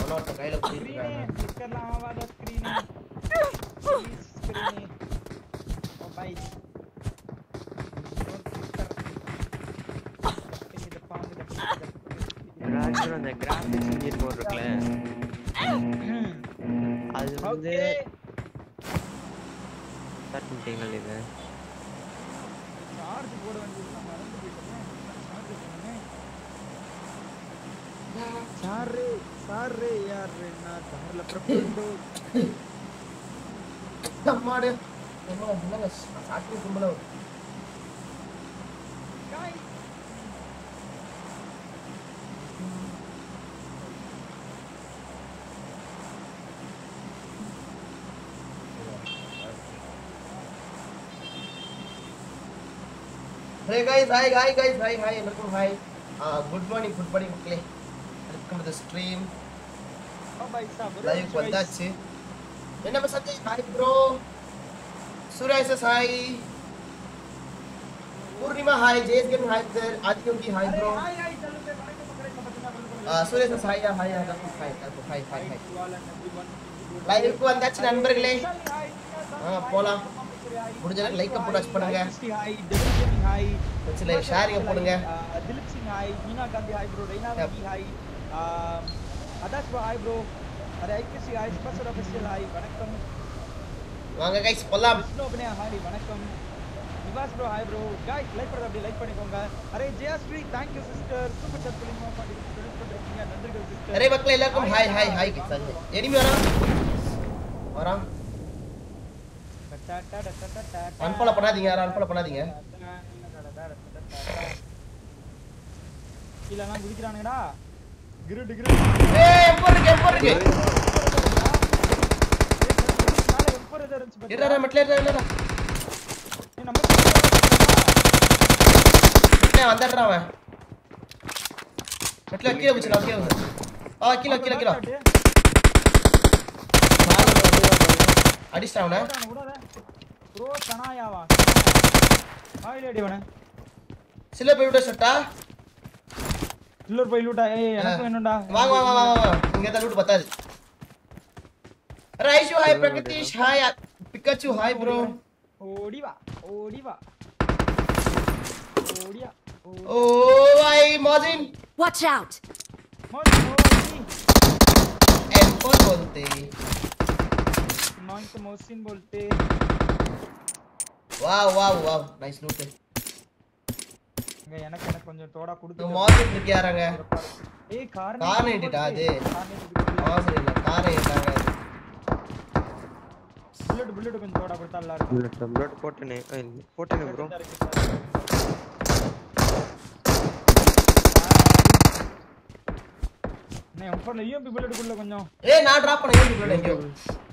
எவனோ ஒருத்தன் கையில ஸ்கிரீனே குடிக்கிறாங்க ஸ்டிக்கர்லாம் ஆவாத ஸ்கிரீனே ஸ்கிரீனே ஓ பை ராஜர் அந்த கிராஃபிக்ஸ் இன்ஜின் போர்டு இருக்குல்ல அது வந்து ஓகே ஸ்டார்ட் பண்ணிட்டீங்களா இது சார்ஜ் போட வேண்டியது நான் மறந்து போயிட்டேன் சார்ஜ் பண்ணேன் சாரு சாரு யாரு நான் கார்ல பிரபு அம்மாடு என்னங்க என்னங்க சாப்பிட்டு கும்பல காய் hey guys hi hi guys hi hi எல்லாருக்கும் hi good morning good morning மக்களே welcome to the stream oh bye sir live வந்தாச்சு என்ன Sanjay hi bro Suresh hi Poornima hi ஜெயஸ்கன் ஹாய் சார் ஆதித்யோகி ஹாய் ப்ரோ ஹாய் ஹாய் சொல்லுங்க வணக்கம் மக்களே சமத்துனா Suresh hi hi hi hi hi hi hi லைவுக்கு வந்தாச்சு நண்பர்களே ஆ போலாம் முடிஞ்ச அளவுக்கு லைக் போட்டு பண்ணுங்க ஹாய் திலீப் ஹாய் வச்சு லைக் ஷேரிங் போடுங்க Dileep Singh hi Meena Gandhi hi bro Raina Yep. Gandhi hi அதாஷ் ப்ரோ ஹாய் ப்ரோ அரே IPC hi special official hi வணக்கம் வாங்க கைஸ் போலாம் விஷ்ணு அபினயா ஹாய் வணக்கம் Nivas bro hi bro guys like பண்ணுங்க அப்படியே லைக் பண்ணிக்கோங்க அரே Jayashree thank you sister super chat புலிமா பாட்டி ப்ரொடியூஸ் பண்றீங்க நன்றிகள் சிஸ்டர் அரே மக்களே எல்லாருக்கும் hi hi hi Sanjay enemy வரான் வரான் அன்ஃபாலோ பண்ணாதீங்க யாரும் அன்ஃபாலோ பண்ணாதீங்க கீழலாம் குதிக்கிறானுங்கடா கிருடு கிருடு ஏய் எம்பர் இருக்கு எம்பர் இருக்கு மேல எம்பர் ஏதோ இருந்துச்சு பாத்தியா? இருடா மெட்ல இருடா இருடா ஏய், நம்ம என்ன வந்துடுறான் அவன் மெட்ல கீழே வச்சுடா கீழே வச்சு ஆ கீழே கீழே கீழே அடிச்சிட்டான் அவனை ப்ரோ சனாயாவா ஆயில் அடி அவன சில போய் விட சட்டா இல்லர் போய் லூட்டா ஏய் எனக்கு வேணும்டா வாங்க வாங்க வாங்க வாங்க இங்க தான் லூட் பத்தாது ரைஷு hi Pragatheesh hi Pikachu hi bro ஓடி வா ஓடி வா ஓடியா ஓ भाई மோசின் Watch out! மோடி மோடி एम्पर बोलते नॉइस मोहसिन बोलते वाव वाव वाव नाइस लूट இங்க எனக்கு எனக்கு கொஞ்சம் தோடா तो கொடுத்து மோசின் இருக்கியாரங்க ஏய் கார் கார் ஏட்டிட்டா அது மோசின் இல்ல கார் ஏட்டாங்க புல்லட் புல்லட் கொஞ்சம் தோடா கொடுத்தா நல்லா இருக்கும் புல்லட் புல்லட் போட்டேனே ஏய், போட்டேனே ப்ரோ நான் எம்பர்ல யூஎம்பி புல்லட் குள்ள கொஞ்சம் ஏய் நான் டிராப் பண்ணேன் ஏன் இப்படி எங்கயோ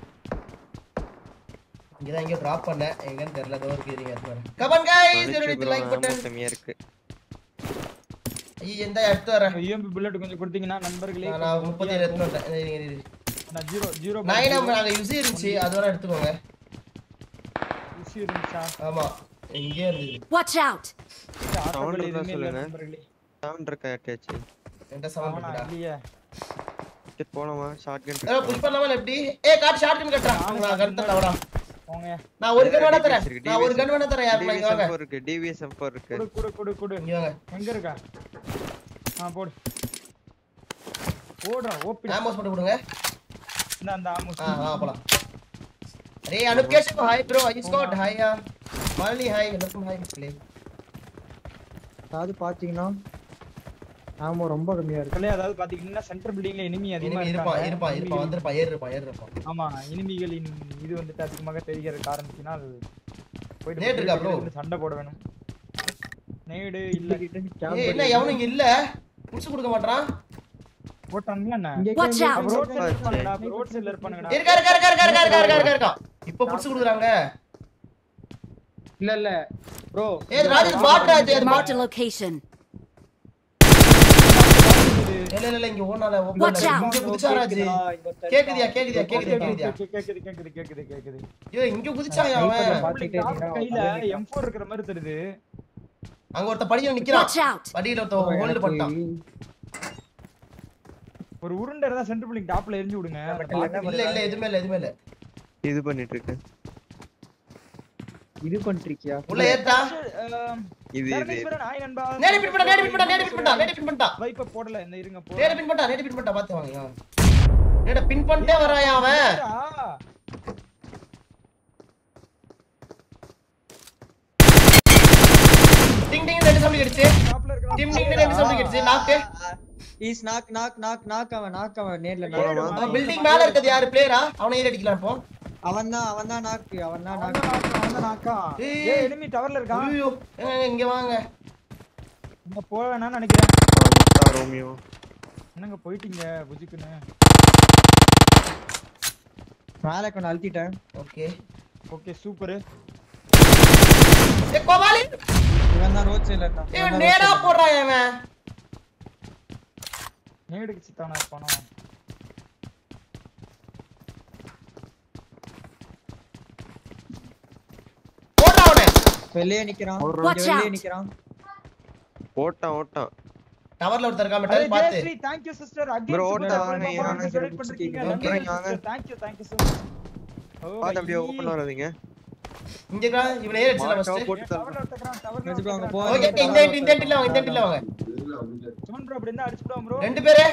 இங்க தான் எங்கயோ டிராப் பண்ணேன் எங்கன்னு தெரியல தோ இருக்கு இருங்க பாருங்க கமன் गाइस இதோட லைக் பட்டன் கம்மியா இருக்கு ஐய் எந்த எடுத்து வரேன் யூஎம்பி புல்லட் கொஞ்சம் கொடுத்தீங்கன்னா நண்பர்களே நான் நான் 37 எடுத்து வந்தேன் இருங்க, இருங்க, இருங்க. நான் ஜீரோ ஜீரோ நைன் நம்பர் அங்க யூஸ் இருந்துச்சு அது வர எடுத்துக்கோங்க உசி இருந்துச்சா ஆமா இங்கே இருந்தது Watch out! ஆட்டோவில் இருந்தா எதுவுமே இல்லை சொல்லுங்க. நண்பர்களே சவுண்ட் இருக்கா யார்ட்டாச்சு என்கிட்ட சவுண்ட் அவனா இருக்குடா இல்லையே சரி போலாமா ஷார்ட் கன் ஏய் புஷ் பண்ணலாமா இல்ல எப்படி ஏய் காட் ஷாட் கன் கட்டறா நான் கன் தரடா போங்க நான் ஒரு கன் வேணா தரேன் நான் ஒரு கன் வேணா தரேன் யார் இங்க வாங்க டிவிஎஸ் இருக்கு டிவிஎஸ் M4 இருக்கு குடு குடு குடு குடு இங்க வாங்க எங்க இருக்கா ஆ போடு ஓடுறா ஓப்பி ஆமோஸ் போட்டு கொடுங்க இந்த அந்த ஆமோஸ் ஆ ஆ போலாம் அரே அனுப் கேஷ் ஹாய் ப்ரோ ஐ ஸ்காட் ஹாய் யா மாலினி ஹாய் எல்லாருக்கும் ஹாய் மக்களே அதாவது பாத்தீங்கன்னா ஆமா ரொம்ப கம்மியா இருக்கு மக்களே அதாவது பாத்தீங்கன்னா சென்டர் பில்டிங்ல எனிமி அதிகமா இனிமே இருப்பான் இருப்பான் இருப்பான் இருப்பான் வந்திருப்பான் ஏறி இருப்பான் ஏறி இருப்பான் ஆமா எனிமிகளின் இது வந்துட்டு அதிகமாக தெரிகிற காரணத்தினால் போயிட்டு நேடு இருக்கா bro? இருந்து சண்டை போட வேணும் நேடு இல்ல ஏய் என்ன எவனும் இங்க இல்ல புடிச்சு கொடுக்க மாட்டான் போட்டானுங்களா என்ன இங்க Watch out! அப்ப ரோட் சைடுல இருப்பானுங்கடா ரோட் சைடுல இருப்பானுங்கடா இருக்கா இருக்கா இருக்கா இருக்கா இருக்கா இருக்கா இருக்கா இருக்கா இப்போ புடிச்சு கொடுக்குறாங்க இல்ல இல்ல ப்ரோ ஏய் ராஜேஷ் பாட் ராஜ் அது Marked பாட் a location. இல்ல இல்ல இல்ல இங்க ஓனால Watch out. இங்க குதிச்சா ராஜ் கேக்குதியா கேக்குதியா கேக்குதியா கேக்குதியா கேக்குது கேக்குது கேக்குது கேக்குது ஐயோ இங்க குதிச்சாயா அவன் பாத்துக்கிட்டே இருக்கீங்க. கையில M4 இருக்கிற மாதிரி தெரியுது அங்க ஒருத்த படியில நிக்கிறான் Watch out! படியில ஒருத்த ஹோல்ட் பண்ணிட்டான் ஒரு உருண்டை இருந்தா சென்டர் பில்லிங் டாப்ல எரிஞ்சு விடுங்க அதை இல்ல, பார்த்து இல்ல இல்ல எதுவுமே இல்ல எதுவுமே இல்ல இது பண்ணிட்டு இருக்கேன் இது பண்ணிருக்கியா உள்ள ஏத்தா அஹ், இது இது தரணீஸ்வரன், hi நண்பா. நேடி பின் பண்ணா நேடி பின் பண்ணா நேடி பின் பண்ணா நேடி பின் பண்ணா வைப்ப போடல இந்த இருங்க போ நேடி பின் பண்ணா நேடி பின் பண்ணா பாத்து வாங்க நேட பின் பண்ணிட்டே வராயா அவன் என்னடா? டிங் டிங் ரெண்டு சவுண்ட் கிடைச்சு டாப்ல இருக்கிறான். டிம் டிங் ரெண்டு சவுண்ட் கிடைச்சு knock is knock knock knock knock அவன் நாக் அவன் நேர்ல போலாமா? அவன் பில்டிங் மேல இருக்குது யாரு பிளேயரா அவனை ஏறி அடிக்கலாம் இப்போ அவன் தான் அவன் தான் நாக் அவன் தான் அவன் தான் நாக்கா, அவன் தான் நாக்கா. ஏய். ஏய், enemy towerல இருக்கான். ஐயோ ஏங்க, இங்க வாங்க இங்க போக வேணாம்னு நினைக்கிறேன் முட்டா ரோமியோ என்னங்க போயிட்டீங்க புஜிக்குன்னு மேல கொண்டு அழுத்திட்டேன் ஓகே ஓகே சூப்பர் ஏ கோபாலி இவன் தான் ரோட் சைடுல இருக்கான் இவன் நேரா போடுறான் இவன் நேடுக்கு சித்தானா பணம் போடுறான் அவனை வெளியே நிக்கிறான் Watch இங்க வெளியே out. நிக்கிறான் ஓட்டான் ஓட்டான் டவர்ல ஒருத்தர் இருக்கான் அரே மெட்டல் பாத்து Jayashree thank you sister again Bro, super ஓட்டா chat வாங்க, பண்ணி வாங்க, donate பண்ணிருக்கீங்க Okay. நன்றி வாங்க. sister thank you thank you so much ஓ பார்த்து அப்படியே பை. ஓப்பன் வராதீங்க இங்க இருக்கான் இவனை ஏறி அடிச்சலாம் மாட்டா ஃபர்ஸ்ட் போட்டு டவர்ல ஒருத்தக்கிறான், டவர்ல வச்சுக்கோ, அங்க ஒருத்தக்கிறான். போ. ஓகே இந்த இந்த இந்த இடத்துல வாங்க இந்த இடத்துல வாங்க சுமன் bro அப்படி இருந்தா அடிச்சுடுவான் bro ரெண்டு பேரு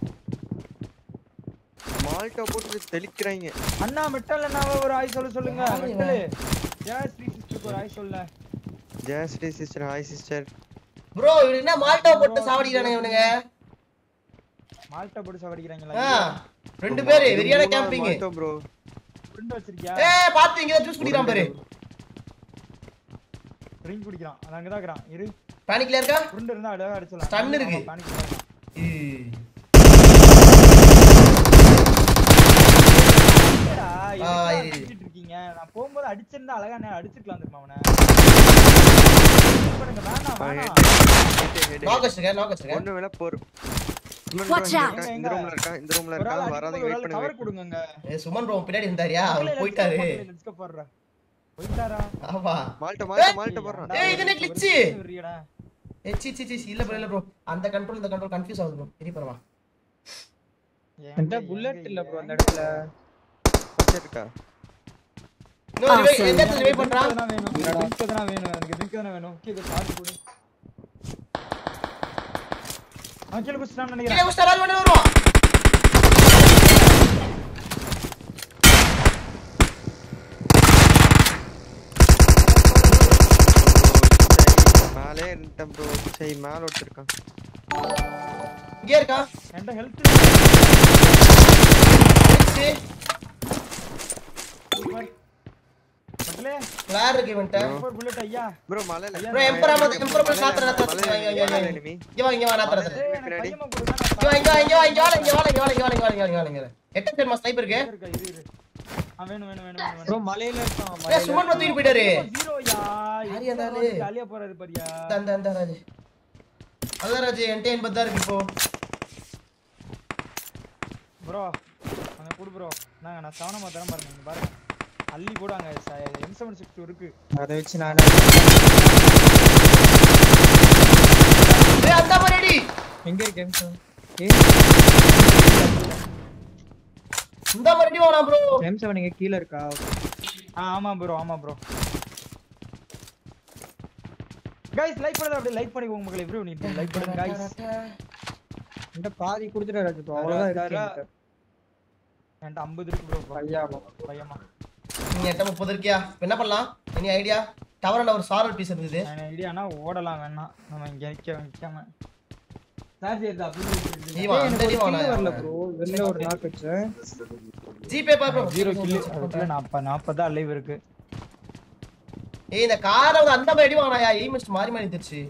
மால்ட்டா போட்டு தெளிக்கிறாங்க அண்ணா மெட்டல் அண்ணாவை ஒரு ஆய் சொல்ல சொல்லுங்க யாரு இவன்? மெட்டல் ஜெயஸ்ரீ சிஸ்டருக்கு ஒரு ஆய் சொல்ல Jayashree sister hi sister bro இவன் என்ன மால்டா போட்டு சாவடிக்கிறானே இவனுங்க மால்ட்டா போட்டு சாவடிக்கிறாங்களா ஆ, ரெண்டு பேரு வெறியான கேம்பிங் மால்ட்டா ப்ரோ ஃப்ரெண்ட் வச்சிருக்கியா ஏ பாத்து இங்க ஜூஸ் குடிக்கிறான் பாரு ட்ரிங்க் குடிக்கிறான் அது அங்கதான் இருக்கிறான் இரு பானிக்ல இருக்கா உருண்டு இருந்தா அழகா அடிச்சலாம் Stun இருக்கு. ஆமா, panic ல இருக்கான். ஈ. என்னடா, ஆ, எதுக்குடா இரு. அடிச்சிட்டு இருக்கீங்க நான் போகும்போது அடிச்சிருந்தா அழகா நான் அடிச்சிருக்கலாம் தெரியுமா அவனை பண்ணுங்க, வேணாம் வேணாம் நாக் வச்சிருக்கேன் நாக் வச்சிருக்கேன் ஒண்ணு வேணா போர் Watch out. இந்த ரூம்ல இருக்கான் இந்த ரூம்ல ஒரு ஆள் இருக்கான் அடிக்கும்போது வராதீங்க ஒரு வெயிட் ஆள் பண்ணுங்க cover கொடுங்கங்க ஏ, சுமன் ப்ரோ பின்னாடி இருந்தாரியா அவர் போயிட்டாரு போயிட்டாரா போயிட்டாரா ஆமா மால்ட்டா மால்ட்டா மால்ட்டா போடுறான் ஏய், இது என்ன glitch? வெறியடா. ஏ சி சி சி சி, இல்ல ப்ரோ இல்ல ப்ரோ அந்த கண்ட்ரோல் இந்த கண்ட்ரோல் கன்ஃபியூஸ் ஆகுது ப்ரோ பெரிய பரவா என்கிட்ட எங்க, புல்லட் எங்க, இல்ல ப்ரோ அந்த எங்க? இடத்துல ஃபர்ஸ்ட் இருக்கா இன்னொரு revive- எந்த இடத்துல ரிவைவ் பண்றான் drink எதனா வேணும் drink எதனா வேணும் எனக்கு drink எதனா வேணும் கீழே இது சாப்பிட்டு கொடு அவன் கீழே குடிச்சிட்டான்னு கீழே நினைக்கிறேன் குஸ்டா ராஜ் வந்து வருவான் மேலே இருந்துட்டேன் ப்ரோ சரி மேல ஒருத்தருக்கான் இங்கே இருக்கா என்கிட்ட ஹெல்த் மக்களே கிளார் இருக்கு இவன்ட்ட ஒரு புல்லட் ஐயா ப்ரோ மலையில ப்ரோ எம்பரா மாதிரி எம்பரா மாதிரி நாத்தற நாத்தற இங்க இங்க இங்க enemy இங்க வா இங்க வா நாத்தற நாத்தற ஏய், எனக்கு கையமா கொடுங்க, இங்க வா நான் இங்க வா இங்க வா இங்க வா இங்க வா இங்க வா இங்க வா இங்க வா இங்க வா இங்க வா எட்ட தெரியுமா ஸ்னைப்பர் இருக்கு இருக்கா, இரு, இரு. ஆ, வேணும் வேணும் வேணும் வேணும், ப்ரோ வேணும் மலையில இருக்கான் ஏ மலையில சுமன் தூக்கி போயிட்டாரு ஜீரோயா யாரு அந்த ஆளு? ஜாலியா போறாரு பாரியா அந்த அந்த அந்த ராஜ் அதான் ராஜ் என்கிட்ட எண்பது தான் இருக்கு இப்போ ப்ரோ அங்க கொடு ப்ரோ நாங்க நான் சவனமா தரேன் பாருங்க இங்க பாருங்க அள்ளி போடுவாங்க எம் செவன் சிக்ஸ் டூ இருக்கு அதை வச்சு நான் ஏய் அந்த மாதிரி அடி எங்க இருக்கேன் இந்த மாதிரி அடி வேணாம் ப்ரோ எம் செவன் இங்க கீழ இருக்கா ஆ ஆமா ப்ரோ ஆமா ப்ரோ கைஸ் லைக் பண்ணுங்க அப்படியே லைக் பண்ணிக்கோங்க மக்களே ப்ரோ நீ லைக் பண்ணுங்க கைஸ் என்கிட்ட பாதி கொடுத்துட்டு ராஜு ப்ரோ அவ்வளவுதான் இருக்கு என்கிட்ட. என்கிட்ட 50 இருக்கு ப்ரோ ஐயா பையமா நீ எட்ட முப்பது இருக்கியா இப்ப என்ன பண்ணலாம் எனி ஐடியா டவர்ல ஒரு சாரல் பீஸ் இருந்தது நான் ஐடியானா ஓடலாம் வேணாம் நம்ம இங்க நிக்க நிக்காம சார்ஜ் ஏறுதா ஜீவா அந்த அடி kill வரல வேணாம் ப்ரோ வெளில ஒரு நாக் வச்சேன் ஜிபே பா ப்ரோ ஜீரோ கில்லு அதுக்குள்ள நாற்பது நாற்பது தான் லைவ் இருக்கு ஏய் இந்த காரை வந்து அந்த மாதிரி அடி வாங்கினாயா எய் மிஸ்ட் மாறி மாறி இருந்துச்சு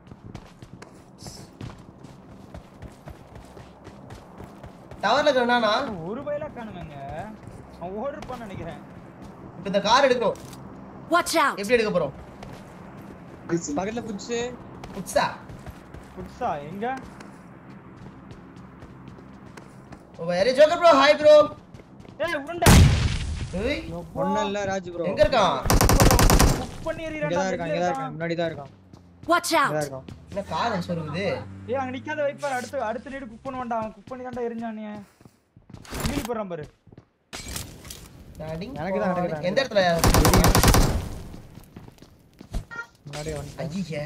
டவர்ல இருக்கிறானா ஒரு வயலா காணுங்க அவன் ஓடிருப்பான்னு நினைக்கிறேன் இப்ப இந்த கார் எடுக்கணும் Watch out! எப்படி எடுக்க போறோம் பக்கத்துல புடிச்சு புட்ஸா புதுசா எங்க வேற ஜோக்கர் ப்ரோ ஹாய் ப்ரோ ஏய் உருண்டா ஏய் ஒண்ணும் இல்ல ராஜு ப்ரோ எங்க இருக்கான் புக் பண்ணி இங்கதான் இருக்கான் இங்கதான் இருக்கான் முன்னாடி தான் இருக்கான் Watch இங்கதான் out! இருக்கான் என்ன காரம் சொருகுது ஏய் அங்க நிக்காத வைப்பார் அடுத்து அடுத்த நீடு குக் பண்ண வேண்டாம் அவன் குக் பண்ணி தான்டா எரிஞ்சானே மீலி போடுறான் பாரு டாடிங் எனக்கு தான், எனக்கு தான். எந்த இடத்துல முன்னாடியே வந்துட்டேன் ஐய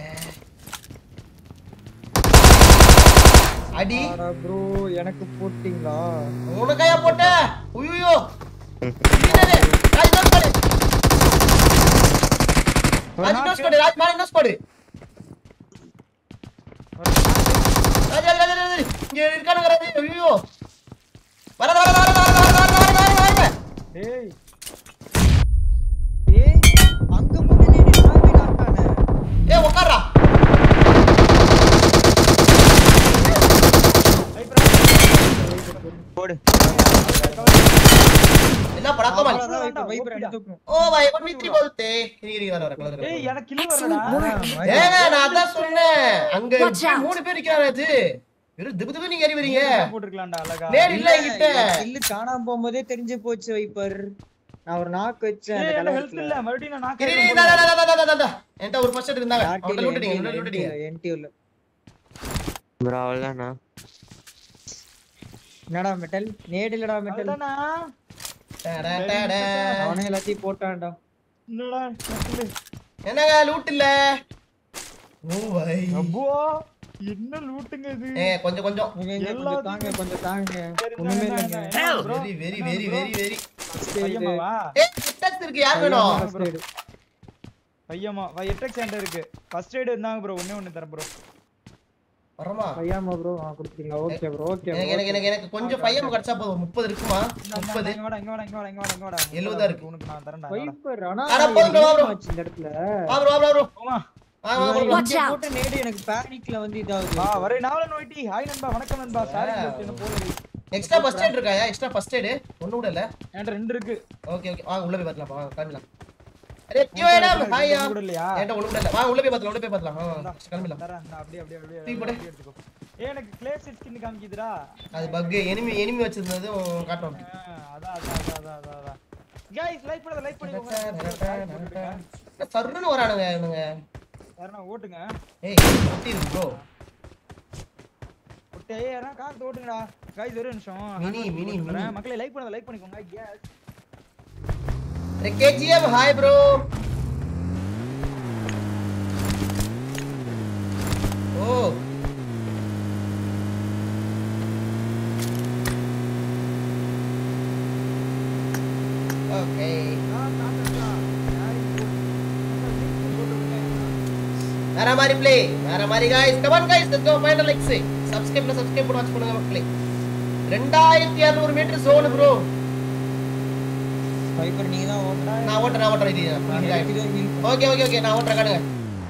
அடி ப்ரோ எனக்கு போட்டீங்களா உனக்கையா போட்ட உய்யோ ராஜ் நோஸ் பாடு ராஜ் நோஸ் பாடு ராஜ் மேல நோஸ் பாடு ராஜ் ராஜ் ராஜ் ராஜ் இங்க இருக்கானுங்க ராஜ் ஐயோ வர வர வர வர வர வர வர வர வர டேய் ஏய் அங்க மட்டும் நீ டிஸ்ட்ராய் காட்டானே ஏய் உட்கார்றா போடு என்ன படக்கம் மாலி அவ்வளவுதான் வைப்பர் வைப்பர் அடி தூக்கும் ஓ பாய் ஒன் த்ரீ போல்தே இங்க இங்க வர வர கலர் ஏய் எனக்கு கில் வரலடா ஏங்க நான் அதான் சொன்னேன் அங்க Watch out. மூணு பேர் நிக்கிறாங்க அது வெறும் திபு திபு நீங்க ஏறி வரீங்க போட்டுருக்கலாம்டா அழகா நேர் இல்ல என்கிட்ட இல்ல காணாம போகும்போதே தெரிஞ்சு போச்சு வைப்பர் நான் ஒரு நாக்கு வச்சேன் ஏய் அந்த என்ன ஹெல்த் கலர்ல இல்ல மறுபடியும் நான் இரு, நாக்கு இரு, இந்தா, இந்தா, இந்தா, இந்தா, இந்தா, இந்தா. என்கிட்ட ஒரு பர்சன்ட் இருந்தாங்க அவங்க லூட்டிட்டீங்க என்டி லூட்டிட்டீங்க என்டி உள்ள ப்ரோ அவ்வளோதாண்ணா என்னடா மெட்டல் நேடு இல்லடா மெட்டல் அதானா டடா, டடா. அவனே எல்லாத்தையும் போட்டான்டா என்னடா சொல்லு என்னங்க லூட் இல்ல ஓ பாய் அப்போ என்ன லூட்டுங்க இது ஏ கொஞ்சம் கொஞ்சம் இங்க இங்க கொஞ்சம் தாங்க கொஞ்சம் தாங்க சரி, ஒண்ணுமே என்ன, இல்லைங்க என்ன, என்ன bro? Very very very very very பையமாவா ஏ கிட்டஸ் இருக்கு யார் வேணும் First aid. பையமா எட்டெக்ஸ் என்கிட்ட இருக்கு ஃபர்ஸ்ட் எய்ட் இருந்தாங்க ப்ரோ ஒண்ணே ஒண்ணு தரேன் ப்ரோ வரமா பையாமா ப்ரோ ஆ கொடுத்தீங்களா ஓகே ப்ரோ ஓகே எனக்கு எனக்கு எனக்கு எனக்கு கொஞ்சம் பையன் கிடைச்சா போதும் முப்பது இருக்குமா முப்பது இங்க வாடா இங்க வாடா இங்க வாடா இங்க வாடா இங்க வாடா எழுபதா இருக்கு. உனக்கு நான் தரேன்டா வாடா. வைப்பர் ஆனா அட, போதும் bro, bro. ஆச்சு இந்த இடத்துல வா ப்ரோ வா ப்ரோ போமா வா வா ப்ரோ Watch இங்க out. போட்ட நேடு எனக்கு பேனிக்ல வந்து இதாகுது வா வரே நாவல நோய்டி ஹாய் நண்பா வணக்கம் நண்பா சாரி என்ன போகுது எக்ஸ்ட்ரா ஃபர்ஸ்ட் எய்ட் இருக்காயா எக்ஸ்ட்ரா ஃபர்ஸ்ட் எய்ட் ஒண்ணு கூட இல்ல என்கிட்ட ரெண்டு இருக்கு ஓகே ஓகே வாங்க உள்ள போய் பார்க்கலாம் வாங்க கிளம்பலாம் அரே கியோ ஏடம் ஹாய்யா ஒண்ணு கூட இல்லையா ஏன்டா ஒண்ணு கூட இல்ல வாங்க உள்ள போய் பார்க்கலாம் உள்ள போய் பார்க்கலாம் ஆ கிளம்பலாம் தரேன் நான் அப்படியே அப்படியே அப்படியே தூக்கி போடு. அப்படியே எடுத்துக்கோ ஏய் எனக்கு கிளே செட் ஸ்கின் காமிக்குதுடா அது பக் எனிமி எனிமி வச்சிருந்ததும் காட்டும் அப்படி. ஆ, அதான் அதான் அதான் அதான் அதான் அதான் கைஸ் லைக் பண்ணத லைக் பண்ணிக்கோங்க என்ன சர்ருன்னு வரானுங்க இவனுங்க யாரனா ஓட்டுங்க ஏய் ஒட்டி இருக்கு ப்ரோ ஓட்டு ஏய் யாரனா கார் ஓட்டுங்கடா கைஸ் ஒரு நிமிஷம் மினி, மினி, மினி. மக்களே லைக் பண்ணத லைக் பண்ணிக்கோங்க எஸ் அரே KGM hi bro oh okay வேற மாதிரி ப்ளே வேற மாதிரி guys come on guys let's go final likes சப்ஸ்கிரைப்ல சப்ஸ்கிரைப் பண்ணி வாட்ச் பண்ணுங்க மக்களே 2200 மீட்டர் ஜோன் ப்ரோ வைப்பர் நீங்க தான் ஓட்டா நான் ஓட்டுறேன் நான் ஓட்டுறேன் இது ஓகே ஓகே ஓகே நான் ஓட்டுறேன் காடுங்க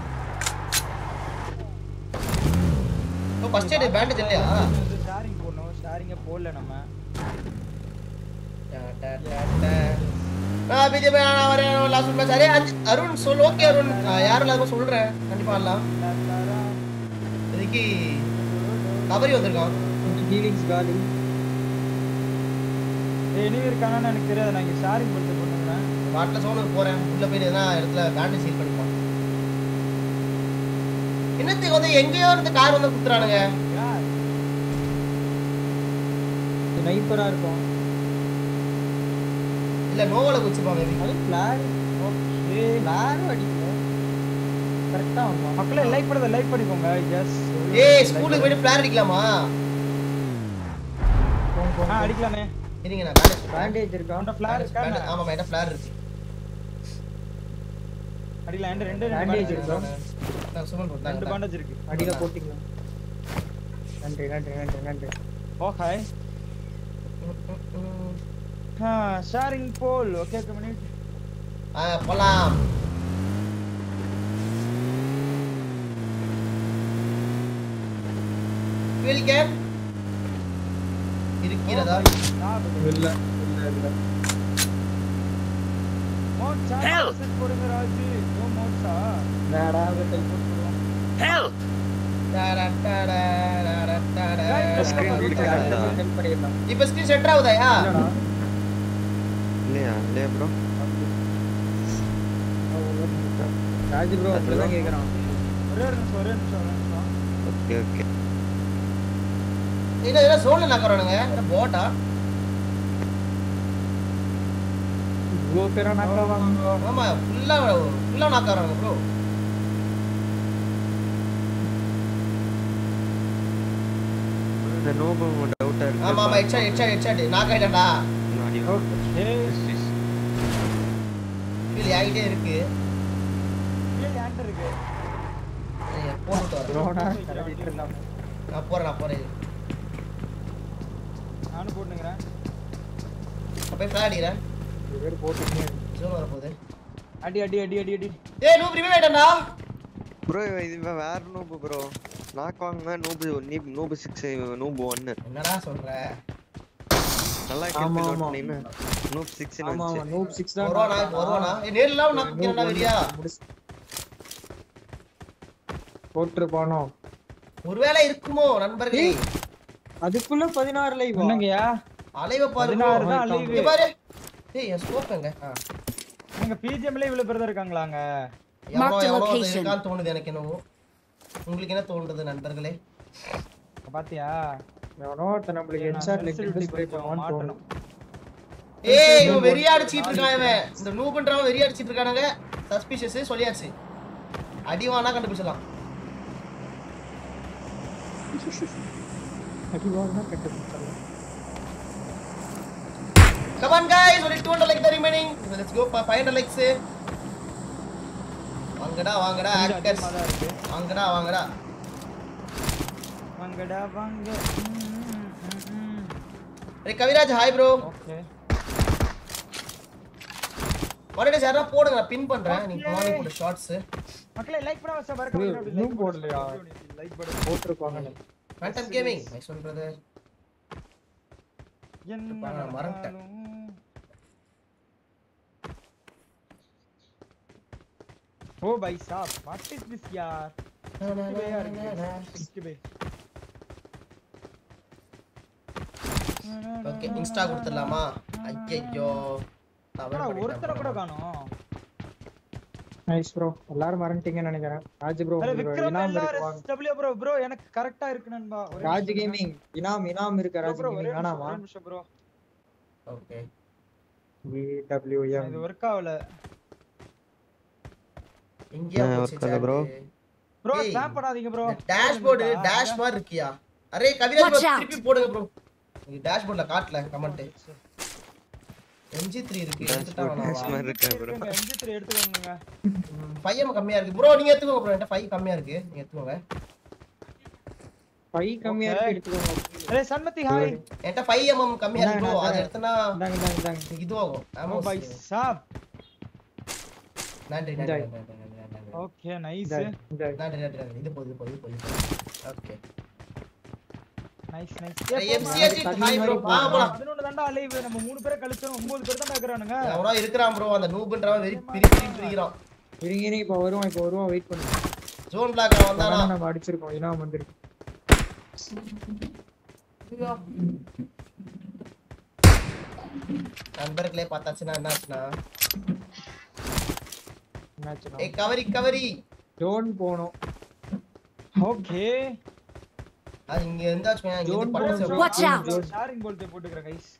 ஓ ஃபர்ஸ்ட் எய்ட் பேண்டேஜ் இல்லையா ஷேரிங் போடணும் ஷேரிங்க போடல நம்ம நான் பிஜே நான் வரேன் லாஸ்ட் மேட்ச் அரே அஞ்சு அருண் சொல் ஓகே அருண் ஆ, யாரும் இல்லாம சொல்றேன் கண்டிப்பா வரலாம் இதுக்கு கபரி வந்திருக்கான் ஹீலிங்ஸ் காலி ஏய் இனிமே இருக்கானான்னு எனக்கு தெரியாது நான் இங்க ஷேரிங் பண்ணிட்டு பண்ணுறேன் காட்டில் சோனுக்கு போறேன் உள்ள போய் எதனா இடத்துல பேண்டேஜ் சீல் பண்ணிப்பான் இன்னத்துக்கு வந்து எங்கேயோ இருந்து கார் வந்து குத்துறானுங்க ஸ்னைப்பரா இருக்கும் இல்ல நோவால குச்சிப்பாங்க அது பிளார் ஓகே பிளார் அடிக்கும் கரெக்டா வந்தோம் மக்களே லைக் பண்ணத லைக் பண்ணிக்கோங்க எஸ் ஏய் ஸ்கூலுக்கு போயிட்டு பிளான் அடிக்கலாமா ஆ அடிக்கலாமே இருங்க நான் பேண்டேஜ் பேண்டேஜ் இருக்கா அவன்கிட்ட ஃபிளார் இருக்கா என்ன? ஆமாம் என்கிட்ட ஃபிளார் இருக்கு அடிக்கலாம் என்கிட்ட ரெண்டு ரெண்டு Bandage bandage இருக்கா? இருக்கு. நான் சுமன் ரெண்டு கொடுத்தாங்க பேண்டேஜ் இருக்கு அடியில போட்டீங்களா நன்றி நன்றி நன்றி நன்றி ஓ ஹாய் ஷேரிங் போல் ஓகே கம்யூனிட்டி ஆ போலாம் fuel can இருக்கிறதா இல்ல இல்ல இல்ல மோட் சார் செட் போடுங்க ராஜு ஓ மோட்ஸா நாடா வெட்டல் போட்டுறோம் டடா, டடா, டடா, டடா. Screen அடுத்த இருக்கா? ஹெல்ப் பண்ணிடலாம் இப்ப ஸ்கிரீன் செட் ஆகுதாயா இல்லடா இல்லையா இல்லையா ப்ரோ ராஜ் ப்ரோ அப்படிதான் கேக்குறான் ஒரே ஒரு நிமிஷம் ஒரே நிமிஷம் ஒரே நிமிஷம் ஓகே ஓகே என்ன என்ன சோன்ல நாக்கறானுங்க என்ன போட்டா இவ்வளோ பேரா நாக்காவாங்க ஆமா ஃபுல்லா ஃபுல்லா நாக்கறானுங்க ப்ரோ இந்த நோபு டவுட்டா இருக்கு ஆமா ஆமா ஹெட்ஷாட் ஹெட்ஷாட் ஹெட்ஷாட் நாக் ஆயிட்டா முன்னாடி ஓகே ஃபீல் ஆகிட்டே இருக்கு கீழே ஹேண்ட் இருக்கு ஏய், போட்டு வரேன் ரோனா கட்டிட்டு இருந்தாங்க நான் போறேன் நான் போறேன் நானும் போட்டுங்கிறேன் நான் போய் ஃபிளாட் அடிக்கிறேன் இது பேர் போட்டுக்கிட்டே ஜோன் வர போகுது அடி அடி அடி அடி அடி ஏய் நூ ரிவைவ் ஆயிட்டா ப்ரோ இது இவன் வேற நூபு ப்ரோ நாக் வாங்க நூபு நீ நூபு சிக்ஸ் நூபு ஒன்னு என்னடா சொல்ற நல்லா ஆமா, கேள்வி ஆமா. நோட் பண்ணீங்க நூப் சிக்ஸ் ஆமா ஆமா வந்துச்சு நூப் சிக்ஸ் தான் வருவானா இப்போ வருவானா ஏய் நேர்லாம் நான் குக்கிறேன்டா வெளியா போட்டிருப்பானோ ஒருவேளை இருக்குமோ நண்பர்களே அதுக்குள்ள பதினாறு லைவ் என்னங்கய்யா அலைவ பாரு பதினாறு bro. தான் bro. அழிவு இங்க பாரு ஏய் என் ஸ்கோப் எங்க ஆ. எங்க பிஜிஎம்ல இவ்வளவு பேர் தான் இருக்காங்களாங்க எவனோ Mark the எவனோ ஒருத்தன் location. இருக்கான்னு தோணுது எனக்கு என்னவோ உங்களுக்கு என்ன தோணுது நண்பர்களே பாத்தியா எவனோ ஒருத்தன் நம்மளுக்கு ஹெட்ஷாட் லெக் sensitivity ஸ்ப்ரே கொஞ்சம் பண்ணுவான்னு மாட்டணும். தோணும் ஏய் இவன் வெறியா அடிச்சிட்டு இருக்கான் இவன் இந்த நூபன்றவன் வெறியா அடிச்சிட்டு இருக்கானுங்க சஸ்பிஷியஸ் சொல்லியாச்சு அடிவானா கண்டுபிடிச்சலாம் அடிவாங்க கட்டுப்பிடிச்சாங்க Come on guys, only 200 like the remaining. Let's go for 500 likes. வாங்கடா வாங்கடா கொஞ்சம் ஆக்டர்ஸ் அதிகமா தான் இருக்கு வாங்கடா வாங்கடா வாங்கடா வாங்க ஏய் Kaviraj hi bro okay monitors யாரா போடுங்க நான் பின் பண்றேன் நீங்க மார்னிங் போடு ஷார்ட்ஸ் மக்களே லைக் பண்ண வச்சா வர ஏய், கமெண்ட் இன்னும் போடலையா? லைக் போடு போட்டிருப்பாங்கன்னு phantom gaming nice one brother என்ன நான் மறந்துட்டேன். நடந்தாலும் ஓ பை சாப் வாட் இஸ் திஸ் யார் ஓகே இன்ஸ்டா கொடுத்துடலாமா ஐயோ ஒருத்தரை கூட காணோம் நைஸ் ப்ரோ எல்லாரும் மறந்துட்டீங்கன்னு நினைக்கிறேன் ராஜ் ப்ரோ அரே விக்ரம் இனாம் எல்லாம் இருக்கு வாங்க SW ப்ரோ ப்ரோ எனக்கு கரெக்ட்டா இருக்கு நண்பா ஒரே ராஜ் நிமிஷம் கேமிங் இனாம் இனாம் இருக்கு ராஜ் ப்ரோ ஒரே கேமிங் நிமிஷம், வேணாமா ஒரே நிமிஷம் ப்ரோ ஓகே இடபிள்யூஎம் இது ஒர்க் ஆகல எங்கயா ஆ, போச்சு work ஆகல bro. ப்ரோ ஏய், ஸ்னாப் பண்ணாதீங்க ப்ரோ டேஷ்போர்டு டேஷ் மாதிரி இருக்கியா அரே கவிராஜ் Watch bro, out. திருப்பி போடுங்க ப்ரோ நீங்க டேஷ்போர்ட்ல காட்டல கமெண்ட் எம்ஜி3 இருக்கு எடுத்துட்டா Dashboard dash வேணாமா மாதிரி இருக்கா ப்ரோ எம்ஜி3 எடுத்துக்கோங்க 5 எம் கம்மியா இருக்கு ப்ரோ நீங்க எடுத்துக்கோங்க ப்ரோ என்கிட்ட 5 கம்மியா இருக்கு நீங்க எடுத்துக்கோங்க ஃபைவ் கம்மியா Okay. இருக்கு எடுத்துக்கோங்க அரே சண்மதி ஹாய் என்கிட்ட 5 எம் கம்மியா இருக்கு ப்ரோ இந்தாங்க, அது எடுத்தனா இந்தாங்க இந்தாங்க இந்தாங்க இதுவாகும் ஓ ஆமா பை சாப் நன்றி நன்றி இந்தாங்க. நன்றி, நன்றி, நன்றி, நன்றி. ஓகே நைஸ் இந்தாங்க, இந்தாங்க. நன்றி நன்றி நன்றி இது போதும் இது போதும் இது போதும் ஓகே நைஸ் நைஸ் எம்சிஎஸ் தண்ணி ஹாய் ப்ரோ மாதிரி ஆ போலாம் பதினொன்று தாண்டா அலைவ் நம்ம மூணு பேரை கழிச்சோம் ஒன்பது பேர் தான் இருக்கிறானுங்க அவனோ இருக்கிறான் ப்ரோ அந்த நூபுன்றவன் வெறி பிரி பிரி பிரிக்கிறான் இருங்க இருங்க இப்ப வருவோம் இப்ப வருவோம் வெயிட் பண்ணுங்க ஜோன் பிளாக் அவன் வந்தானா இப்பதான் நம்ம அடிச்சிருக்கோம் இனாம் வந்திருக்கு நண்பர்களே பார்த்தாச்சுன்னா என்னாச்சுன்னா என்னாச்சுன்னா ஏய் கவரி கவரி ஜோன் போனோம் ஓகே அது இங்க இருந்தாச்சுங்க இங்க Zone இருந்து பட்டாசு போடுறோம். Watch out. ஷேரிங் போல்ட் போட்டுக்கிறேன் கைஸ்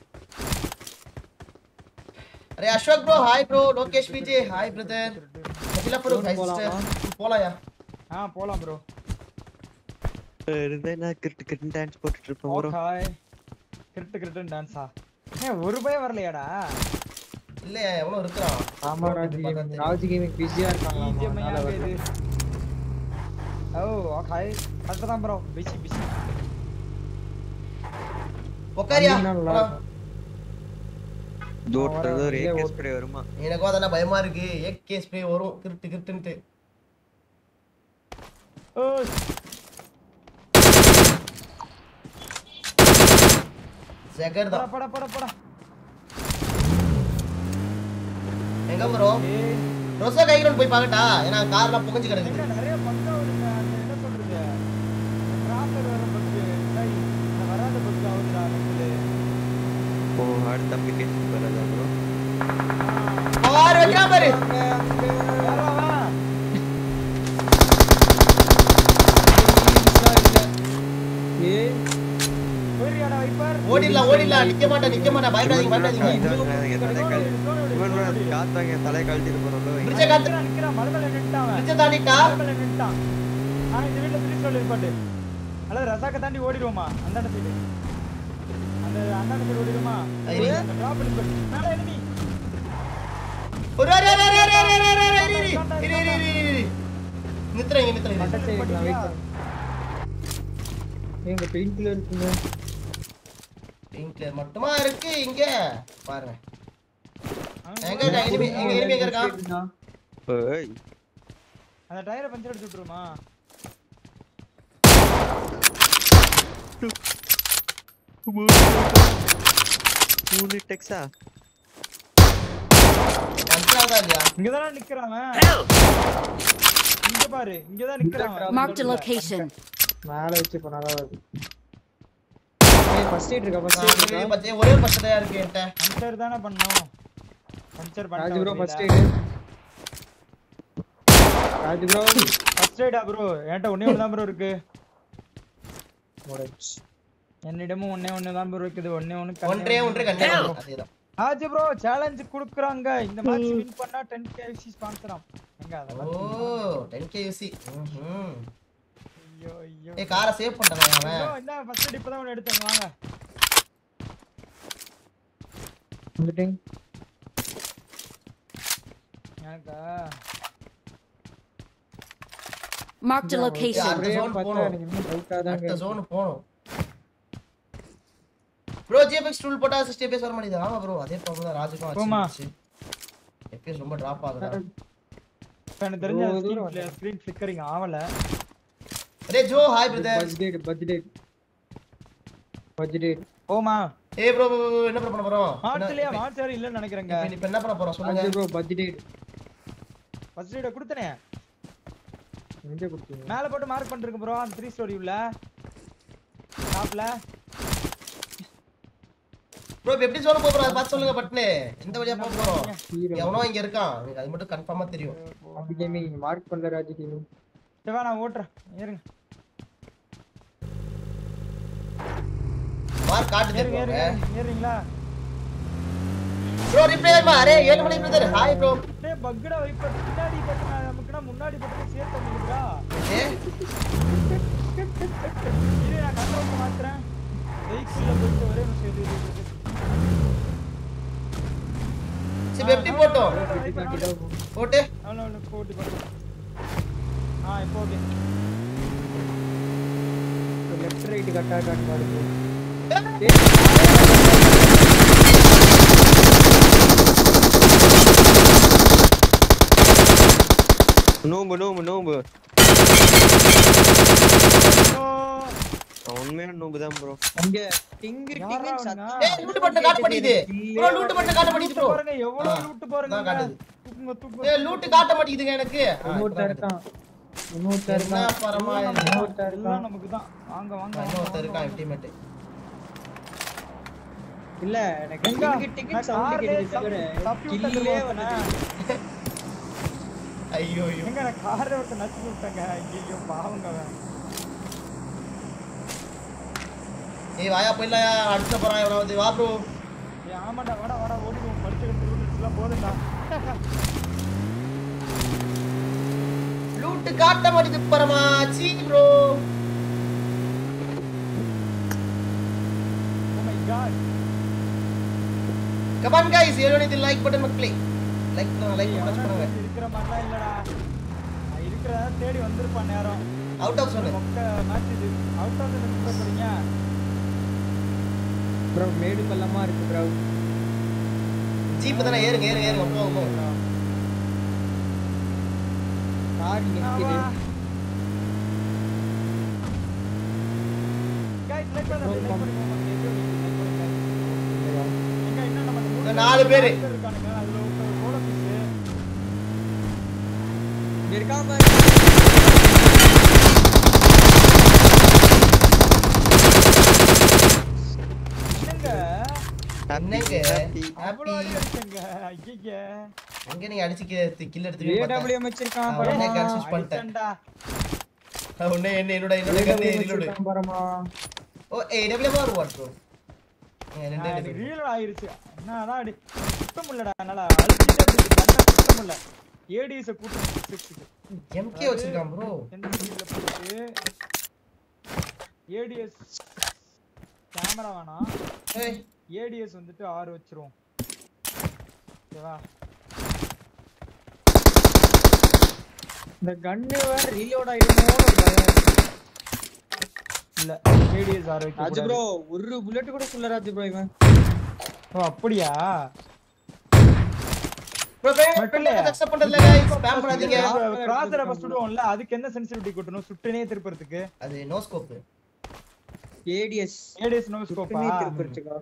அரே Ashok bro hi bro Lokesh Vijay hi brother மதிலா ப்ரோ Zone ஹாய் போலாமா? சிஸ்டர் போலாயா ஆ போலாம் ப்ரோ இருந்தே நான் கிரிட்டு கிரிட்டு டான்ஸ் போட்டுட்டு இருப்பேன் ப்ரோ ஓகே கிரிட்டு கிரிட்டு டான்ஸா ஏ ஒரு பய வரலையாடா இல்ல எவனோ இருக்கிறான் ஆமா ராஜ் கேமிங் ராஜ் கேமிங் பிஸியா இருக்காங்க ஈஜிஎம் அதனால யாங்க வரல. இது ஓ ஓகே கரெக்ட் தான் ப்ரோ பிசி பிசி உக்காரியா வந்தீங்கன்னா நல்லா போலாம். இருக்கும். தூரத்துல ஒரு இல்ல, ஏகே ஒரு- ஸ்ப்ரே வருமா எனக்கும் அதெல்லாம் பயமா இருக்கு ஏகே ஸ்ப்ரே வரும் கிருட்டு கிருட்டுன்ட்டு ஓ ஜெகர் பட தான் பட பட பட எங்க ப்ரோ ஏய் ரொசா கைகிரவுண்ட் போய் பார்க்கட்டா ஏன்னா கார்லாம் புகஞ்சு கிடக்குது எங்க நிறைய பக்கம் இருக்கு அது என்ன சொல்றது டிராஃபிக் வர பக்கு சரி இந்த வராத பக்கு ஆகுதுடா நமக்கு ஓ அடுத்த அப்ளிகேஷன் வரதா ப்ரோ பாரு வைக்கிறா பாரு யாரோ அவன் ஓடிடலாம் ஓடிடலாம் நிக்க மாட்டேன் நிக்க மாட்டேன் பயப்படாதீங்க பயப்படாதீங்க காத்தாங்க தலை கழட்டிட்டு போறோம் பிரிட்ஜை காத்து நிக்கிறான், நிக்கிறான், மலை மேல நின்னுட்டான் அவன். பிரிட்ஜை தாண்டிட்டா மலை மேல நின்னுட்டான். ஆனா இந்த வீட்ல த்ரீ ஸ்டோர் இருப்பாட்டு அல்லது ரசாக்க தாண்டி ஓடிடுவோமா அந்தாண்ட சைடு அந்த அந்தாண்ட சைடு ஓடிடுவோமா ஐரி. அந்த டிராப் பண்ணி மேல enemy. ஒரு அரை அரை அரை அரை அரை அரை அரை இரு, இரு, இரு, இரு, இரு, இரு, இரு. நித்துறேன் இங்க நித்துறேன் இரு. மட்டை சைடு நான் வெயிட் பண்ணு எங்க பெயின் கில்லர் இருக்குங்க பெயின் கிளியர் மட்டுமா இருக்கு இங்க பாருங்க அவன் எங்க enemy எங்க enemy எங்க இருக்கான் ஏய் அந்த டயரை பஞ்சர் அடிச்சு விட்டுருமா மூணு டெக்ஸா பஞ்சாவதா இல்லையா இங்கதான் நிக்கிறான் அவன். இங்க பாரு இங்கதான் நிக்கிறான் அவன். Marked a location. மேல வச்சு போனாதான் வருது ஏய் ஃபர்ஸ்ட் எய்ட் இருக்கா ஃபர்ஸ்ட் நான் எய்ட் வெளியே இருக்கா பார்த்தேன் ஒரே ஒரு பச்சையா இருக்கு என்கிட்ட பஞ்சர் தானே பண்ணோம் பஞ்சர் ராஜ் ப்ரோ ஃபர்ஸ்ட் பண்ண எய்ட் ராஜ் ப்ரோ ஃபர்ஸ்ட் எய்டா ப்ரோ என்கிட்ட ஒண்ணே ஒண்ணு தான் ப்ரோ இருக்கு முடிச்சு என்னிடமும் ஒண்ணே ஒண்ணு தான் ப்ரோ இருக்குது ஒண்ணே ஒண்ணு ஒன்றே ஒன்றே கண்டிப்பா அதேதான் ராஜ் ப்ரோ சேலஞ்ச் குடுக்குறாங்க இந்த மேட்ச் வின் பண்ணா 10 கேசி ஸ்பான்சராம் எங்க ஓ அதெல்லாம் 10k UC ம்ஹும் ஐயோ ஐயோ ஏய் காரை சேவ் பண்ணிட்டானே அவன் ப்ரோ இந்த ஃபர்ஸ்ட் எய்ட் இப்பதான் ஒன்னு எடுத்தாங்க வாங்க வந்துட்டேன் எனக்கா Marked a location. அடுத்த ஒரே zone பார்த்தா போகணும். எனக்கு இன்னும் பைக்காதாங்க அடுத்த ஜோன் போணும் ப்ரோ ஜிஎஃப்எக்ஸ் டூல் போட்டா 60 FPS வர மாட்டேங்குது ஆமா ப்ரோ அதே ப்ராப்ளம் தான் ராஜுக்கும் போமா. ஆச்சு FPS ரொம்ப டிராப் ஆகுதா இப்ப எனக்கு தெரிஞ்ச இவ்வளவு தூரம் ஸ்கிரீன் ஸ்கிரீன் ஃபிளிக்கரிங் ஆவல அரே Joe hi brother birthday birthday birthday போமா ஏய் ப்ரோ என்ன ப்ரோ பண்ண போறோம் ஹார்ட்லயே ஹார்ட் சார் இல்லன்னு நினைக்கிறேங்க இப்ப இப்ப என்ன பண்ண போறோம் சொல்லுங்க ராஜ் ப்ரோ பர்த்டே ஃபர்ஸ்ட் எய்ட கொடுத்தனே எங்க கொடுத்தீங்க மேல போட்டு மார்க் பண்ணிருக்கு ப்ரோ அந்த த்ரீ ஸ்டோரி உள்ள டாப்ல ப்ரோ இப்ப எப்படி சொல்ல போறோம் அதை பார்த்து சொல்லுங்க பட்னு எந்த வழியா போக போறோம் ஹீரோ எவனோ இங்க இருக்கான் எனக்கு அது மட்டும் கன்ஃபார்மா தெரியும் அப்படி கேமிங் மார்க் பண்ணல ராஜ் கேமிங் சிவா நான் ஓட்டுறேன் ஏறுங்க மார்க் காட்டுது ஏறுங்க ஏறுங்க ஏறுங்க. ஏறுறீங்களா ப்ரோ ரிப்ளை ஆமா அரே 7 மணி பிரதர் ஹாய் ப்ரோ டேய் பக்குடா வைப்பர் பின்னாடி பட்டு நமக்குனா முன்னாடி பட்டு சேர்த்து வந்துருக்கா ஏ இரு நான் கண்ட்ரோல் மாத்துறேன் வெஹிக்கிள்ல போயிட்டு ஒரே நிமிஷம் இரு, இரு, இரு. சரி எப்படி போட்டோம் போட்டு அவ்வளோ அவ்வளோ போட்டு போட்டு ஆ இப்போ ஓகே லெஃப்ட் ரைட் கட்டா காட்டு பாருங்க நோம்பு நோம்பு நோம்பு அவன் உண்மையான நோம்பு தான் ப்ரோ அங்க டிங்கு யாரா டிங்கு அவனுங்க? சத்தம் ஏய் லூட் பட்டன் காட்ட மாட்டேங்குது ப்ரோ லூட் பட்டன் காட்ட மாட்டேங்குது ப்ரோ பாருங்க எவ்வளவு ஆ, லூட் பாருங்க அதான் காட்டுது. தூக்குங்க தூக்குங்க ஏய் லூட் காட்ட மாட்டேங்குதுங்க எனக்கு ஆ, இன்னொருத்தன் இப்ப இருக்கான் இன்னொருத்தன் என்ன இருக்கான் பரமா இன்னொருத்தன் எல்லாம் இருக்கான் நமக்கு தான் வாங்க வாங்க இன்னொருத்தர் வாங்க, இருக்கான் வாங்க. அல்டிமேட் இல்ல எனக்கு எங்க? டிங்கு டிங்கு நான் சவுண்ட் கார்லயே கேக்குது தவிர தப்பி- தப்பி விட்டது கில்லே போதுனே. வந்து ஐயோ ஐயோ எங்க நான் காரை ஒருத்தன் நச்சு விட்டேங்க ஐயோ பாவங்க அவன் ஏய் வாயா போயிடலாம் அடிச்ச போறான் எவனாவது வா ப்ரோ ஏய், ஆமாடா வாடா வாடா ஓடிடுவோம் படிச்சு கட்டு எல்லாம் போதும்டா லூட் காட்ட மாட்டேங்குது பரமா சீ bro oh my god come on guys ஏழு இது லைக் பட்டன் மக்களே லைக் பண்ணுங்க லைக் பண்ணுங்க இருக்கிற மாதிரிலாம் இல்லடா நான் இருக்கிறதா தேடி வந்திருப்பான் நேரம் அவுட் ஆஃப் சொல்லு மொக்க மேட்ச் இது அவுட் ஆஃப் என்ன போறீங்க ப்ரோ மேடு பள்ளமா இருக்கு ப்ரோ ஜீப் தானே ஏறுங்க ஏறுங்க ஏறுங்க போங்க போங்க கார் நிக்குது गाइस லைக் பண்ணுங்க லைக் பண்ணுங்க எங்க என்ன நம்ம இந்த மூணு இந்த நாலு பேரு. பேர் இருக்கானுங்க அதுல ஒருத்தர் கோல பீஸ் இங்க இருக்கான் பாரு என்னங்க என்னங்க அவ்வளவு அடி ஹாப்பி அடிச்சங்க ஐயய்ய எங்க நீங்க அடிச்சு கில் எடுத்துக்கீங்க ஏடபிள்யூ வச்சிருக்கான் அவன் பரமா என்ன cancel பண்ணிட்டேன். அடிச்சேன்டா உன்னை என்ன என்னோட என்னோட கண்ணு AWM ரீலோட் வச்சிருக்கான் பரமா oh AW R what bro ஏன் ரெண்டே நான் ரெண்டு எனக்கு ரீலோட் ஆயிருச்சு என்னடா அடி சுத்தம் இல்லடா என்னால அழுத்திட்டே இருக்கு கண்ணை சுத்தம் இல்ல ஏடிஎஸ் கூட்டு சிக்ஸுக்கு எம்கே வச்சிருக்கான் ப்ரோ எந்த சைடுல போயிட்டு ஏடிஎஸ் கேமரா வேணாம் ஏய் ஏடிஎஸ் வந்துட்டு ஆறு வச்சிருவோம் ஓகேவா இந்த கன்னு வேற ரீலோட் ஆயிடுமோன்னு ஒரு பயம் இருக்கு. இல்ல ஏடிஎஸ் ஆறு வைக்க ராஜு ப்ரோ ஒரு புல்லட் கூட சொல்ல ராஜு ப்ரோ இவன் ஓ அப்படியா ப்ரோ மட்டும் ஃப்ரெண்ட் இல்லையா? அக்செப்ட் பண்றதுல guys ஸ்பாம் பண்ணாதீங்க கிராசரை ஃபர்ஸ்ட் விடுவோம்ல அதுக்கு என்ன சென்சிட்டிவிட்டி கொட்டணும் சுட்டுனே திருப்பறதுக்கு அது no scope ADS ADS no ஸ்கோப்பா திருப்பிருச்சுக்கா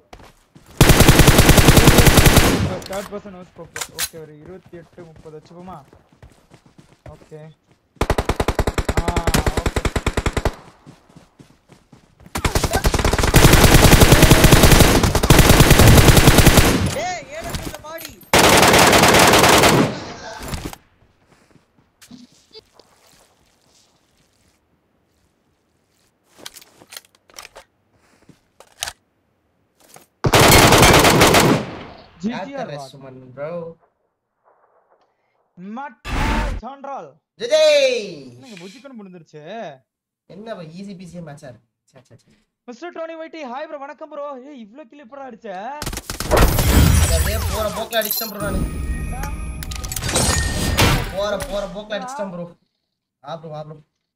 third person no scope okay ஒரு இருபத்தி எட்டு முப்பது வச்சுப்போமா ஓகே ஆ ஓகே ஏய் ஏடத்துல மாடி ஜிஜிஆர் சுமன் ப்ரோ மட்டால் சான்றால் ஜெய் என்னங்க புஜிக்கணும் முடிஞ்சிருச்சு என்ன ஈஸி பிசி மேட்சா இருக்கு சே சே சே மிஸ்டர் டோனி வைட்டி ஹாய் ப்ரோ வணக்கம் ப்ரோ ஏய் இவ்ளோ கில் எப்படா அடிச்ச அது அப்படியே போற போக்குல அடிச்சிட்டேன் ப்ரோ நானு போற போற போக்குல அடிச்சிட்டேன் ப்ரோ ஆ ப்ரோ ஆ ப்ரோ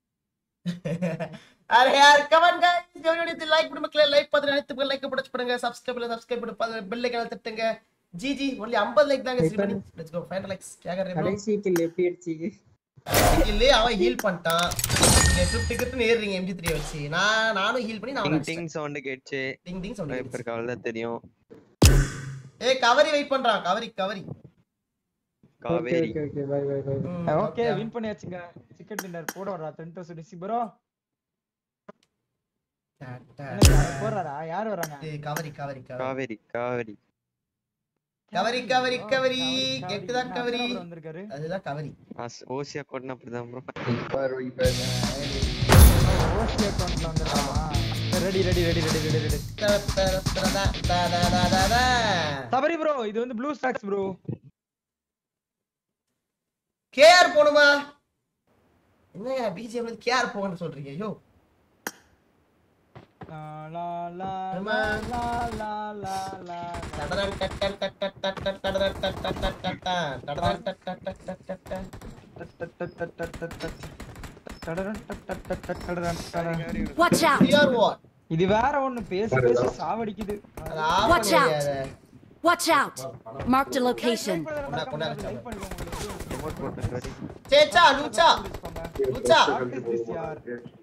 அரே யார் கமெண்ட் गाइस இந்த வீடியோக்கு லைக் பண்ணி மக்களே லைக் பார்த்து அனைத்து பேர் லைக் போட்டு பண்ணுங்க சப்ஸ்கிரைப் பண்ணி சப்ஸ்கிரைப் பண்ணி பெல் ஐகான் தட்டுங்க ஜிஜி ஒன்லி 50 லைக் தாங்க சீ பண்ணி லெட்ஸ் கோ ஃபைனல் லைக்ஸ் क्या कर रहे ப்ரோ கடைசி கில் எப்படி அடிச்சீங்க இல்லையே அவன் ஹீல் பண்ணிட்டான் நீங்க ட்ரிப் டிக்கெட்னு ஏறுறீங்க எம்ஜி த்ரீ வச்சு நான் நானும் ஹீல் பண்ணி நான் டிங் அவனை டிங் சவுண்ட் கேட்டுச்சு டிங் டிங் சவுண்ட் ஸ்னைப்பருக்கு அவ்வளவுதான் தெரியும் ஏய் கவரி வெயிட் பண்றான் கவரி கவரி okay Kaveri okay okay bye bye bye ம், ஓகே okay. வின் பண்ணியாச்சுங்க சிக்கன் டின்னர் போட வரா 10000 டிசி ப்ரோ டா, டா, போறாரா யார் வராங்க இது கவரி கவரி கவரி காவேரி காவேரி கவரி கவரி கவரி கேக்குதா கவரி bro வந்திருக்காரு அதுதான் கவரி ஆஸ்- ஓசியா கோட்னா அப்படிதான் ப்ரோ ஓசி அக்கவுண்ட்ல வந்திருக்காமா ready ready ready ready ready ready தர, தர, தர, தா, தா, தா, தா, தா, தா. சபரி ப்ரோ இது வந்து ப்ளூ ஸ்டாக்ஸ் ப்ரோ கேஆர் போணுமா என்னங்க பிஜிஎம் கேஆர் போகணும்னு சொல்றீங்க ஐயோ லா லா லா ஆமா. லா லா லா லா டடரன் டட் டட் டட் டட் டட் டட் டடரன் டட் டட் டட் டட் டட். டடரன் டட் டட் டட் டட் டட் டட். டட் டட் டட் டட் டட் டட் டட். டடரன் டட் டட் டட் டட் டடரன் டடரன். Watch out! Fear what? இது வேற ஒண்ணு பேசி பேசி சாவடிக்குது அது off Watch பண்ண out. முடியாது. Watch out! Marked a location. கொண்டா, கொண்டா, Like பண்ணிக்கோங்க உங்களுக்கு. ரிமோட் போட்டு காரி சேச்சா லூச்சா லூச்சா What is this yaar?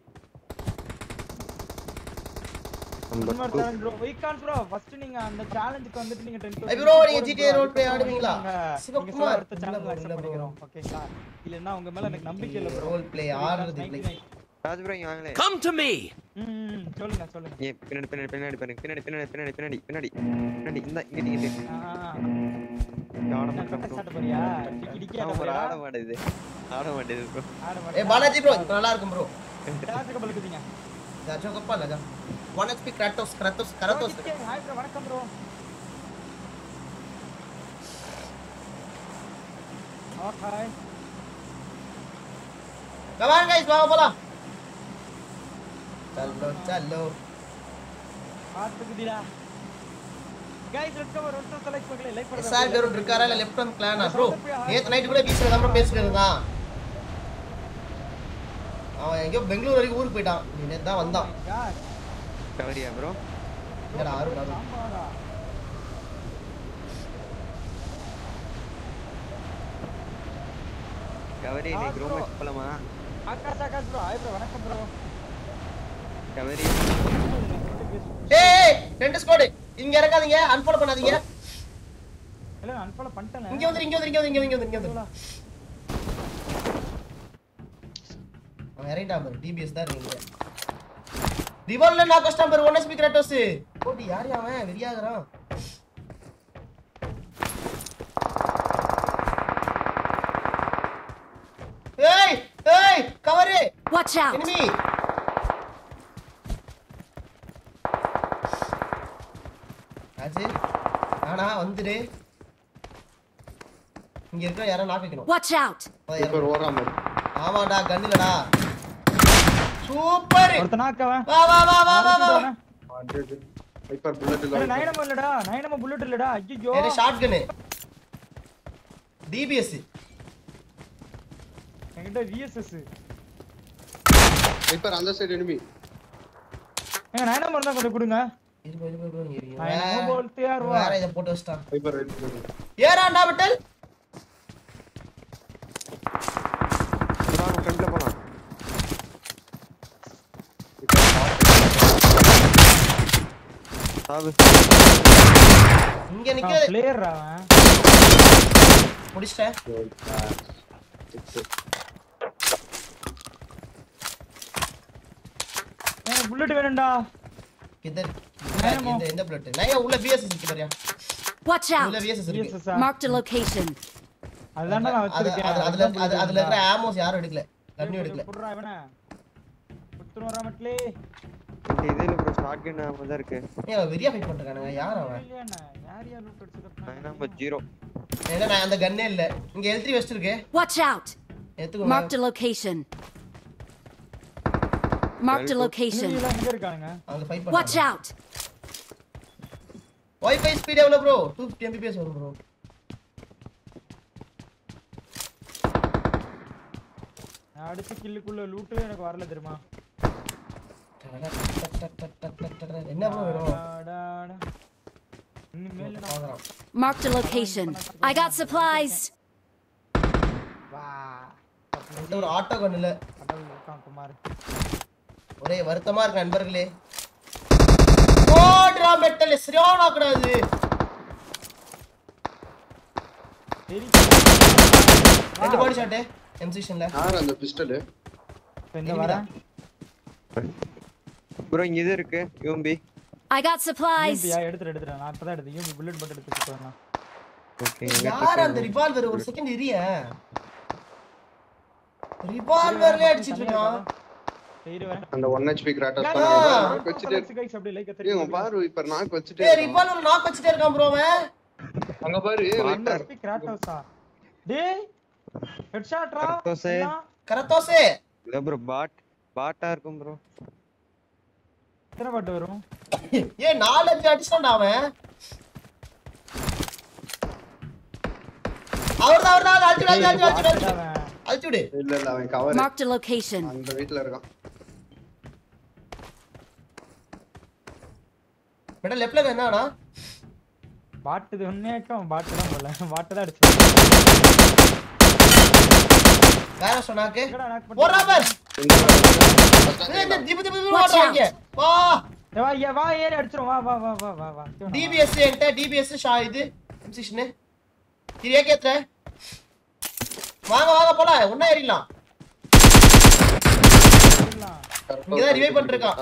இன்னொரு challenge bro. Weekends bro. First நீங்க அந்த challenge-க்கு வந்துட்டு நீங்க 10,000 ஐ bro, நீங்க போடுங்க GTA bro. role play அதுக்கப்புறம் ஆடுவீங்களா? நீங்க- நீங்க சிவகுமார். சொல்ல அடுத்த இல்ல channel bro, accept இல்ல bro. பண்ணிக்கிறோம். ஓகேங்களா? இல்லைன்னா உங்க மேல எனக்கு நம்பிக்கை இல்ல bro. ரோல் பிளே ஆடுறது இல்லை 99. ராஜ் ப்ரோ இங்க வாங்களே Come to me! ம், ம், சொல்லுங்க சொல்லுங்க ஏ பின்னாடி பின்னாடி பின்னாடி பாருங்க பின்னாடி பின்னாடி பின்னாடி பின்னாடி பின்னாடி பின்னாடி இந்த இங்க இங்க ஆ, ஆ, ஆ. ஆட என்ன கட்ட மாட்டேன் சாட்ட போறியா? டிக்கி டிக்கி ஆட bro போறியா? ஆட மாட்டேது ஆட மாட்டேது ப்ரோ ஆட ஏ மாட்டியா? பாலாஜி ப்ரோ இது நல்லா இருக்கும் ப்ரோ டாஸ்க்கு பலுக்குதீங்க. ஜாஜோ கப்பா லகா 1 HP Kratos Kratos Kratos okay, hi bro, வணக்கம் bro. Okay. come on guys வாங்க போலாம் சல்லோ சல்லோ பார்த்துக்குதுடா. Guys, let's go. ஒரு நிமிஷம் select பண்ணல. Like பண்ணுங்க. எஸ்ஆர் பேரும் இருக்காரா இல்ல லெஃப்ட் ஃப்ரம் கிளானா ப்ரோ நேத்து நைட் கூட பீச்ல தான் பேசிட்டு இருந்தான் அவன் எங்கேயோ பெங்களூர் வரைக்கும் ஊருக்கு போயிட்டான் நீ நேத்து தான் வந்தான் Oh my God. கவரியா ப்ரோ என்னடா அருண் அருண் சாம்பாரா? கவரி ஆ, இன்னைக்கு bro. ரூம் போலாமா Akash Akash bro hi bro வணக்கம் ப்ரோ கவரி ஏய் ஏய், ரெண்டு ஸ்குவாட் இங்க இறக்காதீங்க அன்ஃபாலோ பண்ணாதீங்க இல்ல நான் அன்ஃபாலோ பண்ணிட்டேன் இங்க வந்து இங்க வந்து இங்க வந்து இங்க வந்து இங்க வந்து அவன் இறங்கிட்டான் பாரு டிபிஎஸ் தான் இருக்கீங்க ரிவால்ல நான் கஷ்டம் பாரு ஒன் எஸ்பி கிராட்டோஸ் ஓடி யார் அவன் வெறியாகறான் ஏய் ஏய் கவரு Watch out! ராஜு ஆனா வந்துடு இங்க இருக்க யாரோ நாக்கு வைக்கணும் Watch out! அதான் யாரோ- இப்ப ஓடுறான் பாரு. ஆமாடா கண்ணுலடா சூப்பர் ஒருத்த நாக்கவன் வா வா வா வா வா வா hundred. Viper bullet இல்ல. நயனமா இல்லடா நயனமா புல்லட் இல்லடா ஐயோ இது ஷார்ட் கன்னு டிபிஎஸ் என்கிட்ட விஎஸ்எஸ் Viper அந்த side enemy. எங்க நயனமா இருந்தா கொஞ்சம் கொடுங்க இருபது இருபது இருபது இருபது. நயனமா வே- போல்ட்டு யாருவா வேற இதை போட்டு வச்சிட்டான் Viper right side. ஏறாண்டா விட்டல் வாங்க ஃப்ரண்ட்ல போலாம் சாவு இங்க நிக்கிறது பிளேயர் அவன் முடிச்சிட்டேன் எனக்கு புல்லட் வேணும்டா இந்த நேரமோ. இந்த இந்த பிளட் நையா உள்ள பிஎஸ்எஸ் இருக்கு பாரியா Watch உள்ள out! பிஎஸ்எஸ் இருக்கு விஎஸ்எஸ் Marked a location. அதுதான்டா நான் அது- வச்சிருக்கேன் அது- அதுல அது அதுல இருக்கிற ஆமோஸ் யாரும் எடுக்கல கண்ணு எடுக்கல புடுறா இவனை குத்துரு வரா மட்லே இந்த இதுல ப்ரோ ஷார்ட் கன் ஆமா தான் இருக்கு ஏன் வெறியா ஃபைட் பண்றானுங்க யார் அவன் இல்லையாண்ணா யார் யார் லூட் அடிச்சது நம்பர் ஜீரோ ஏன்னா நான் அந்த கன்னே இல்ல இங்க எல்3 வெஸ்ட் இருக்கு Watch out! எடுத்துக்கோங்க Marked a location. Marked a location. எல்லாம் எங்க இருக்கானுங்க அங்க ஃபைட் Watch பண்றாங்க out! வைஃபை ஸ்பீட் எவ்வளவு ப்ரோ 250 mbps வரும் ப்ரோ நான் அடிச்ச கில்லுக்குள்ள லூட்டு எனக்கு வரல தெரியுமா என்ன ப்ரோ வேணும் டாடாடா. இனிமேல் நான் பாக்குறோம் Marked a location. I got supplies. வா இந்த ஒரு ஆட்டோ கன் இல்ல கடவுள் இருக்கான் குமார் ஒரே வருத்தமா இருக்கு நண்பர்களே ஓடுறா மெட்டல் சரியான கூடாது சரி ரெண்டு பாடி ஷாட் எம் செக்ஷன்ல யார் அந்த பிஸ்டல் இப்ப இந்த வரேன் ப்ரோ இங்க இது இருக்கு யூம்பி I got supplies. யூபியா எடுத்துட்டு எடுத்துட்டேன் நான் இப்பதான் எடுத்தேன் யூபி புல்லட் மட்டும் எடுத்து வரணும் ஓகே யார் அந்த ரிவால்வர் ஒரு செகண்ட் இரிய ரிவால்வர்ல அடிச்சிட்டு இருக்கான் சரி வரேன் அந்த 1 HP கிராட்டஸ் Yeah, பண்ணி yeah. நாக்கு வச்சுட்டே Guys, guys, அப்படியே like அ ஏய், உங்க தட்டி பாரு Viper நாக்கு வச்சுட்டே ஏய் இருக்கான். ரிவால்வர் நாக் வச்சிட்டே இருக்கான் ப்ரோ அவன் அங்க பாரு ஏய், Viper. விட்டு. கிராட்டோஸா டேய் ஹெட்ஷாட்ரா கிராட்டோஸே. கரத்தோசே இல்ல ப்ரோ பாட் பாட்டா இருக்கும் ப்ரோ எத்தனை பாட்டு வரும் ஏய் நாலு அஞ்சு அடிச்சான்டா அவன் அவர்தான் அவர்தான் அழிச்சு அழிச்சு அழிச்சு அழிச்சு அழிச்சு அவன் அழிச்சு விடு இல்ல இல்ல அவன் கவர் Marked a location. அந்த வீட்ல இருக்கான் மேடம் லெஃப்ட்ல என்னடா பாட்டு உண்மையாக்கம் பாட்டு தான் போல பாட்டு தான் அடிச்சு வேற சொன்னாக்கு எங்கடா knock பண்ணி- போறா பார் இந்த ஏய், இந்த திபு திபு திபு Watch ஓடுறாங்க வா ஏய், வா ஏ வா ஏறி அடிச்சிரும் வா வா வா வா வா வா டிபிஎஸ் என்கிட்ட டிபிஎஸ் ஷா இது இன்சிஷன் இது ஏகேத்ர வாங்க வாங்க போலாம் ஒண்ணா ஏறிடலாம் இங்கதான் ரிவைவ் பண்ணிருக்கான்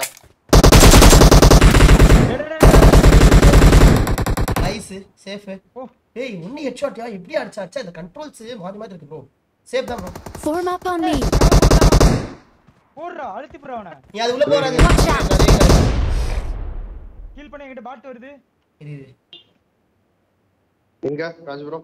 நைஸ் சேஃப் ஓ. ஏய் ஒண்ணு ஹெட்ஷாட்யா எப்படி அடிச்சா அச்சா இந்த கண்ட்ரோல்ஸ் மாறி மாறி இருக்கு ப்ரோ சேஃப் தான் bro Form up on me. போடுறா அழுத்தி போடுறா அவனை நீ அது உள்ள போறாது Watch out. கீல் பண்ணி என்கிட்ட பாட்டு வருது இரு இரு. எங்க ராஜ் ப்ரோ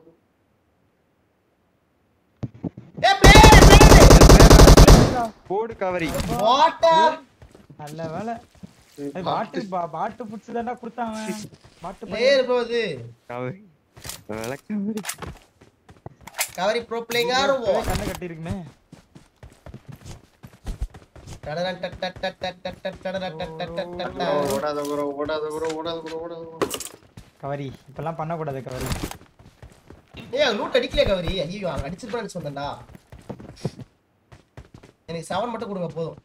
ஏய் பிளேயர் பிளேயர் போடு கவரி வாட்டா நல்ல வேலை ஏய், பாட்டு பா- பாட்டு புடிச்சு தான்டா கொடுத்தாங்க பாட்டு பையன். பிளேயர் ப்ரோ இது கவரி நல்ல கவரி கவரி ப்ரோ பிளேயர் இப்பவே கண்ணை கட்டி இருக்குமே டடரன் டட் டட் டட் டட் டட் டட் டடரன் டட் டட் டட் டட் ப்ரோ ஓடாத ப்ரோ ஓடாத ப்ரோ ஓடாத ப்ரோ ஓடாத ப்ரோ கவரி இப்பெல்லாம் பண்ணக்கூடாது கவரி ஏய் லூட் அடிக்கலையா கவரி ஐயோ அவன் அடிச்சிருப்பான்னு சொன்னேன்டா எனக்கு செவன் மட்டும் கொடுங்க போதும்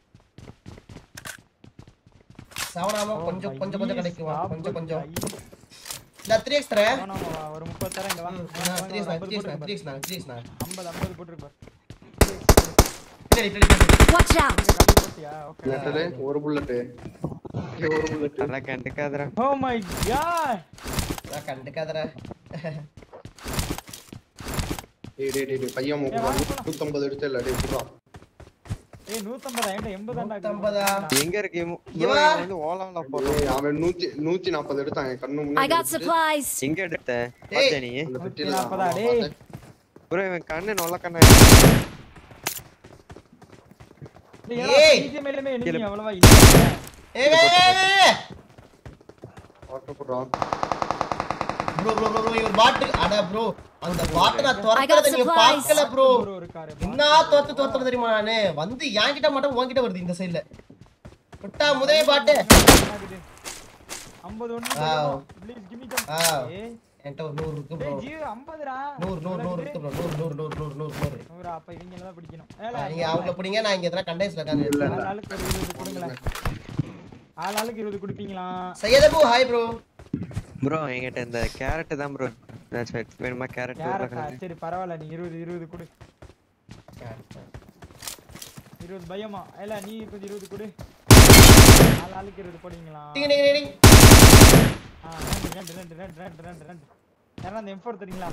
செவன் ஆமா கொஞ்சம் கொஞ்சம் கொஞ்சம் கிடைக்கும் கொஞ்சம் கொஞ்சம் இல்ல த்ரீ எக்ஸ் தரேன் ஆமாம், ஆமாம், ஒரு முப்பது தரேன் இங்க வா. வாங்க, த்ரீ வாங்க, எக்ஸ் ஐம்பது த்ரீ எக்ஸ் போட்டுருக்கு த்ரீ எக்ஸ் த்ரீ எக்ஸ் பாரு. ஐம்பது ஐம்பது போட்டுருக்கு பாரு. பின்னாடி பின்னாடி Watch out! நீங்க கம்மி போட்டியா? Okay. மெட்டலே ஒரு புல்லட் ஒரு புல்லட் நல்லா கண்டுக்காதடா Oh my god! நான் கண்டுக்காதடா டேய் டேய் டேய், டேய் பையன் மூக்கு ஏய், வாங்க போலாம். நூத்தம்பது எடுத்து இல்ல டேய் புறா ஏய் 150 என்கிட்ட 80 தான்டா இருக்கு. 150 எங்க இருக்கு இவன்? bro, இவன்? இவன் வந்து ஓலால போறான் ஏய், அவன் நூத்தி நூத்தி நாற்பது எடுத்தான் என் கண்ணு I முன்னாடி got supplies. எங்க எடுத்த டேய். பாத்தியா நீ அந்த நூத்தி பெட்டியில நாற்பதா, ஆமா, டேய். பார்த்தேன். ப்ரோ இவன் கண்ணு நொல்ல கண்ணா டேய், ஏடா, ஏய். BGM லயுமே enemy கீழே. அவ்வளவா இல்ல. ஏய் ஏய், ஏய், ஏய், ஏய். ஆட்டோ போடுறான். ப்ரோ ப்ரோ ப்ரோ ப்ரோ இவர் பாட்டு அட ப்ரோ அந்த பாட்டு நான் I got துரக்கிறத நீங்க supplies. பார்க்கல ப்ரோ bro இருக்காரு. என்ன துரத்து துரத்துறது தெரியுமா நானு வந்து என்கிட்ட மட்டும் உன்கிட்ட வருது இந்த சைடுல விட்டா முதவே பாட்டு ஆகுது. 50 ஒண்ணு Wow. போதுமா? Please give me some. Wow. ஏய், என்கிட்ட ஒரு நூறு இருக்கு ப்ரோ டேய், ஜீவ் 50 டா. நூறு நூறு நூறு இருக்கு ப்ரோ நூறு நூறு நூறு நூறு நூறு நூறு நூறா, அப்ப இவங்கள தான் பிடிக்கணும். ஆ, ஏல, நீங்க அவங்கள பிடிங்க நான் இங்க எதனா கண்டென்ஸ்ல உட்காந்து இல்ல, ஆள் ஆளுக்கு ஒரு 20 கொடுங்களேன். ஆள் ஆளுக்கு 20 கொடுப்பீங்களா? சையதபு ஹாய் ப்ரோ ப்ரோ என்கிட்ட இந்த கேரட் தான் ப்ரோ வேணுமா கேரட் யாருக்கா? சரி பரவாயில்ல நீ 20 20 கொடு 20 பயமா இல்ல நீ கொஞ்சம் 20 கொடு ஆள் ஆளுக்கு 20 போடுவீங்களா டிங்க டிங்க டிங்க ஆ, ரெண்டு ரெண்டு ரெண்டு ரெண்டு ரெண்டு ரெண்டு ரெண்டு யாரா அந்த M4 தரீங்களா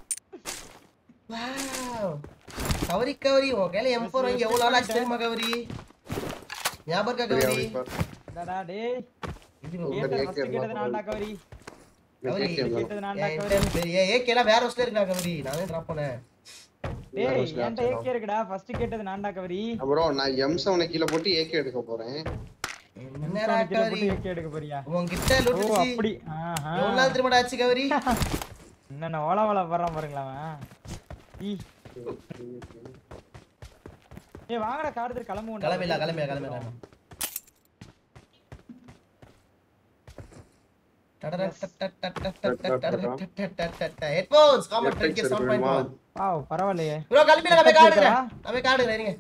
வாவ் கவரி கவரி உன் கையில M4 வாங்கி எவ்வளவு நாள் ஆச்சு தெரியுமா கவரி ஞாபகம் இருக்கா சரியா, கவரி வைப்பார். டடா டேய் இது கேட்டது AK ஃபர்ஸ்ட் கேட்டது நான்டா கவரி கவரி AK தான். கேட்டது நான்டா என் கவரி time பெரிய ஏகேல வேற ஹவுஸ்ல இருக்கா கவரி நானே டிராப் பண்ணேன் டேய் Rose ல என்கிட்ட AK இருக்குடா ஃபர்ஸ்ட் கேட்டது நான்டா கவரி அப்புறம் நான் எம் செவனை கீழே போட்டு ஏகே எடுக்க போறேன் என்னடா கீழ கவரி போட்டு AK எடுக்க போறியா உன்கிட்ட ஓ லூட்டு அப்படி ஆஹா எவ்வளவு நாள் திரும்ப ஆச்சு கவரி என்னென்ன ஓல ஓல வர்றான் பாருங்களா அவன் ஈ ஏய் வாங்கடா கார் எடுத்து கிளம்புவோம் கிளம்பில கிளம்பில கிளம்பில ஹெட்போன்ஸ் காமன் ட்ரெண்ட் கே சவுண்ட் பாயிண்ட் ஒன் வாவ் பரவாயில்லையே ப்ரோ கிளம்பில நான் போய் காடுறேன் நான் போய் காடுறேன் இருங்க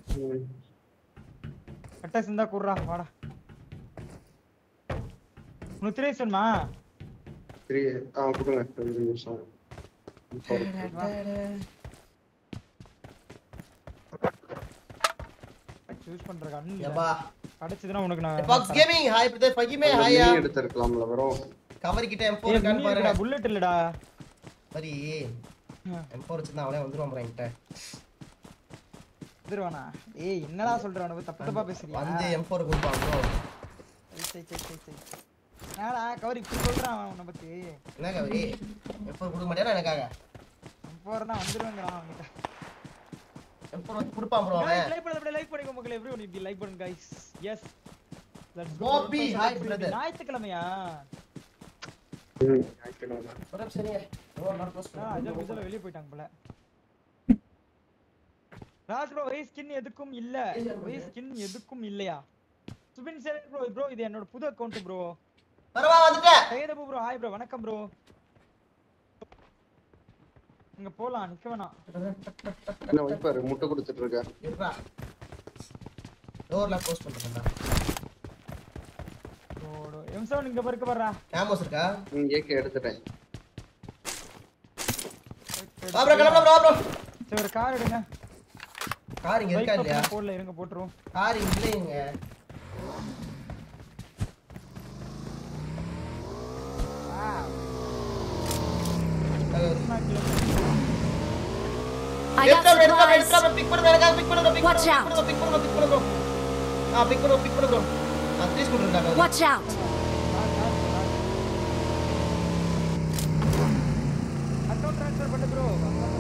கட்டஸ் இருந்தா குடுறா வாடா உனக்கு த்ரீ வேணுமா சரி ஆ கொடுங்க ஒரு நிமிஷம் சூஸ் பண்ற கண்ணு யப்பா கிடைச்சதுன்னா உனக்கு நான் பாக்ஸ் கேமிங் ஹாய் பிரதர் ஃபகிமே ஹாயா மினி எடுத்திருக்கலாம்ல வரும் கவர் கிட்ட M4 ஏய் இருக்கான்னு பாருங்க புல்லட் இல்லடா சரி M4 வச்சிருந்தா அவனே வந்துருவான் ப்ரோ என்கிட்ட வந்துருவானா ஏய் என்னடா சொல்ற உனக்கு தப்பு தப்பா பேசுறியா வந்து M4 கொடுப்பான் ப்ரோ சை, சை, சை, சை. என்னடா கவர் இப்படி சொல்றான் அவன் உன்னை பத்தி என்ன கவரி M4 கொடுக்க மாட்டேனா எனக்காக போறதா வந்துருவாங்கடா அவன்கிட்ட M4 வச்சு கொடுப்பான் ப்ரோ அவன் லைக் பண்ணி அப்படியே லைக் பண்ணிக்கோ மக்களே எவ்ரி ஒன் இப்படி லைக் பண்ணுங்க गाइस எஸ் Bobby, hi, brother. ஞாயிற்றுக்கிழமையா ம், ஆயிக்கலாம். ஒரு நிமிஷம் இருங்க. ஒரு நாள் close ஆ, அஜய் பண்ணு. புஜல வெளிய போயிட்டாங்க போல ராஜ் ப்ரோ வை ஸ்கின் எதுக்கும் இல்ல வை ஸ்கின் எதுக்கும் இல்லையா சுபின் சார் ப்ரோ ப்ரோ இது என்னோட புது அக்கவுண்ட் ப்ரோ வரவா வந்துட்டேன் சையதபு ப்ரோ ஹாய் ப்ரோ வணக்கம் ப்ரோ இங்க போலாம் நிக்க வேணாம் என்ன வைப்பாரு முட்டை கொடுத்துட்டு இருக்க இருடா டோர்லாம் க்ளோஸ் பண்ணிட்டேன்டா எம்சோன் இங்க பருக்க வர்றா ஆமோஸ் இருக்கா ம் ஏகே எடுத்துட்டேன் வா ப்ரோ கிளம்பலாம் ப்ரோ ப்ரோ சரி ஒரு கார் எடுங்க கார் இங்க இருக்கா பைக் இல்லையா போடல இருங்க போட்டுருவோம் கார் இங்க இல்லைங்க I got எடுத்தா எடுத்தா supplies. எடுத்தா பிக் பண்ணு எனக்கா பிக் பண்ணு பிக் Watch out. பண்ணு பிக் பண்ணு பிக் பண்ணு ப்ரோ ஆ பிக் பண்ணு பிக் பண்ணு ப்ரோ ஆ த்ரீ ஸ்கூட்டர் இருக்கா Watch out. அக்கவுண்ட் ட்ரான்ஸ்ஃபர் பண்ணு bro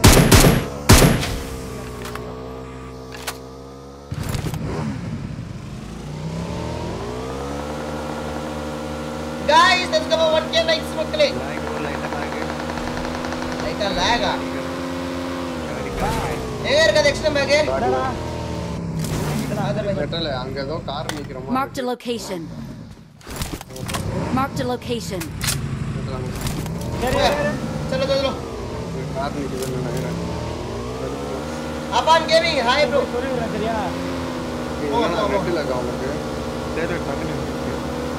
guys let's go 1k likes மக்களே lag bro, light ஆ lag. லைட்டா லாகா ஏ இருக்கா எக்ஸ்ட்ரா பேக் என்னடா மெட்டல் அங்க ஏதோ கார் நிக்கிற மாதிரி Marked a location. Marked a location. சரி சரி चलो चलो கார் நிக்குதுன்னு நினைக்கிறேன் அப்பான் கேமிங் ஹாய் ப்ரோ சொல்லிடுறேன் சரியா என்னன்னா ரெட்டில் இருக்கா உனக்கு சரி டக்குனு இருக்கு.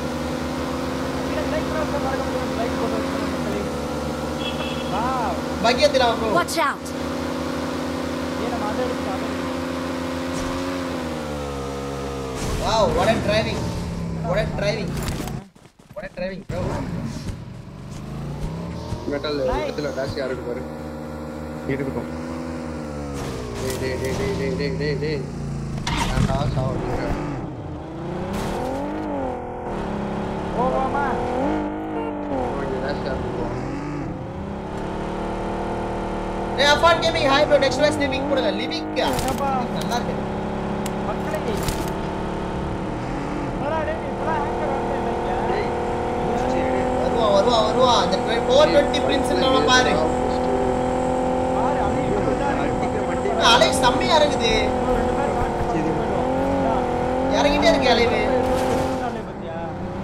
லைக் பண்ண மறக்க முடியும் லைக் போட்டு மக்களே வாவ் பக்கியத்திலா ப்ரோ Watch out. ஏன் நம்ம அதை எடுத்து அதை wow what a driving what a driving what a driving bro metal இடத்துல டாஷ் யாருக்கு பாரு இருக்கட்டும் டேய் டேய் டேய் டேய் டேய் டேய் டேய் டேய் காசு ஆகுது போவாமா ஓகே நேஷ் ஆகுது ஏய் அப்பான் gaming hi bro next match living போடுங்க லிவிங் என்னப்பா நல்லா இருக்கு மக்களே என்னடா டேய் இப்பலாம் ஹேக்கர் வந்து இல்லைங்க வருவான் வருவான் வருவான் அந்த 420 பிரின்ஸ் நம்ம பாரு பாரு அலி இப்ப தான் அடிக்கிற வண்டி அலை செம்மையா இருக்குது ஒரு ரெண்டு பேர் காட்டு போயிடுவோம் இந்தா. இறங்கிட்டே இருக்கு அலைவு இருந்தாலே பாத்தியா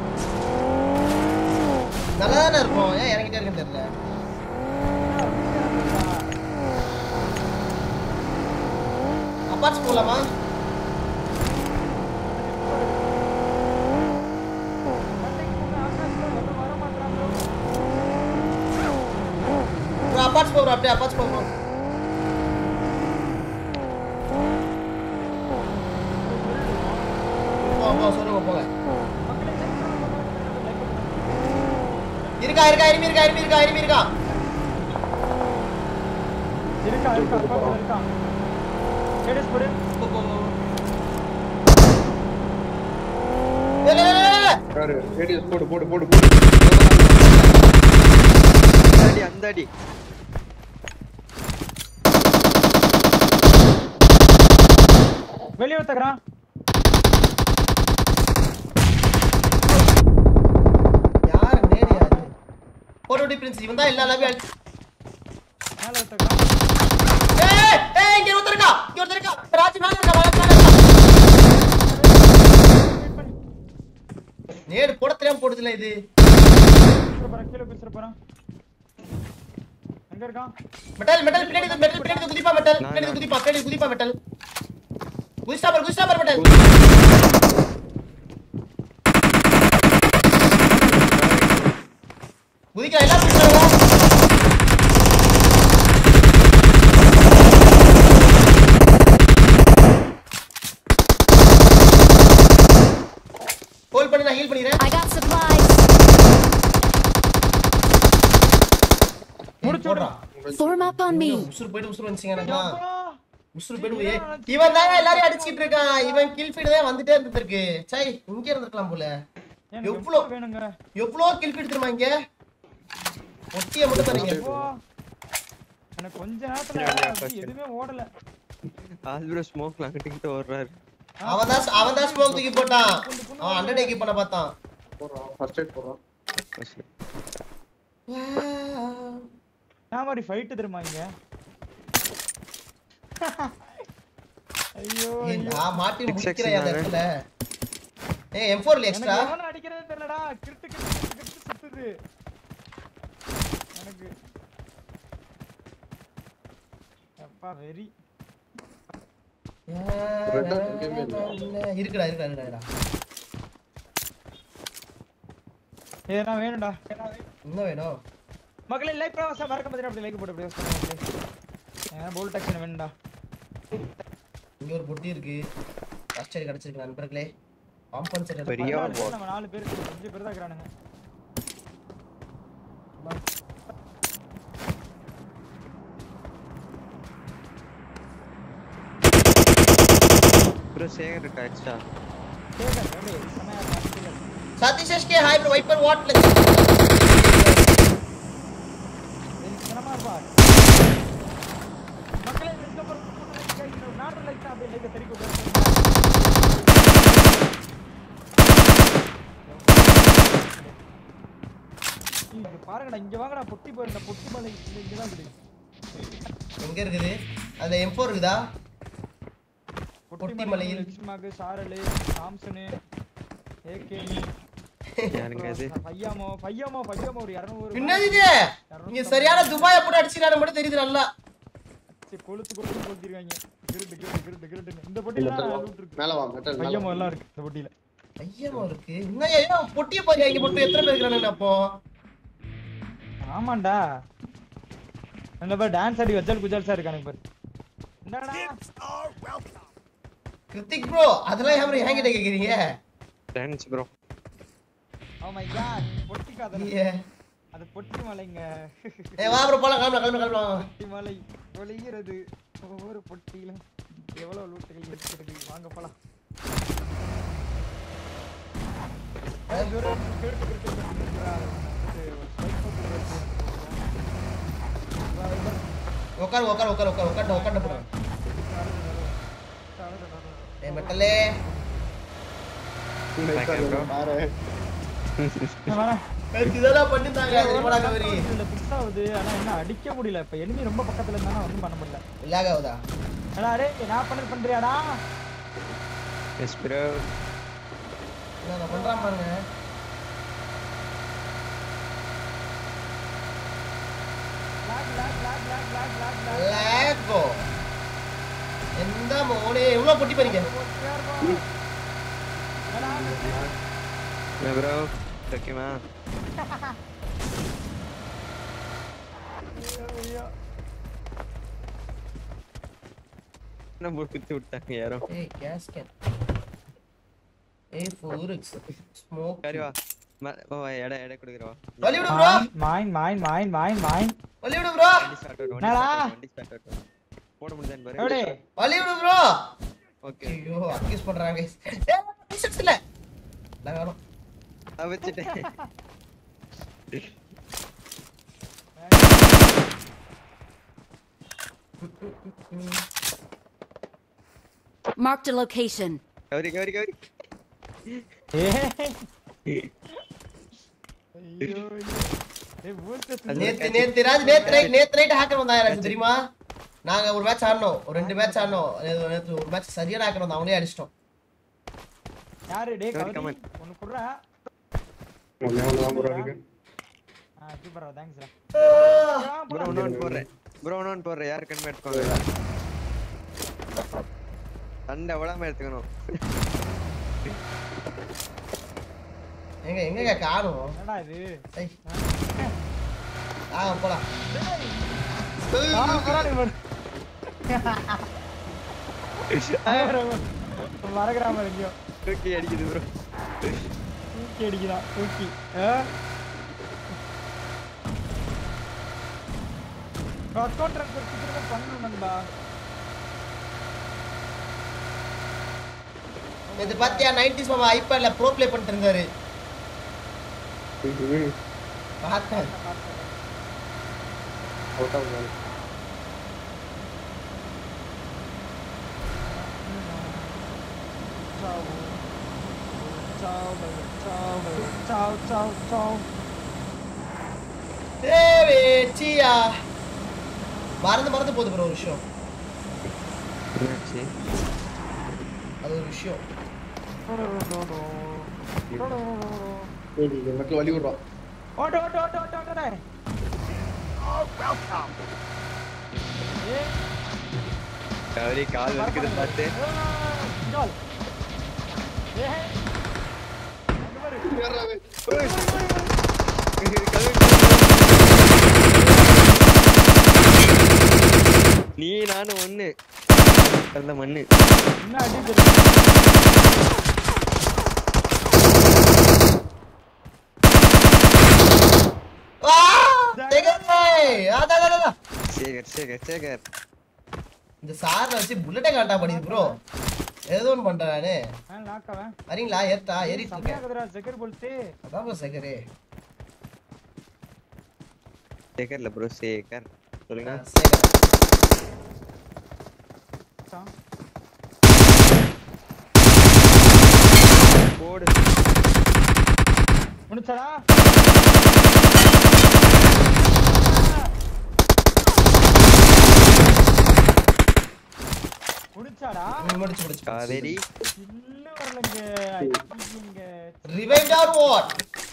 நல்லா தானே இருக்கும் ஏன் இறங்கிட்டே இருக்குன்னு தெரியல அப்பார்ட்ஸ் போலாமா ப்ரோ அப்பார்ட்ஸ் போ ப்ரோ அப்படியே அப்பார்ட்ஸ் போ ப்ரோ போ போ சொல்லுங்க போங்க இருக்கா இருக்கா எனிமி இருக்கா எனிமி இருக்கா எனிமி இருக்கா இருக்கா இருக்கா பக்கத்துல இருக்கா ஸ்டேட்டஸ் போடு போ போ போ ஏய், ஏய், ஏய், ஏய், ஏய். பாரு ரேடியஸ் போடு போடு போடு போடு அந்த அடி அந்த அடி வெளிய ஒருத்தக்கிறான் யாரு நேரு யாரு போட்டோடி பிரின்ஸ் இவன் தான் எல்லா லாபி அடி மேல ஒருத்தக்கிறான் ஏய் ஏய் இங்க ஒருத்தர் இருக்கா இங்க ஒருத்தர் இருக்கா ராஜ் மேல இருக்கா மேல மேல இருக்கா நேரு போட தெரியாம போடுதுல இது பேசுற போறான் கீழே பேசுற போறான் எங்க இருக்கான் மெட்டல் மெட்டல் பின்னாடி இருந்து- மெட்டல் பின்னாடி இருந்து குதிப்பா மெட்டல் நான், பின்னாடி இருந்து நான். குதிப்பா பின்னாடி இருந்து குதிப்பா மெட்டல் குதிஸ்டா பாரு குதிஸ்டா பாரு மெட்டல் குதிக்க எல்லாம் குதிச்சாங்க ஹோல்ட் பண்ணி நான் ஹீல் பண்ணிடுறேன் I got supplies. முடிச்சு விடுறா. Form up on me. உசுறு போயிட்டு உசுறு வந்துச்சுங்க எனக்குலாம் அப்பா, உசுறு போயிடுவே இவன் தான் எல்லாரையும் அடிச்சிட்டு இருக்கான் இவன் கில் ஃபீட் தான் வந்துட்டே இருந்திருக்கு சை இங்க இருந்திருக்கலாம் போல எனக்கு எவ்வளோ எவ்வளவு வேணுங்க எவ்வளோ கில் ஃபீட் தெரியுமா இங்க ஒட்டிய மட்டும் தரீங்க அப்பா, எனக்கு கொஞ்ச நேரத்துல Yeah, yeah, அப்படி first. எதுவுமே ஓடல ஆல்பிரோ ஸ்மோக்ல அங்கிட்டு வர்றாரு அவன் தான் அவன் தான் ஸ்மோக் தூக்கி போட்டான் அவன் ஹண்ட்ரட் ஏக்கி பண்ண பார்த்தான் போடுறான் ஃபர்ஸ்ட் எய்ட் போடுறான் நான் மாதிரி ஃபைட் தெரியுமா இங்க ஐயோ ஏய், ஐயோ. நான் மாட்டி Six முடிக்கிறேன் அந்த section இடத்துல ஏய் எம் ஃபோர்ல எனக்கு எக்ஸ்ட்ரா எவனை அடிக்கிறதே தெரியலடா கிரிட்டு கிரிட்டு கிரிட்டு சுத்துது எனக்கு அப்பா வெரி இருக்குடா இருக்குடா இருக்குடா இருக்குடா. ஏன்னா வேணும்டா இன்னும் வேணும் மக்களே லைக் பண்ண மறக்க மாதிரி அப்படி லைக் போட்டு அப்படியே ஏன்னா போல் டக்ஷன் வேணும்டா இங்க ஒரு பொட்டி இருக்கு ஃபர்ஸ்ட் எய்ட் கிடைச்சிருக்கு நண்பர்களே காம்பன்சேட் பெரிய நாலு பேர் bot. நம்ம நாலு பேர் அஞ்சு பேர் தான் இருக்கிறானுங்க ப்ரோ சேகர் இருக்கா எக்ஸ்ட்ரா கேட்கறேன் அப்படியே செமையா இருக்கு, கீழே. Satish K hi bro viper வாட்ல வெறித்தனமா இருப்பா. மக்களே let's go for guys. இந்த நாட்டு like தான் அப்படியே like அ தெறிக்க விடுங்க. இங்க பாருங்கடா இங்க வாங்கடா பொட்டி பாருங்க பொட்டி மலை இங்க இங்கதான் இருக்குது எங்க இருக்குது அதுல எம் ஃபோர் இருக்குதா பொட்டி பொட்டி மலையில் மலையில். எக்ஸ்மாக்கு சாரலு தாம்சனு ஏகே யாருங்க அது பையாமோ பையாமோ பையாமோ ஒரு இரநூறு என்னது இது இங்க சரியான துபாய போட்டு அடிச்சிடாரு மட்டும் தெரியுது நல்லா சரி, கொளுத்து கொளுத்து கொளுத்திருக்காங்க கிருட்டு கிருட்டு கிருட்டு கிருட்டுன்னு இந்த பொட்டியில லூட் இருக்கு மேல வா மெட்டல் மேல பையாமோ வா. எல்லாம் இருக்கு இந்த பொட்டியில ஐயமா இருக்கு இன்னும் ஏன் பொட்டிய பாரு இங்க மட்டும் எத்தனை பேர் இருக்கிறானு அப்போ ஆமாண்டா அந்த பேர் டான்ஸ் ஆடி வச்சால் குஜால் சார் இருக்கானுங்க பாரு இந்தாடா கிருத்திக் ப்ரோ அதெல்லாம் ஏன் bro என்கிட்ட கேக்குறீங்க dance bro oh my God பொட்டி காதல நீங்க- அது பொட்டி மலைங்க ஏய் வா ப்ரோ போலாம் கிளம்பலாம் கிளம்பலாம் கிளம்பலாம் பொட்டி மலை ஒளிகிறது ஒவ்வொரு பொட்டியிலும் எவ்வளவு லூட் இருக்கிறது வாங்க போலாம் உட்காரு உட்காரு உட்காரு உட்காரு உட்காந்து உட்காந்து போடுங்க ஏ மெட்டலே bro. பாரு எனக்கு இதெல்லாம் பண்ணிருந்தாங்க தெரியுமாடா கவரி பிக்ஸ் ஆகுது ஆனா என்ன அடிக்க முடியல இப்ப enemy ரொம்ப பக்கத்துல இருந்தா ஒண்ணும் பண்ண முடியல லாக் ஆகுதா அடா அரே நான் பண்ணது பண்றியாடா எஸ் ப்ரோ என்ன நான் பண்றான் பாருங்க lag lag lag lag lag lag lag லாகோ எந்த மோனே எவ்வளவு பொட்டி பாருங்க என்ன ப்ரோ ஓகேவா என்ன போட்டு குத்தி விட்டாங்க யாரோ ஏய் கேஸ்கட் ஏய் ஃபோர்க்ஸ் ஸ்மோக் சரி வா ம- வா, வா, எடை எடை கொடுக்குறவா வலி விடு ப்ரோ மைன் மைன் மைன் மைன் மைன் வலி விடு ப்ரோ வண்டி ஸ்டார்ட் ஆகும் என்னடா? வண்டி ஸ்டார்ட் ஆகும் போட முடியுதான்னு பாரு எப்படி வலி விடு ப்ரோ ஓகே ஐயோ அக்யூஸ் பண்றாங்க ஏய் டிஷர்ட்ஸ் இல்ல நான் வேணும் நான் வச்சுட்டேன் Marked a location. Gowri Gowri Gowri ஐயோ ஏய் பூஸ்ட் அது நேத்து நேத்து ராஜ் நேத்து நைட் நேத்து நைட் ஹேக்கர் வந்தாங்க எனக்கு தெரியுமா நாங்க ஒரு மேட்ச் ஆடணும் ஒரு ரெண்டு மேட்ச் ஆடணும் நேத்து- நேத்து ஒரு மேட்ச் சரியான ஹேக்கர் வந்தோம் அவங்களே அடிச்சிட்டோம் யாரு டேய் Sorry, கவரி come on. ஒன்னு குடுறா ஒண்ணே ஒண்ணுதான் bro இருக்கு ஆ சூப்பரா தேங்க்ஸ்டா ப்ரோ ஒன்று போடுறேன் ப்ரோ ஒன்று போடுறேன் யாரு கண்மை எடுத்துக்கோங்க சண்டை விடாம எடுத்துக்கணும் எங்க எங்க காணும் என்னடா இது ஐய். ஆ போலாம் ஆ போறானே பாரு மறக்கிறாம எங்கேயோ தூக்கி அடிக்குது ப்ரோ தூக்கி அடிக்கிறான் தூக்கி அக்கௌண்ட் ட்ரான்ஸ்ஃபர் சீக்கிரமா பண்ணணும் நண்பா இது பாத்தியா நைன்டிஸ் மாமா ஐபேட்ல ப்ரோ ப்ளே பண்ணிட்டு இருந்தாரு ம் பார்த்தேன் out of Ciao. Ciao, baby. Ciao, baby. Ciao, ciao, ciao. தேவே சியா மறந்து மறந்து போகுது ப்ரோ ஒரு விஷயம் என்னாச்சு அது ஒரு விஷயம் இந்த மக்கள் வழி விடுறான் ஓட்டு ஓட்டு ஓட்டு ஓட்டு ஓட்டு டேய். ஏய், கௌரி கால் இருக்குது பார்த்து ஆ, கால். ஏய். அங்க பாரு. நீ நானும் ஒண்ணு அந்த மண்ணு என்ன அடி தெரியுமா? ஆ தேகே அதா அதா, அதா சேகர் சேகர் சேகர் இந்த சார்ல வச்சு புல்லட்டே காட்டா படிது ப்ரோ ஏதோ ஒன்று பண்றேன் நானு ஆ, knock அவன். வரீங்களா ஏத்தா ஏறிட்டு செம்மையா இருக்கேன் இருக்குதுடா, செகர் போல்ட்டு. அதான் ப்ரோ சேகரே சேகர்ல ப்ரோ சேகர் சொல்லுங்க சேகர் சாம். போடு முடிச்சாடா? முடிச்சாடா ம், முடிச்சு முடிச்சு காவேரி இன்னும் வரலங்க ஐயைங்க. ரிவைவ் ஆர் வாட்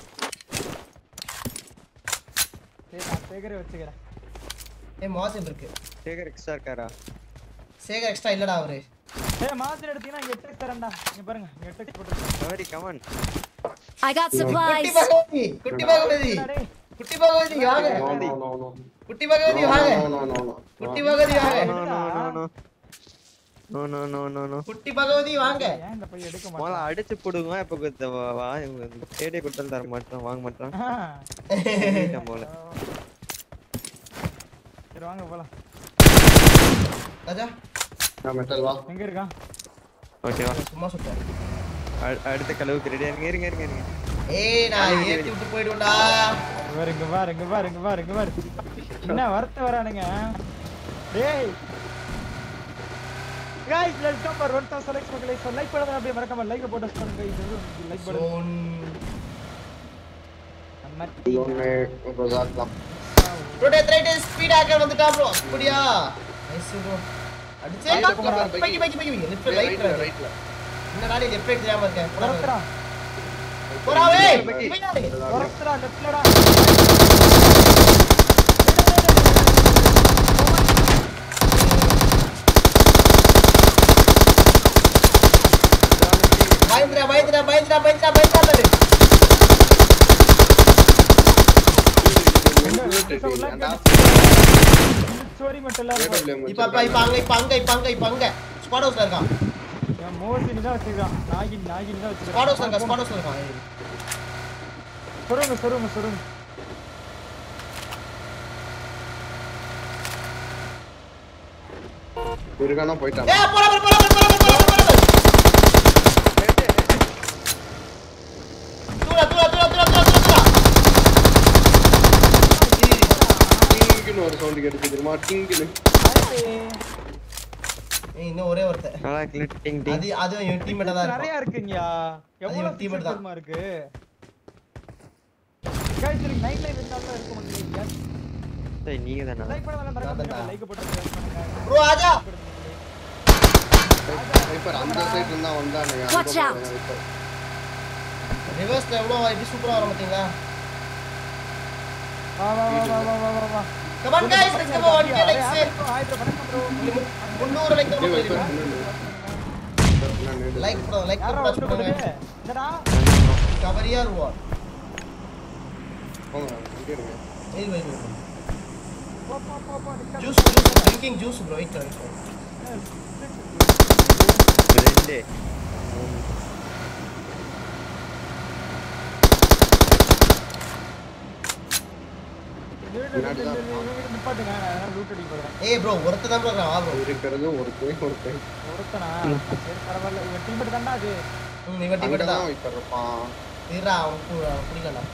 சரி நான் சேகரே வச்சுக்கிறேன் ஏ மாசம் இருக்கு சேகர் எக்ஸ்ட்ரா இருக்காரா சேகர் எக்ஸ்ட்ரா இல்லடா அவரு ஏய் மாத்திரை எடுத்தீங்கன்னா இங்க எட்டெக்ஸ் தரேன்டா இங்க பாருங்க இங்க எட்டெக்ஸ் போட்டுருக்கேன் காவேரி கமான் I got குட்டி supplies. பகவதி குட்டி பகவதி டேய் குட்டி பகவதி வாங்க No, no, no, no. குட்டி பகவதி வாங்க No, no, no, no. குட்டி பகவதி வாங்க no no no no no no no no no குட்டி பகவதி வாங்க ஏன் இந்த பையன் எடுக்க முதல்ல மாட்டான் அடிச்சு போடுங்க இப்ப குத்த வா வா, இவங்க தேடிய கொடுத்தாலும் தர மாட்டான் வாங்க மாட்டான் ஆ. சொல்லிட்டான் போல சரி வாங்க போலாம் ராஜா நான் மெட்டல் வா எங்க இருக்கான் ஓகேவா சும்மா சுட்டேன் அடுத்த கலவுக்கு ரெடியா இருங்க இருங்க இருங்க இருங்க ஏய் நான் ஏத்தி விட்டு போயிடுவேன்டா இங்க பாரு இங்க பாரு இங்க பாரு இங்க பாரு இங்க பாரு என்ன வரத்த வரானுங்க டேய் guys let's come for 1000 likes மக்களே so லைக் பண்ணாத அப்படியே மறக்காம லைக் போட்டு பண்ணுங்க இது லைக் பண்ணுங்க சோன் நம்ம ஒன்று ஒரு தான் ரோட்டேட் ரைட் ஸ்பீட் ஆக்க வந்துட்டான் ப்ரோ அப்படியா நைஸ் ப்ரோ அடிச்சே Right ல போறா, bike. பைக்கி பைக்கி பைக்கி லெஃப்ட் ரைட் ரைட்ல ரைட்ல இந்த நாடி லெஃப்ட் ரைட் தெரியாம இருக்கேன் போடா வரத்துடா போடா ஏய் பைக்கி. போய்டாதே. வரத்துடா லெஃப்ட்லடா பயந்துடா பயந்துடா பயந்துடா பயந்துடா பயந்துடா பாரு. சோரி மட்டும் இல்ல இப்ப இப்ப இப்ப அங்க இப்ப அங்க இப்ப அங்க இப்ப அங்க ஸ்குவாட் ஹவுஸ்ல இருக்கான் மோசினி தான் வச்சிருக்கான் நாகின் நாகின் தான் ஸ்குவாட் ஹவுஸ்ல இருக்கான் வச்சிருக்கான் ஸ்குவாட் ஹவுஸ்ல இருக்கான் ஏய். சொருங்க சொருங்க சொருங்க இருக்கானா போயிட்டான் ஏய் போடா போடா போடா போடா போடா போடா தூரா தூரா தூரா தூரா தூரா தூரா டிங்குன்னு ஒரு சவுண்ட் கேட்டுச்சு தெரியுமா டிங்குன்னு ஏய் இன்னும் ஒரே ஒருத்தன் நல்லா கிளிக் டிங் டிங் அது அதுவும் என் டீம்மேட்டா தான் நிறைய இருப்பான் இருக்குங்கயா எவ்வளவு இவன் teammate teammate தான். தான் இருக்கு गाइस இதுக்கு நைட் லைவ் இருந்தாலும் இருக்க மாட்டேங்குது சரி நீங்க தானா லைக் பண்ணாத நான் மறக்காம தான்டா. லைக் போட்டு share பண்ணுங்க ப்ரோ ஆஜா வைப்பர் அந்த சைடு இருந்தா வந்தானுங்க அங்க Watch out. போறேன் வைப்பர். ரிவர்ஸ்ல எவ்வளோ எப்படி சூப்பரா வர பாத்தீங்களா வா வா வா வா வா வா வா வா Come on guys, let's go on get likes. Hi bro வணக்கம் ப்ரோ முந்நூறு லைக் டேய், வைப்பர் தான் பின்னாடி. வைப்பர் பின்னாடி. லைக் ப்ரோ லைக் யாரா ப்ரோ வந்து போடுது என்னடா கவரியா ரூவா போங்க, இங்க இருங்க. ஏய் வை வை போ போ போ போ நிக்காத. Juice juice drinking juice bro wait wait ரெண்டு நில்லு, நில்லு, நில்லு, நில்லு, நிப்பாட்டுங்க நான் லூட் அடிக்க போறேன் ஏய் ப்ரோ ஒருத்த தான் ப்ரோ வா ப்ரோ இருக்கிறது ஒருத்தன் ஒருத்தன் ஒருத்தனா சரி பரவாயில்ல இவன் டீம்மேட் தான்டா அது ம் இவன் டீம் அங்கதான் தான் வைப்பர் இருப்பான் இருடா அவன் கு- அவன் குடிக்கல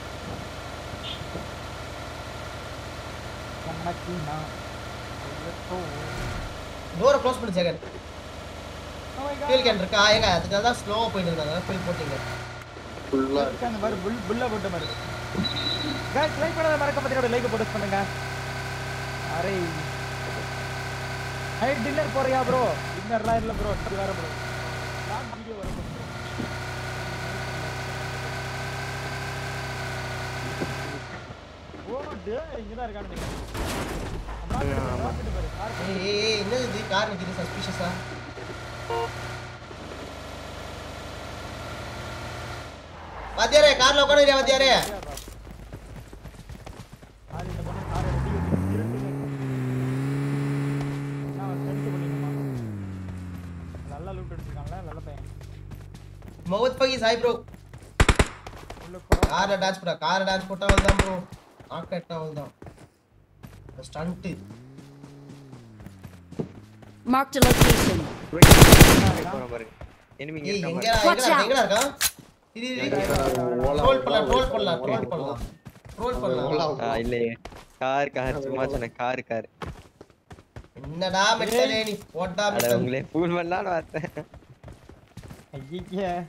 கண்ணாக்கி நான் டோரை க்ளோஸ் பண்ணி second Oh my God. Feel கேன் இருக்கா ஏங்க அதுக்காக தான் ஸ்லோவா போயிட்டு இருந்தாங்க ஃபீல் போட்டீங்க ஃபுல்லா இருக்கு, அந்த மாதிரி புல் புல்ல போட்ட மாதிரி guys லைக் பண்ணாத மறக்க பத்தியோட லைக் போட்டு பண்ணுங்க அரே ஹை டின்னர் போறியா ப்ரோ டின்னர்லாம் இல்ல ப்ரோ இது வேற ப்ரோ லாங் வீடியோ வர bro. ஓ டே இங்க தான் இருக்கானு பாரு கார் ஏய் ஏய் ஏய் என்னது இது கார் நிக்குது சஸ்பிஷியஸா வாத்தியாரே கார்ல உட்காந்துறியா வாத்தியாரே கார் இந்த பொண்ணு கார் ரெடி நான் சென்ட் பண்ணிடுமா நல்லா லூட் அடிச்சிருக்கான்ல நல்ல பையன் மௌத் பகி சாய் ப்ரோ உள்ள போறோம் கார்ல டான்ஸ் போடா கார்ல டான்ஸ் போட்டா தான் ப்ரோ ஆக்கட்டா தான் ஸ்டண்ட் Marked a location. போறோம் பாருங்க எனிமிங்க ஏய் இருக்காங்க எங்கடா Watch எங்கடா out. எங்கடா இருக்கான் இரு இரு ட்ரோல் பண்ணலாம் ட்ரோல் பண்ணலாம் ட்ரோல் பண்ணலாம் ட்ரோல் பண்ணலாம் ஆ, இல்லையே கார் கார் சும்மா சொன்னேன் கார் கார் என்னடா மெட்டலே நீ போட்டா அட மெட்டல் உங்களே ஃபூல் பண்ணலாம்னு பார்த்தேன் ஐயே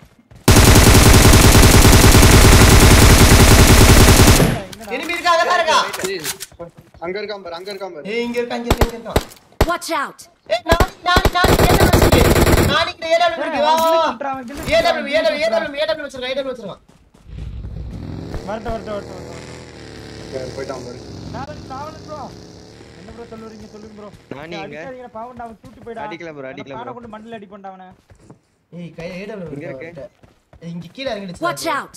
எனிமி இருக்கா அங்க தான் இருக்கா ஏய், அங்க இருக்கான் பாரு அங்க இருக்கான் பாரு ஏய் இங்க இருக்கா இங்க இருக்கா இங்க இருக்கா Watch out! ஏய் நானி நானி நானி ஏடபிள்யூ வச்சிருக்கு நானிக்கு ஏடபிள்யூ இருக்கு வா வா ஏடபிள்யூ ஏடபிள்யூ ஏடபிள்யூ ஏடபிள்யூ வச்சிருக்கான் ஏடபிள்யூ வச்சிருக்கான் வரட்ட வரட்ட வரட்ட வரட்ட சரி, போயிட்டான் பாரு நாவல் நாவல் ப்ரோ என்ன ப்ரோ சொல்லுறீங்க சொல்லுங்க ப்ரோ நானி எங்க? அடிக்காதீங்க பாவம்டா அவன் தூட்டி போய்டா அடிக்கல bro, அடிக்கல காரை bro. கொண்டு மண்ணில் அடிப்போம்டா அவனை ஏய் கை ஏடபிள்யூ இங்க இருக்கு இருக்கு. அவன்கிட்ட. ஏய், இங்க கீழ இறங்கிடுச்சு Watch out!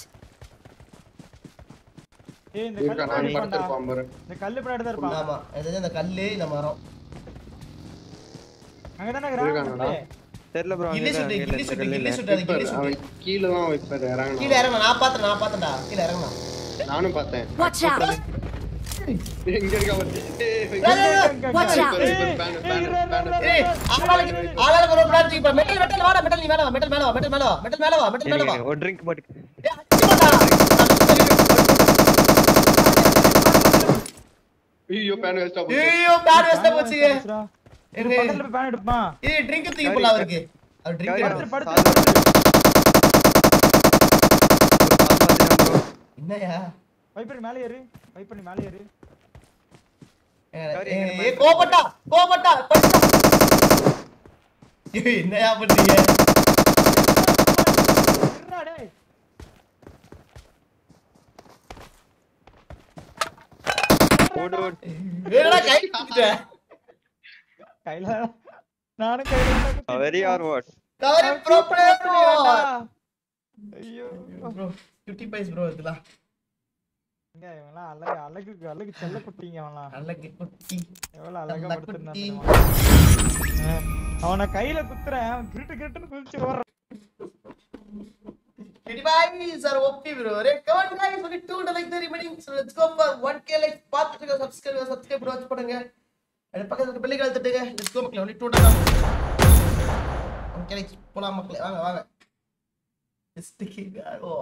ஏய் இந்த இருக்கா கல்லு நான் பின்னாடி இருப்பான்டா. படுத்திருப்பான் பாரு இந்த கல்லு பின்னாடி தான் இருப்பான் ஆமா அது இந்த கல்லு இந்த மரம் அங்கதானே இருக்கானடா? இருக்கிறான் தெரியல ப்ரோ கில்லி சுட்டு கில்லி சுட்டு கில்லி சுட்டு அது கில்லி வைப்பர், சுட்டு அவன் கீழே தான் வைப்பர் கீழ இறங்கினான் இறங்க நான் பார்த்தேன் நான் பார்த்தேன்டா கீழ இறங்கலாம் நானும் பார்த்தேன் Watch out! எங்க இருக்கா பாரு. ஏய், எங்க ஏய், ஏய், ஏய். Watch out! பாரு, பாரு, banner, banner, banner. ஏய், ஆளாளுக்கு ஆளாளுக்கு ஒரு பிளாட் தூக்கி மெட்டல் மெட்டல் வாடா மெட்டல் நீ மேல வா மெட்டல் மேல வா மெட்டல் மேல வா மெட்டல் மேல வா மெட்டல் மேல வா ஒரு ட்ரிங்க் போட்டு ஏய், அடிச்சு போடா. ஐயோ பேன் வேஸ்டா போச்சு ஐயோ பேட் வேஸ்டா போச்சுங்க இரு, எங்க பக்கத்துல போய் பேன் எடுப்பா இது ட்ரிங்க் தூக்கி போடலாம் அவருக்கு அவர் ட்ரிங்க் படுத்து படுத்து சாரி. படுத்து. என்னயா வைப்பர் மேலே ஏறு வைப்பர் நீ மேலே ஏறு Sorry, ஏய், எங்க ஏய், கோபப்பட்டா கோபப்பட்டா பட்டா ஏய், என்னயா பண்றீங்க இருடா டேய் ஓடு ஓடு என்னடா கை குத்திட்ட கையில நானும் கையில தான் குத்திட்டேன். வெரி ஆர் வாட் கவரி ப்ரோ பிளேயர் ப்ரோ ஐயோ ப்ரோ 50 பைஸ் ப்ரோ இதெல்லாம் இங்க இவன்லாம் அழகு அழகு அழகு செல்ல குட்டிங்க அவன்லாம் அழகு குட்டி எவ்வளவு அழகா நல்ல படுத்திருந்தான் குட்டி. தெரியுமா? ஆ. அவனை கையில குத்துறேன் அவன் கிருட்டு கிருட்டுன்னு குதிச்சு வர்றான் Kitty boys are OP bro. Right, come on guys, only two to like the remaining. So let's go for 1k like பார்த்துட்டு subscribe subscribe பண்ணி watch பண்ணுங்க. அது பக்கத்துல இருக்க பெல் அழுத்திட்டுங்க. Let's go மக்களே. only two to தான். 1k like போலாம் மக்களே. வாங்க வாங்க. Sticky ஓ.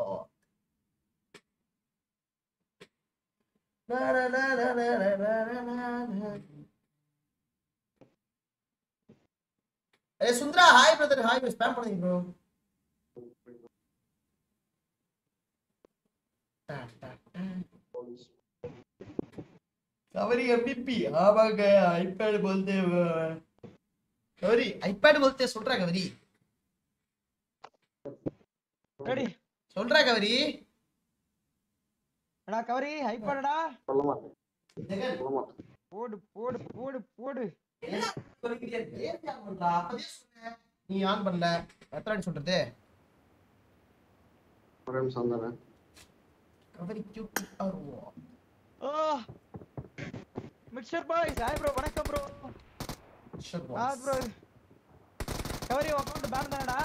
Na na na na na na na na na. ஏய் சுந்தரா ஹாய் பிரதர் ஹாய் ஸ்பேம் பண்ணுங்க ப்ரோ कवरी एमबीपी आवा गया आईपैड बोलते हुए कवरी आईपैड बोलते सुन रहा कवरी ரெடி सुन रहा कवरी எடா கவரி ஹைப்படா சொல்ல மாட்டேன் जगन சொல்ல மாட்டேன் போடு போடு போடு போடு நீ ஆன் பண்ணல எத்தனை வாட்டி சொல்றது ஒரே நிமிஷம் தானே கவரி கியூட் ஆர்வோ oh mixer boys hi bro வணக்கம் ப்ரோ ஆ ப்ரோ கவரி அக்கவுண்ட் பேன் தானடா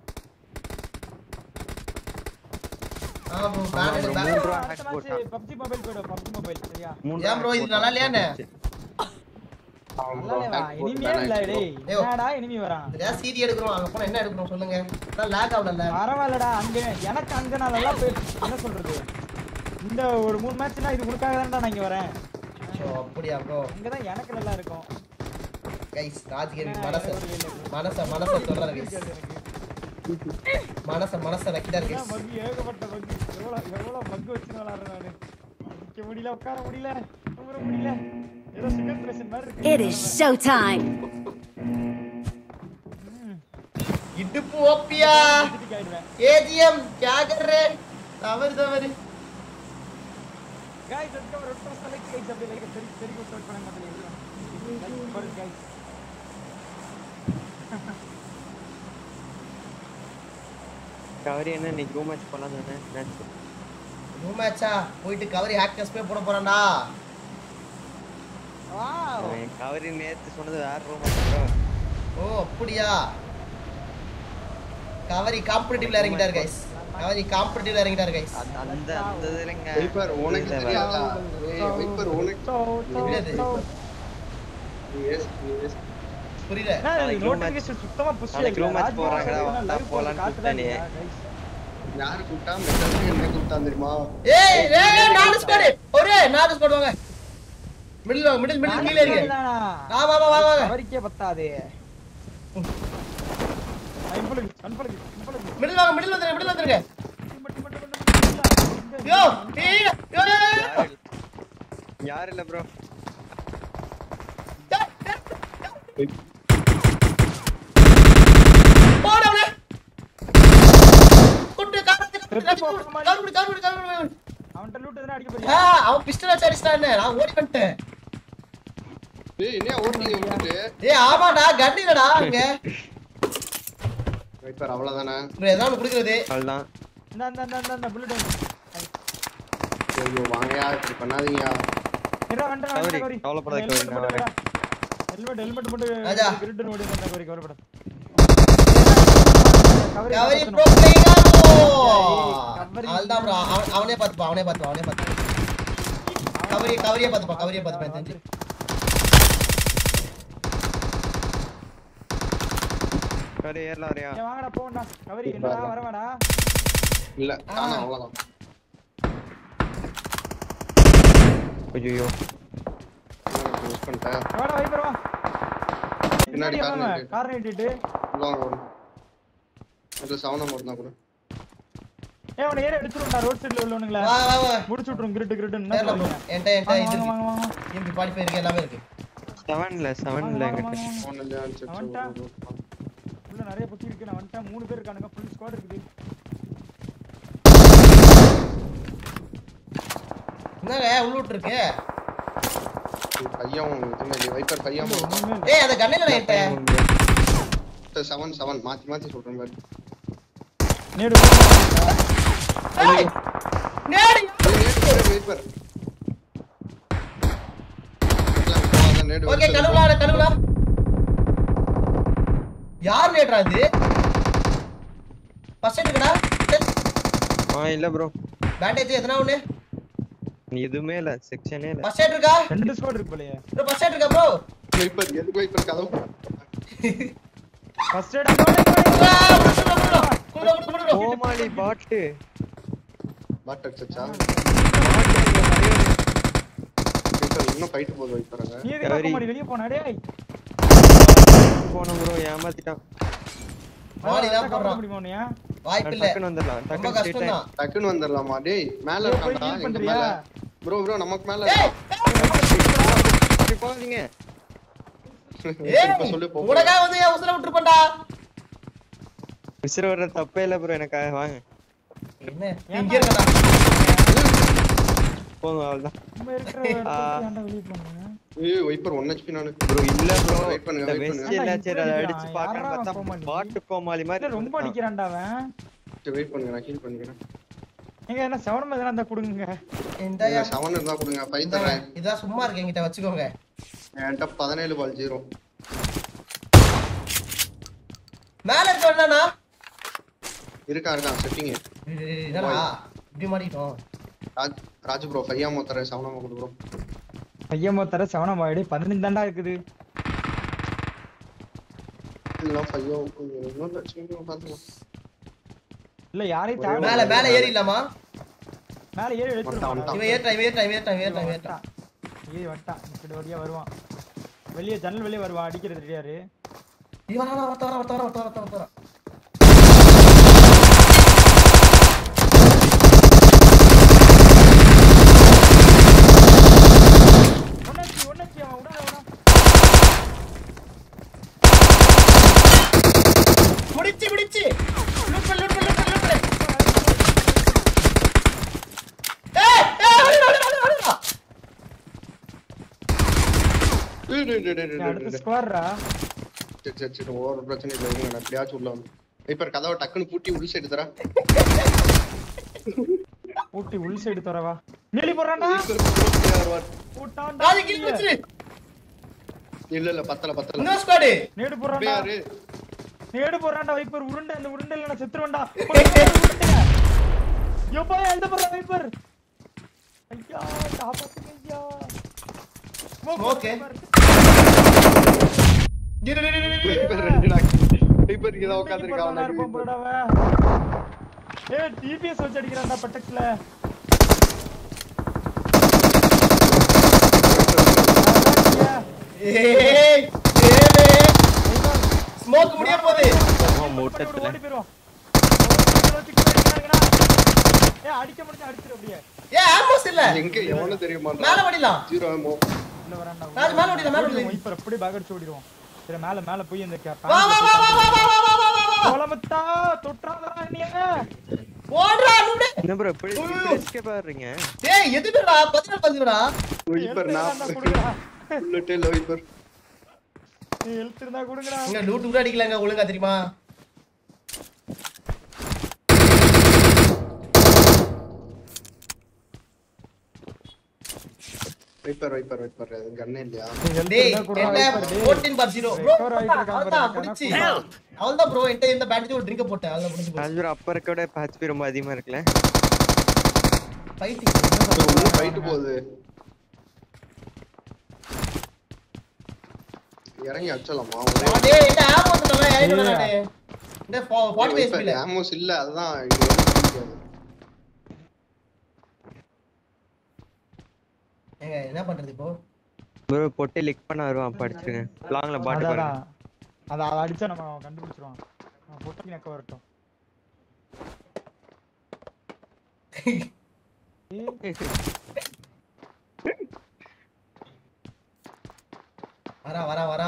ஆ ப்ரோ பேன் bro. பேன் மூணு ரூபா அடுத்த hack மேட்ச் போட்டான். பப்ஜி மொபைல் போய்டு பப்ஜி மொபைல் சரியா ஏன் bro, இது நல்லா இல்லையாண்ணே? நல்லாவே வா இனிமே இல்ல டேய் டேய். என்னடா இனிமே வரான் சரியா சிடி எடுக்கிறோம் அங்க போனா என்ன எடுக்கிறோம் சொல்லுங்க அதான் லேக் ஆகல பரவாயில்லடா அங்க எனக்கு அங்க நான் நல்லா போய் என்ன சொல்றது இந்த ஒரு மூணு மேட்ச்னா இது உனக்காக தான்டா நான் இங்க வரேன் ஸோ அப்படியா ப்ரோ அங்கதான் எனக்கு நல்லா இருக்கும் கைஸ் ராஜ்கிரி ஏன்னா, மனச எனக்கு ஒரு இல்லை. மனச மனச சொல்றாரு கைஸ் பிடிக்காது எனக்கு. மனச மனச வைக்கிறாரு என்ன கைஸ் மக்கு ஏகப்பட்ட மக்கு எவ்வளவு எவ்வளவு மக்கு வச்சு விளாடுறேன் நானு நிக்க முடியல உட்கார முடியல தூங்குற முடியல ஏதோ சுகர் மாதிரி இருக்கு It is showtime. ம், இடுப்பு ஓப்பியா இதுக்கு ஆயிடுவேன் ஏஜிஎம் क्या कर रहे தவறு தவறு guys let's go red plus like guys அப்படியே லைக் சரி சரி குட் ஸ்டார்ட் பண்ணாங்க மக்களே லைக் பண்ணுங்க guys கவரி என்ன இன்னைக்கு ரூம் மேட்ச் போலாம் தானே மேட்ச் நோ மேட்சா போயிட்டு கவரி ஹேக் டெஸ்ட் போய் போட போறான்டா வாவ் கவரி நேத்து சொன்னது வேற ரூம் மேட்ச் ஓ அப்படியா கவரி காம்படிட்டிவ்ல இறங்கிட்டாரு கைஸ் கவரி காம்படிட்டிவ்ல இறங்கிட்டாரு கைஸ் அந்த அந்த அந்த இதுலங்க வைப்பர் உனக்கு இல்ல, தெரியாதா ஏய் வைப்பர் உனக்கு சோ சோ என்னது? சோ நீ வேஸ்ட் நீ வேஸ்ட் புரியல நாளைக்கு நோட்டிஃபிகேஷன் சுத்தமா புஷ் நாளைக்கு room match போறாங்கடா, வா, போலான்னு கூப்பிட்டானே. யாரு கூப்பிட்டா மெசேஜ் என்ன கூப்பிட்டான் தெரியுமா ஏய் ஏய் ஏய், நாலு ஸ்குவாட் ஒரே நாலு ஸ்குவாட் வாங்க மிடில் வாங்க மிடில் மிடில் கீழ இருங்க வா வா வா வா வாங்க அவருக்கே பத்தாது அன்பளுக்கு அன்பளுக்கு அன்பளுக்கு மிடில் வாங்க மிடில் வந்துருங்க மிடில் வந்துருங்க மட்டும் மட்டும் மட்டும் யோ ஏய் யோ, யோ, யோ, யோ. யாரு இல்ல. யாரு இல்ல ப்ரோ போடா அவனே. குட்டு, கார் குட்டு, செத்து போ, கார் குட்டு, கார் குட்டு, கார் குட்டு, கார் குட்டு. அவன்கிட்ட லூட் எதுனா அடிக்க ஆ, போறியா அவன் பிஸ்டல் வச்சு அடிச்சிட்டான் என்ன நான் ஓடி வந்துட்டேன் ஏய் என்ன ஓட்டுறீங்க விட்டுட்டு ஏய் ஆமாடா கன் இல்லடா அங்க வைப்பர் அவ்வளவுதானே bro, ஏதாவது ஒண்ணு குடுக்குறது அவ்வளவுதான் இந்த இந்த இந்த இந்த இந்த புல்லட் வந்து ஐயோ வாங்கயா இப்படி பண்ணாதீங்க இரா வண்டா கவரி, வண்டா கவரி கவலைப்படாத கவரி, நான் வரேன். ஹெல்மெட் ஹெல்மெட் மட்டும் ராஜா. கிரிட்டு ஓடி வந்தா கவரி கவலைப்பட கவரி ப்ரோ பிளேயிங் ஆகோ கவரி. அல்தான் ப்ரோ அவனே பாத்துப்பா அவனே பாத்துப்பா அவனே பாத்துப்பா கவரி கவரியே கவரியே பார்த்துப்பா கவரியே பார்த்துப்பா எனக்கு தெரிஞ்சு சரி ஏறலாம் வரையா ஏன் வாங்கடா போங்கடா கவரி என்னடா வரவாடா இல்ல ஆனா அவ்வளவுதான் ஐயோ மிஸ் பண்ணிட்டேன் வாடா வைப்பர் வா பின்னாடி car நிறுத்து. கார் நிறுத்திட்டு உள்ள வாங்க வரும் அதுல சவனம் இருந்தா கூட ஏன் அவனை ஏற எடுத்துருண்டா ரோட் சைடுல உள்ளவனுங்கள வா வா வா முடிச்சு விட்டுரும் கிரிட்டு கிரிட்டுன்னு நேர்ல போ என்கிட்ட என்கிட்ட வாங்க இது வாங்க இருக்கு வாங்க வாங்க எம்பி பாடி இருக்கு எல்லாமே இருக்கு செவன்ல செவன்ல வாங்க, எங்கிட்ட வாங்க, வாங்க. போன் இல்லையா சரி, சரி, அவன்டா. ஒரு- ஒரு- உள்ள நிறைய பொட்டி இருக்கு நான் வந்துட்டேன் மூணு பேர் இருக்கானுங்க ஃபுல் ஸ்குவாட் இருக்குது என்னங்க உள்ளூட்டு இருக்கு ஒரு பையன் இதுமே இல்லை. வைப்பர் பையன் ஒண்ணுமே இல்ல. ஏய் அந்த கண்ணில என்கிட்ட செவன் செவன் மாத்தி மாத்தி சொல்றேன் பாரு நேடு ஏய் நேடு வைப்பர் நேடு ஓகே கழுவுலா கழுவுலா யார் நேட்ரா இது ஃபர்ஸ்ட் எய்டுடா ஆ இல்ல ப்ரோ பேண்டேஜ் எதனா ஒண்ணு எதுவுமே இல்ல செக்ஷனே இல்ல ஃபர்ஸ்ட் எய்ட் இருக்கா ரெண்டு ஸ்குவாட் இருக்கு போலயே ப்ரோ ஃபர்ஸ்ட் எய்ட் இருக்கா ப்ரோ வைப்பர் எதுக்கு வைப்பர் கதவு ஃபர்ஸ்ட் எய்ட் கோமாளி பாட்டு பாட் அடிச்சா வைப்பர் இன்னும் ஃபைட் போகுது வைப்பறாங்க நீ எதுக்கு சரி. கோமாளி வெளிய போனா டேய் போன ப்ரோ ஏமாத்திட்டான் மாடி தான் கவர போடுறான் முடியுமா உன்னைய வாய்ப்பு இல்ல டக்குன்னு வந்துடலாம் ரொம்ப டக்குன்னு கஷ்டம் straight தான் டக்குன்னு வந்துடலாமா டேய் மேல ஏய், போய் இருக்கான்டா heal எங்க பண்றியா? மேல ப்ரோ ப்ரோ நமக்கு மேல ஏய் இப்படி போகாதீங்க இப்ப சொல்லு ஏய் போ உனக்கா வந்து என் உசுர விட்டுருப்பேன்டா விசிற வர்ற தப்பே இல்ல ப்ரோ எனக்காக வாங்க என்ன நீ இங்க இருக்கடா போங்க அவ்வளவுதான் நம்ம இருக்கிற இடத்துல ஏன்டா வெளிய போனீங்க ஏய் வைப்பர் 1 HP நானு ப்ரோ இல்ல ப்ரோ Wait பண்ணுங்க, இந்த wait வெஸ்ட் பண்ணுங்க. எல்லாம் சரி அதை யாரா அடிச்சு பார்க்கறேன்னு அவன் பார்த்தா கோமாளி? பாட்டு கோமாளி இல்ல மாதிரி ரொம்ப அடிக்கிறான்டா அவன் சரி வெயிட் பண்ணுங்க நான் ஹீல் பண்ணிக்கிறேன் எங்க என்ன செவன் எதனா இருந்தா கொடுங்க இந்தாயா செவன் இருந்தா கொடுங்க ஃபைவ் இந்தாங்க. தரேன் இதான் சும்மா இருக்கு என்கிட்ட வச்சுக்கோங்க என்கிட்ட பதினேழு பால் ஜீரோ மேல இருக்க வேண்டாண்ணா இருக்கா இருக்கா செட்டிங் என்னடா இப்படி மாட்டிட்டோம் ராஜ் ராஜ் ப்ரோ ஃபைவ் ஆமோ தரேன் செவன் ஆமோ கொடு ப்ரோ ஐயமோ தர செவனம் ஆயிடு பதினஞ்சு தாண்டா இருக்குது இதெல்லாம் ஃபைவ் இன்னொரு லட்சம் பார்த்துக்கலாம் இல்ல யாரையும் ஒரே தேவை மேல மேல ஏறிடலாமா மேல ஏறி வந்துட்டான், எடுத்துருவான் வந்துட்டான். இவன் ஏறிட்டான் இவன் ஏறிட்டான் இவன் ஏறிட்டான் இவன் ஏறிட்டான் இவன் ஏறிட்டான் ஏறி வட்டான் இப்படி வழியா வருவான் வெளியே ஜன்னல் வெளியே வருவான் அடிக்கிறது ரெடியாரு இவன் வரா வரா வரா வரா வரா வரா வரா ஒன்னாச்சு ஒன்னாச்சு அவன் விடாத விடா முடிச்சு முடிச்சு லூட் பண்ணு லூட் பண்ணு லூட் பண்ணு லூட் பண்ணு ஏய் ஏய் அடிடா அடிடா அடிடா டேய், டேய், டேய், டேய், டேய், அடுத்த டேய். ஸ்குவாட்ரா சரி சரி சரி ஒரு பிரச்சனை இல்லை இருங்க நான் எப்படியாச்சும் உள்ள வந்து இப்ப கதவை டக்குன்னு பூட்டி உள் சைடு தரேன் ஊட்டி உள் சைடு தரவா நெளி போடுறான்டா போட்டான்டா ராஜி கில் வச்சிரு இல்ல இல்ல பத்தல பத்தல இன்னொரு ஸ்குவாட் நேடு அப்படியே போடுறான்டா யாரு நேடு போடுறான்டா வைப்பர் உருண்டை அந்த உருண்டையில நான் செத்துருவேன்டா எப்பா எழுத போடுறா வைப்பர் ஐயா காப்பாத்துங்க ஐயா ஓகே இரு இரு இரு இரு இப்ப ரெண்டு நாள் இப்ப இங்க தான் உட்கார்ந்திருக்கான் இருப்பான் போடா ஏய் டிபிஎஸ் வச்சு அடிக்கிறான்டா பட்டக்ஸ்ல ஏய் ஏய் ஸ்மோக் முடிய போகுது மூட்டத்துல ஓடி போயிரும் ஏய் அடிக்க முடிஞ்சா அடிச்சிரு அப்படியே ஏய் ஆமோஸ் இல்ல எங்க எவனும் தெரியுமா மேல ஓடிடலாம் ஜீரோ ஆமோ உள்ள வரான்டா ராஜ் மேல ஓடிடலாம் மேல ஓடிடலாம் இப்ப அப்படியே பேக் அடிச்சு ஓடிடுவோம் சரி மேல மேல போய் இந்த வா வா வா வா வா வா வா வா வா வா கோலமுத்தா தொட்டாதடா நீங்க ஓடுறா நுடே என்ன ப்ரோ இப்படி இப்படி escape ஆடுறீங்க ஏய் எதுக்குடா பதினாலு பதினோடா இப்ப நான் கொடுங்கடா புல்லட்டே லோ இப்ப ஹெல்த் இருந்தா கொடுங்கடா இங்க லூட் கூட அடிக்கலங்க ஒழுங்கா தெரியுமா வைப்பர் வைப்பர் வைப்பர் கண்ணே இல்லையா டேய் இருந்தா கொடுடா, என்ன வைப்பர், டேய். 14 பார் 0 ப்ரோ Recover ஆயிட்டு இருக்கான் பாரு, அவ்வளவுதான் எனக்கு முடிச்சு என்ன அவ்வளவுதான் ப்ரோ என்கிட்ட இந்த பேண்டேஜ் ஒரு ட்ரிங்க் போட்டேன் அவ்வளவுதான் முடிஞ்சு போச்சு ஹாஜ்பர் அப்ப இருக்க விட ஹாஜ்பி ரொம்ப அதிகமா இருக்குல்ல ஃபைட்டிங் ஒன்னும் ஃபைட் போகுது இறங்கி அடிச்சலாமா டேய் இந்த ஆமோ தரல ஏறிடு நானு இந்த 45 ஸ்பீட்ல ஆமோஸ் இல்ல அதுதான் இங்க வந்து முடியாது. ஏங்க என்ன பண்றது இப்போ ப்ரோ பொட்டி லிக் பண்ண வருவான் படிச்சிருங்க லாங்ல பாட்டு பாருங்க அதான் அத அத அடிச்சா நம்ம அவன் கண்டுபிடிச்சிருவான் அவன் பொட்டி நக்க வரட்டும் வரா வரா வரா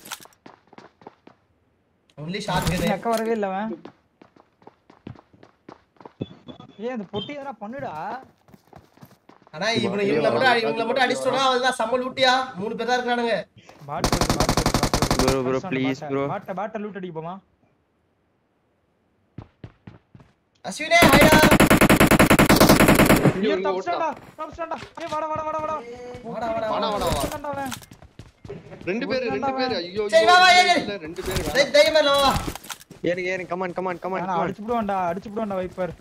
ஒன்லி ஷார்ட் பொட்டி கன் நக்க வரவே இல்ல அவன் ஏய் அந்த பொட்டி எதனா பண்ணுடா ஆனா இவங்க இவங்கள மட்டும் அடி- இவங்கள மட்டும் அடிச்சிட்டோம்னா அவள்தான் செம்ம லூட்டியா மூணு பேர் தான் இருக்கானுங்க பாட் போடு, பாட் போடு, பாட் போடு. Bro, bro, First round please, பாட்ட- bro. பாட்ட பாட்ட லூட் அடிக்க போமா அஸ்வினே ஹைடா இங்க ஏய் வந்து டாப் ஓட்டா. ஸ்டாண்டா டாப் ஸ்டாண்டா ஏய் வாடா வாடா வாடா வாடா வாடா, வாடா, வாடா, வாடா, வா. ஸ்டாண்டா அவன் ரெண்டு பேரு ரெண்டு பேரு ஐயோ சரி, வா, வா, ஐயோ, ஏறு. இல்ல, ரெண்டு பேரு வேணாம். டேய் தைரியமா இல்ல வா ஏறுங்க ஏறுங்க கமான் கமான் கமான் ஆனா கமான் அடிச்சு விடுவான்டா அடிச்சு விடுவான்டா வைப்பர்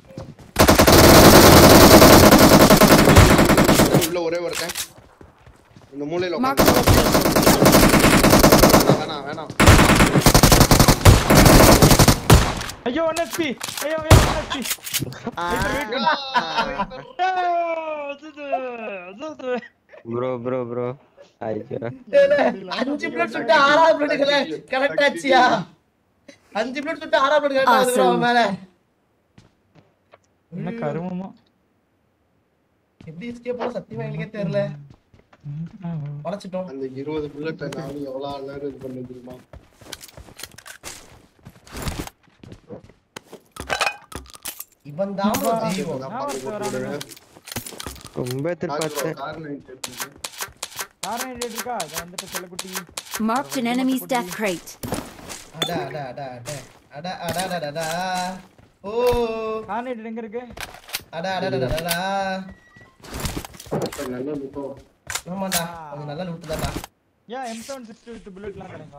உள்ள ஒரே ஒருத்தன் இந்த மூலையில Marked a உட்காந்து location. வேணாம் வேணாம் ஐயோ 1 HP ஐயோ ஐயோ 1 HP ப்ரோ ப்ரோ ப்ரோ ஐயோ அஞ்சு பிளேட் சுட்டு ஆறாவது பிளேட் கரெக்ட் ஆச்சியா அஞ்சு பிளேட் சுட்டு ஆறாவது பிளேட் கரெக்ட் ஆகுது bro அவன் மேல என்ன கருமமா எப்படி எஸ்கேப் பண்ண சத்தியமா எங்களுக்கே தெரியல உடைச்சிட்டோம் அந்த இருபது புல்லட் நானும் எவ்வளவு நேரம் இது பண்ணி தெரியுமா இவன் தான் bro ஜீவம் நான் நான் பாத்து ஒருத்தன் போட்டு வரானுங்க. ரொம்ப எதிர்பார்த்தேன் கார் நைட் எடுத்துட்டு. காரணம் என்ன இருக்கா இதை வந்துட்டு செல்லக்குட்டி Marked an enemy's death crate. அடா அடா அடா அடா அடா அடா அடா அடா ஓ கார்னேட் எங்க இருக்கு அடா அடா அடா அடா இப்ப நல்லா இருக்கும். ஆமாண்டா கொஞ்சம் நல்லா லூட்டு தான்டா ஏன் எம் செவன் சிக்ஸ்டி வித் புல்லட்லாம் கிடைங்க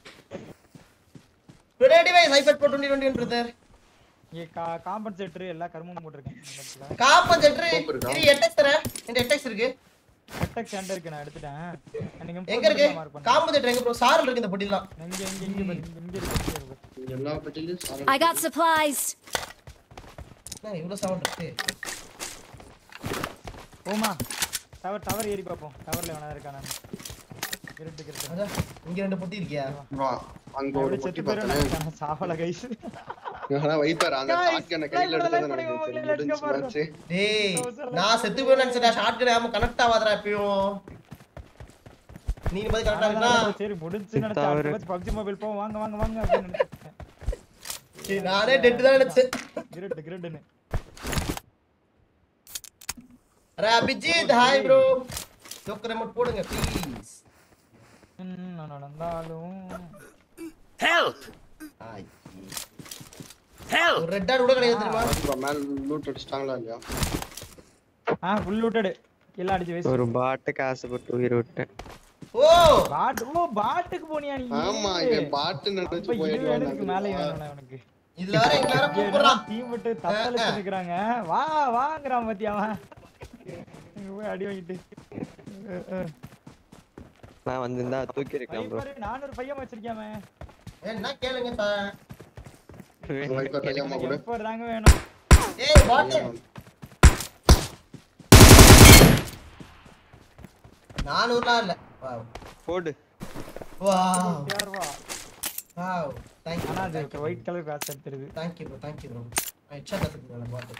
ரெடி வை ஹைபர் ப்ரோ 2021 பிரதர் இங்க கா காம்பன்சேட்டர் எல்லா கருமும் போட்டிருக்கேன் இந்த இடத்துல காம்பன்சேட்டர் Scope இருக்கா? இது எட்டெக்ஸ் தர இந்த எட்டெக்ஸ் இருக்கு அட்டாக் ஸ்டாண்ட் இருக்கு நான் எடுத்துட்டேன் நீங்க எங்க இருக்கு காம்பன்சேட்டர் எங்க ப்ரோ சாரல் இருக்கு இந்த பொட்டிலாம் இங்க இங்க இங்க பாரு, இங்க இங்க இருக்கு இங்க இருக்கு இங்க எல்லா பெட்டிலையும் சாதம் I got supplies. என்ன இவ்வளவு சவுண்ட் இருக்கு போமா டவர் டவர் ஏறி பார்ப்போம் டவர்ல வேணா இருக்கா நான் கிரட்டு கிரட்டு அதான் இங்க ரெண்டு பொட்டி இருக்கியா வா, அங்க ஒரு அப்படியே பொட்டி செத்து போயிரும் பார்த்தேன் நினைச்சேன். சாவல கைஸ் ஆனா வைப்பாரு அந்த Guys, ஷாட்கனை கையில live எடுத்தது பண்ணி எனக்கு போங்க, தெரியும். let's go முடிஞ்சு பாருங்க. match. டேய் அவசரம் நான் செத்து போய் நினைச்சடா ஷார்ட் கன் ஆமா கனெக்ட் ஆகாதடா எப்பயும் நீ பதில் கரெக்டா இருக்கா சரி முடிஞ்சு நினைச்சேன் தவறு. அடுத்த பப்ஜி மொபைல் போவோம் வாங்க வாங்க வாங்க அப்படின்னு நினைச்சேன் நானே டெட் தான் நினைச்சேன் கிரட்டு கிரட்டுன்னு அரே Abhijit hi bro joker remote போடுங்க ப்ளீஸ் என்ன நடந்தாலும் ஹாய் ஒரு ரெட் டாட் கூட கிடையாது தெரியுமா இப்ப மேல loot அடிச்சிட்டாங்களா இல்லையா? ஆ ஃபுல் லூட்டடு எல்லாம் அடிச்சு வேஸ்ட் ஒரு பாட்டுக்கு ஆசைப்பட்டு உயிர் விட்டேன் ஓ பாட் ஓ பாட்டுக்கு போனியா நீ ஆமா இவன் பாட்டு அப்ப நினைச்சு இது போயிட்டு வேணுக்கு மேல வந்தாங்க. வேணும்ல உனக்கு இதுல வேற எங்க வேற கூப்பிடுறான் டீம் விட்டு தத்தளிச்சு நிக்கிறாங்க வா வாங்குறான் பாத்தியா அவன் இங்க போய் அடி வாங்கிட்டு அஹ், அஹ். நான் வந்திருந்தா தூக்கி இருக்கேன் ப்ரோ வைப்பரு, நானூறு பையன் வச்சிருக்கேன் அவன். என்ன கேளுங்க சார் வைப்பர் கையாம கூட. எப்போ தாங்க வேணும் ஏய் பாட்டு நானூறுலாம் இல்ல வாவ் போடு வாவ் யார் வா வாவ் தேங்க் யூ ஆனா அது ஒயிட் கலர் பேட்ச் எடுத்துருது thank you bro thank you bro headshot எடுத்துக்கங்க பாட்டு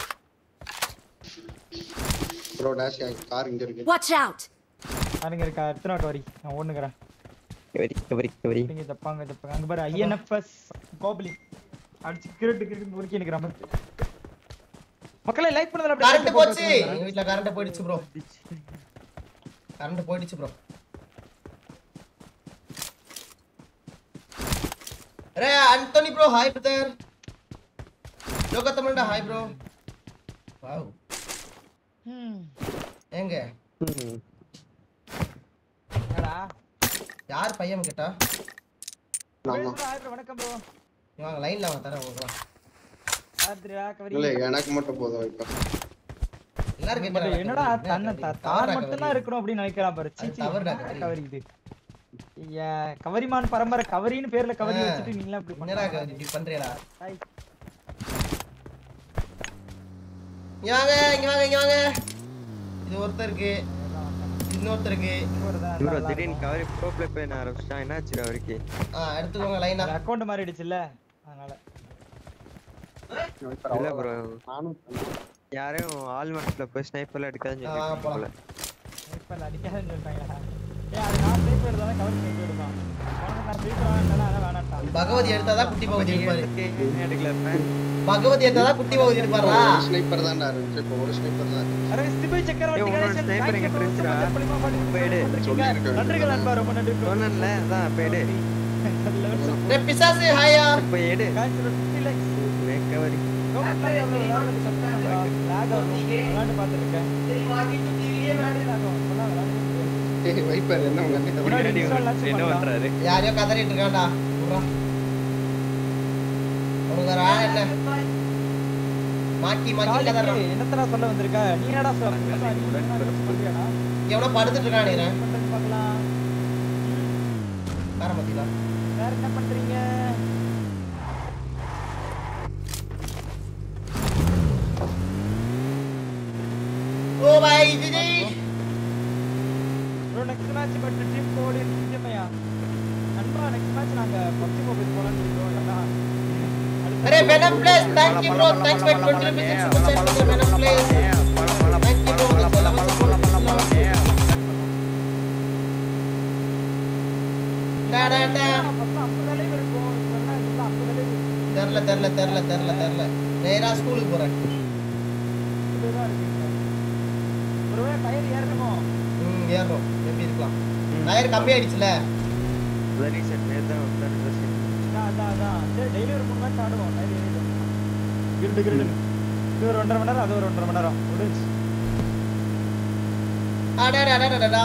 Bro, dash ஆ, car இங்க இருக்கு. Watch out! அதுங்க இருக்கா எத்தனை வாட்டு வரி நான் ஓடுனுக்கிறேன் கவரி கவரி கவரி இங்க தப்பாங்க தப்பாங்க அங்க பாரு ஐஎன்எஃப்எஸ் கோப்லி அடிச்சு கிரட்டு கிரட்டு முறுக்கி நிக்கிற மாதிரி மக்களே லைக் பண்ணுங்க கரண்ட் போச்சு எங்க வீட்ல கரண்ட் போயிடுச்சு ப்ரோ கரண்ட் போயிடுச்சு ப்ரோ அரே அந்தோனி ப்ரோ ஹாய் பிரதர் ஜோகா தமிழ்டா ஹாய் ப்ரோ வாவ் ஏங்க ம். என்னடா யார் பையன் கேட்டா ஆமா. வணக்கம் ப்ரோ வாங்க லைன்ல வாங்க தரேன் உங்களுக்கு ராத்திரிடா கவரி இல்ல, எனக்கு மட்டும் போதும் வைப்பர். எல்லாரும் பட் கேட்கறாங்க என்னடா தன்னை த- தான் மட்டும் தான் இருக்கணும் அப்படின்னு நினைக்கிறான் பாரு சீ, சீ, தவறுடா, என்னடா கவரி. கவரி இது ஐயா, கவரிமான் பரம்பரை கவரின்னு பேர்ல கவரி ஆ. வச்சுட்டு நீங்களா இப்படி என்னடா பண்ணா கவரி இப்படி பண்றீங்களா ஹாய். இங்க வாங்க இங்க வாங்க இங்க வாங்க இது ஒருத்தருக்கு இன்னொருத்தருக்கு இவருதான் ப்ரோ நல்லா திடீர்னு இருக்கும். கவரி ப்ரோ ப்ளே பண்ண ஆரம்பிச்சிட்டான் என்னாச்சு அவருக்கு ஆ எடுத்துக்கோங்க லைனா அது அக்கௌண்ட் மாறிடுச்சுல்ல அதனால இல்ல ப்ரோ நானும் யாரையும் ஆல்மட்ல போய் ஸ்னைப்பர்ல எடுக்காதுன்னு ஆ, வாங்க சொல்லிட்டு போலாம். போல இப்ப அடிக்காதுன்னு சொல்லிட்டாங்களா ஏய் அது நான் ஸ்னைப்பர் எடுத்தா தான் கவர் ஸ்னைப்பர் எடுப்பான் உனக்கு நான் ஸ்னைப்பர் வாங்கினா அதான் வேணான்ட்டான் பகவதி எடுத்தாதான் குட்டி பகவதி எடுப்பாரு ஏன் எடுக்கல இப்ப? பகவதி எடுத்தாதான் குட்டி பகவதி எடுப்பாரா ஒரு ஸ்னைப்பர் தான்டா இருந்துச்சு இப்போ ஒரு ஸ்னைப்பர் தான் இருக்கு. அரே ஸ்டிபை சக்கரவர்த்தி ஏய், உன்னோட கணேசன் sniper thank you எங்க bro. இருந்துச்சுடா? super chat மூலியமா பாடி இப்ப எடு. கொடுத்திருக்கீங்க. நன்றிகள் நண்பா ரொம்ப நன்றி bro. சொன்னேன்ல அதான் இப்ப எடு Level super. டேய் பிசாசு ஹாயா இப்ப எடு Guys, ஒரு 50 likes. கவரி Comment பண்ணி அவ்வளவு விளையாடுறது கஷ்டம் நண்பா. Lag ஆகும். விளையாண்டு பார்த்திருக்கேன். lag ஆகும். இப்பெல்லாம் விளையாட முடியாது. ஏய் வைப்பர் என்ன உங்க அண்ணன் முன்னாடி install லாச்சும் என்ன பண்ணலாம். பண்றாரு யாரையோ கதறிட்டு இருக்கான்டா விட்றா. உனக்கு ஒரு ஆள் என்ன மாக்கி மாக்கி காலிக்கு கதறான் என்னத்தடா சொல்ல வந்திருக்க? நீ என்னடா சொல்ல? நீ என்ன சொல்றியாடா? எவனோ படுத்துட்டு இருக்கான் நினைக்கிறேன் பண்றது பார்க்கலாம். வேற மத்தியில வேற என்ன பண்றீங்க oh bye GG bro next match but team code நிச்சயமையா நண்பா நெக்ஸ்ட் மேட்ச் நாங்க பப்ஜி மொபைல் போலாம்னு இருக்கோம் இல்லனா அரே venom blaze thank you bro thanks for 20 rupees super chat for venom blaze thank you bro உங்க செலவு டா டா டா மொத்தம் 50 லைவ் இருக்கும் இப்ப என்ன இதுல 50 லைவ் தெரியல தெரியல தெரியல தெரியல தெரியல நேரா ஸ்கூலுக்கு போறேன் தான் இருக்கீங்க ஒருவே டயர் ஏறணுமோ ம் ஏறோம் எப்படி இருக்கலாம் டயர் கம்மி ஆயிடுச்சுல ரீசெண்ட் நேத்து தான் வந்தாரு அதான் அதான் அதான் சரி டெய்லி ஒரு மூணு மேட்ச் ஆடுவோம் டயர் ஏறிடும் கிருடு கிருடு இது ஒரு ஒன்றரை மணி நேரம் அது ஒரு ஒன்றரை மணி நேரம் முடிஞ்சு அடடடடடடா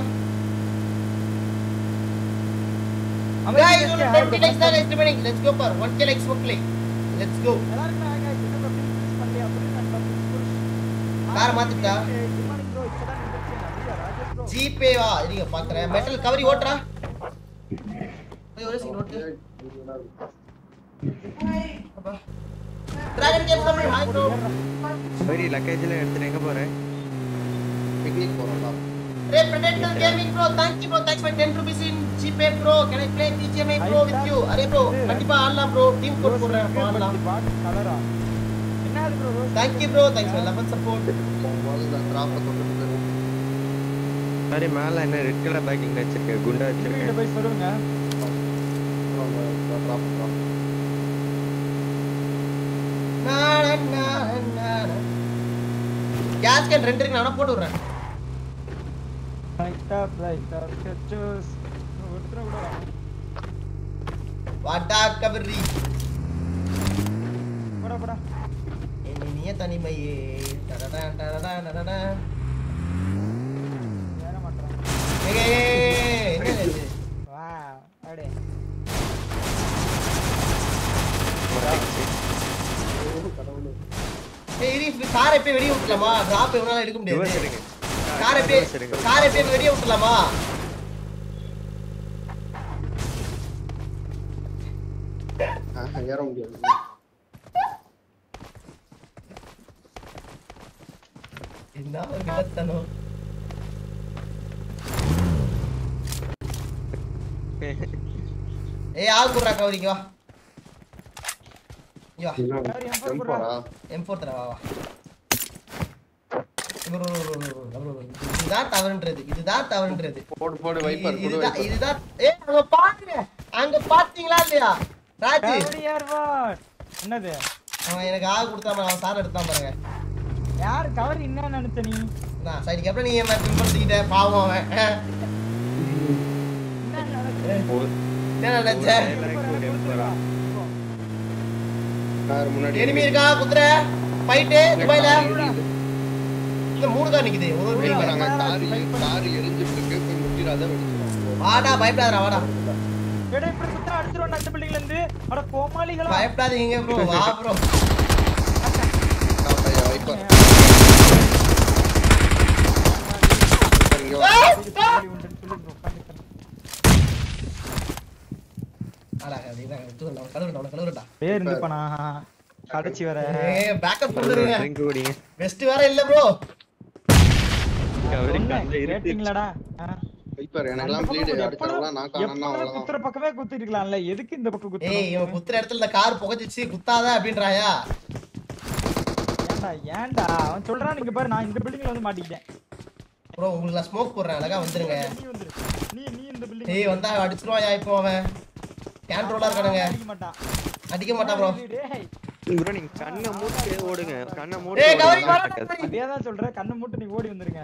அமெரிக்கா guys ஒரு 20 likes தான் next remaining let's go for 1k likes மக்களே let's go எல்லாருக்கும் நான் guys என்ன ப்ரோ ப்ளீஸ் பண்ணலையா புரியுது நான் ப்ளீஸ் கார் மாத்திட்டா குட் மார்னிங் ப்ரோ இப்பதான் நின்றுச்சு நான் ராஜேஷ் ப்ரோ ஜிபே வா இருங்க பாக்குறேன் மெட்டல் கவரி ஓட்டுறா ஒரே சீன் ஓட்டு அப்பா dragon games Tamil hi bro சரி லக்கேஜ்ல எடுத்துட்டு எங்க போறேன் பிக்னிக் போறோம்டா ரே predator gaming bro thank you bro thanks for 10 rupees in gpay bro can i play bgmi bro with you அரே bro கண்டிப்பா ஆடலாம் bro டீம் கோட் போடுறேன் அப்ப ஆடலாம் கலரா என்ன அது bro rose thank you bro thanks for 11 support முதல்ல டிராப்பை கொண்டு போயிடும் சரி மேல என்ன ரெட் கலர் பேக்கிங் வச்சிருக்க குண்டா கிட்ட வச்சிருக்க போய் சொல்லுங்க டிராப் டிராப் கேஸ் கேன் ரெண்டு இருக்கு நான் போட்டு விடுறேன் ரைட் அப் ரைட் அப் கச்சோஸ் ஒருத்தர கூட வாட்டா கபரி போடா போடா இனிய தனிமையே டடடா டடடா டடடா வேற மாட்டறான் ஏய், ஏய், ஏய், என்ன இது வா அடே ஏய் இரு காரை போய் வெளிய விட்டுலாமா டிராப் எவனால எடுக்க ரிவர்ஸ் முடியாது எடுங்க காரை போய் ரிவர்ஸ் எடுங்க காரை போய் வெளிய விட்டுலாமா ஆஹ், ஏற முடியாது என்ன ஒரு வில்லத்தனம் ஏய் ஆள் குடுறா கவரிங்க வா இங்க வா டெம்போரா M4 தர வா வா bro, bro, bro, bro, bro, bro, bro. இதுதான் தவறுன்றது இதுதான் தவறுன்றது போடு போடு வைப்பர் இது- போடு இதுதான் வைப்பர் இதுதான் ஏய் அங்க பாருங்க அங்க பாத்தீங்களா இல்லையா ராஜு கவரியார் வாட் என்னது அவன் எனக்கு ஆள் கொடுத்தான் பாரு, அவன் சார் எடுத்தான் பாருங்க யார் கவர் என்ன நினைச்ச நீ நான் சரிக்கு அப்புறம் நீ என் பின்படுத்திக்கிட்ட பாவம் அவன் என்ன நினைச்ச என்ன நினைச்ச கார் முன்னாடி எனிமி இருக்கா குதிர ஃபைட்டு துபாயில இந்த மூணு கார் நிக்குது ஒரு ஒரு வெளியில பில்டிங் வராங்க கார் கார் எரிஞ்சிட்டு இருக்கு போய் முட்டிடாத வெடிச்சிடும் வாடா பயப்படாதடா வாடா எடே இப்படி குத்துற அடிச்சிரும் அந்த பில்டிங்ல இருந்து அட கோமாளிகளா பயப்படாதீங்க ப்ரோ வா ப்ரோ வைப்பர் வைப்பர் இங்க வா கோமாளி உண்டுன்னு சொல்லி bro உட்கார்ந்துக்கிறேன். அடா, அது இதான், தூக்குடா, அவனை கழுவுடா, அவனை கழுவுடா. பேர் இருந்துப்பானா கடைச்சி வர ஏய், backup கொடுத்துருங்க. ட்ரிங்க் குடிங்க Best வேற இல்ல bro. அவரு கண்ணுல இருக்கு கேட்டீங்களாடா வைப்பர் எனக்கெல்லாம் bleed அடுத்தவங்கலாம் நான் காணோம்னா அவ்வளவுதான் குத்துற பக்கமே குத்திருக்கலாம்ல எதுக்கு இந்த பக்கம் ஏய், இவன் குத்துறோம் குத்துற இடத்துல இந்த கார் புகைச்சிச்சு, குத்தாத அப்படின்றாயா? ஏன்டா ஏன்டா அவன் சொல்றான் நீங்க பாரு நான் இந்த பில்டிங்ல வந்து மாட்டிக்கிட்டேன் bro, உங்களுக்கு நான் smoke போடுறேன், அழகா வந்துருங்க. நீ வந்துரு நீ நீ இந்த பில்டிங் ஏய், வந்தா அடிச்சிருவாயா இப்போ அவன். Control-ஆ இருக்கானுங்க. அடிக்க மாட்டான் அடிக்க மாட்டான் bro. டேய் ப்ரோ நீங்க கண்ணை மூட்டு ஓடுங்க கண்ணை மூட்டு ஏய், கௌரி, ஓடுங்க. வாடா, கௌரி. அதே தான் சொல்றேன் கண்ணை மூட்டு நீ ஓடி வந்துருங்க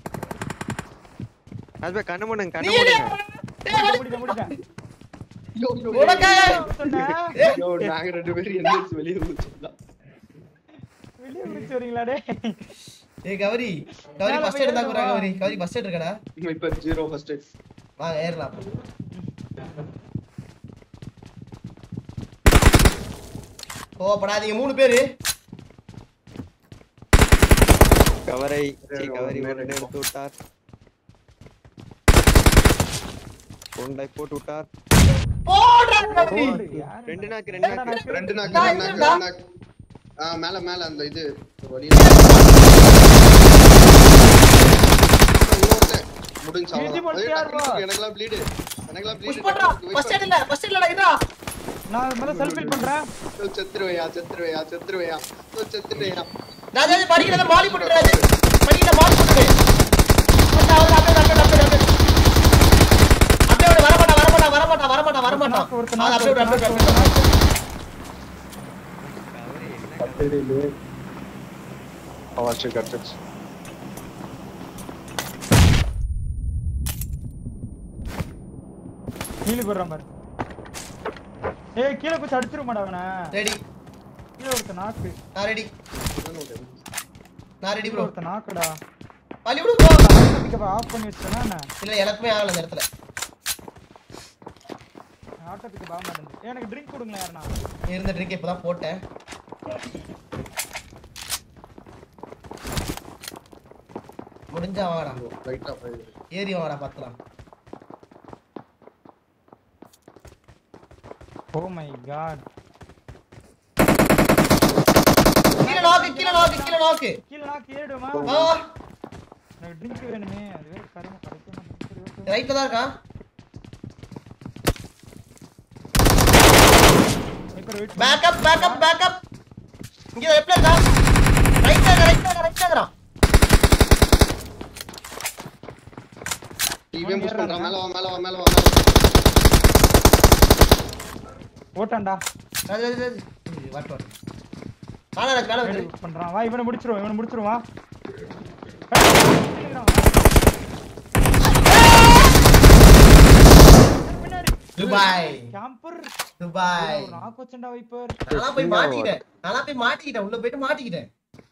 அது கண்ணை மூடுங்க கண்ணை நீ மூடுங்க முடிக்க முடிக்க ஐயோ, ஐயோ, உனக்காக. ஏய், ஐயோ, நாங்க ரெண்டு பேரும் எந்திரிச்சு வெளியே வந்துச்சுடா. வெளியே முடிச்சு வரீங்களா டே ஏய், கௌரி, கௌரி மேல first போய் aid இருந்தா ஏறுங்க, கூடா, வா. கௌரி. கௌரி first aid இருக்காடா? வைப்பர் ஜீரோ ஃபர்ஸ்ட் வாங்க, ஏறலாம் அப்போ. கோவப்படாதீங்க மூணு பேரு கவரை சீ, சரி, கவரி வேற ஒன்று இருக்கும். எடுத்து விட்டார் கொண்டை போட்டு விட்டார் போடுறா கௌரி. ரெண்டு நாக்கு ரெண்டு நாக்கு ரெண்டு நாக்கு நான் ரெண்டு நாக்கு இல்லடா. ரெண்டு நாக்கு ஆ மேல மேல அந்த இது வழியில இன்னொருத்தன். முடிஞ்சு இழுதி அவ்வளவுதான். போட்டு ஏய், யார் டக்குனு வா? தூக்கு, எனக்கெல்லாம் bleed. எனக்கெல்லாம் bleed, புஷ் பண்றா டக்குனு ஃபர்ஸ்ட் வைப்பர். எய்ட் இல்ல ஃபர்ஸ்ட் இல்லடா இதா நான் மேல செல்ஃப் ஹெல்ப் பண்றேன் ஐயோ, செத்துருவையா செத்துருவையா செத்துருவையா ஐயோ, செத்துட்டேயா ராஜாஜி படிக்கிறத மாலி போட்டு ராஜு படிக்கிறத மாலி போட்டு வந்து அவரு அப்படியே அப்படியே அப்படியே அப்படியே அப்படியே விடு, வரமாட்டா வரமாட்டா வரமாட்டா வரமாட்டா வரமாட்டா ஒருத்தன் அது அப்படியே விடு, அப்படியே விடு, அப்படியே விடு. கவரை என்ன அவாச்சு கட்டுச்சு கீழே போடுற மாதிரி ஏய் கீழே போச்சு அடிச்சிருமாடா அவனை ரெடி கீழே ஒருத்த நாக்கு நான் ரெடி நான் ரெடி கீழே ப்ரோ ஒருத்த நாக்குடா பள்ளி விடு ப்ரோ பிக்கப் ஆஃப் பண்ணி வச்சேனா என்ன இல்ல எனக்குமே ஆகல அந்த இடத்துல ஆட்டோ பிக்கப் ஆக மாட்டேங்குது எனக்கு ட்ரிங்க் கொடுங்களேன் யாருண்ணா இருந்த ட்ரிங்க் இப்பதான் போட்டேன் முடிஞ்சா வாங்கடா லைட்டா போயிடுது ஏறி வாங்கடா பாத்துலாம் ஓ மை காட் கீழே நாக்கு கீழே நாக்கு கீழே நாக்கு கீழே நாக்கு ஏறிடுமா வா வா எனக்கு ட்ரிங்க் வேணுமே அதுவே கரும கிடைக்க மாட்டேங்குது ரைட்ல தான் இருக்கான் இப்போ வெயிட் பேக்கப் பேக்கப் பேக்கப் இங்க லெஃப்ட்ல இருக்கா ரைட்ல இருக்கா ரைட்ல இருக்கா ரைட்ல இருக்கா இவன் புஷ் பண்றான் மேல வா மேல வா மேல வா மேல வா ஓட்டான்டா அது அது அது வாட் வாட் ஆனா எனக்கு மேல வந்து Ready பண்றான் வா இவனை முடிச்சிருவோம் இவனை முடிச்சிருவான் துபாய் கேம்பர் துபாய் நாக்கு வச்சண்டா வைப்பர் நான் போய் மாட்டிக்கிட்டேன் நான் போய் மாட்டிக்கிட்டேன் உள்ள போயிட்டு மாட்டிக்கிட்டேன்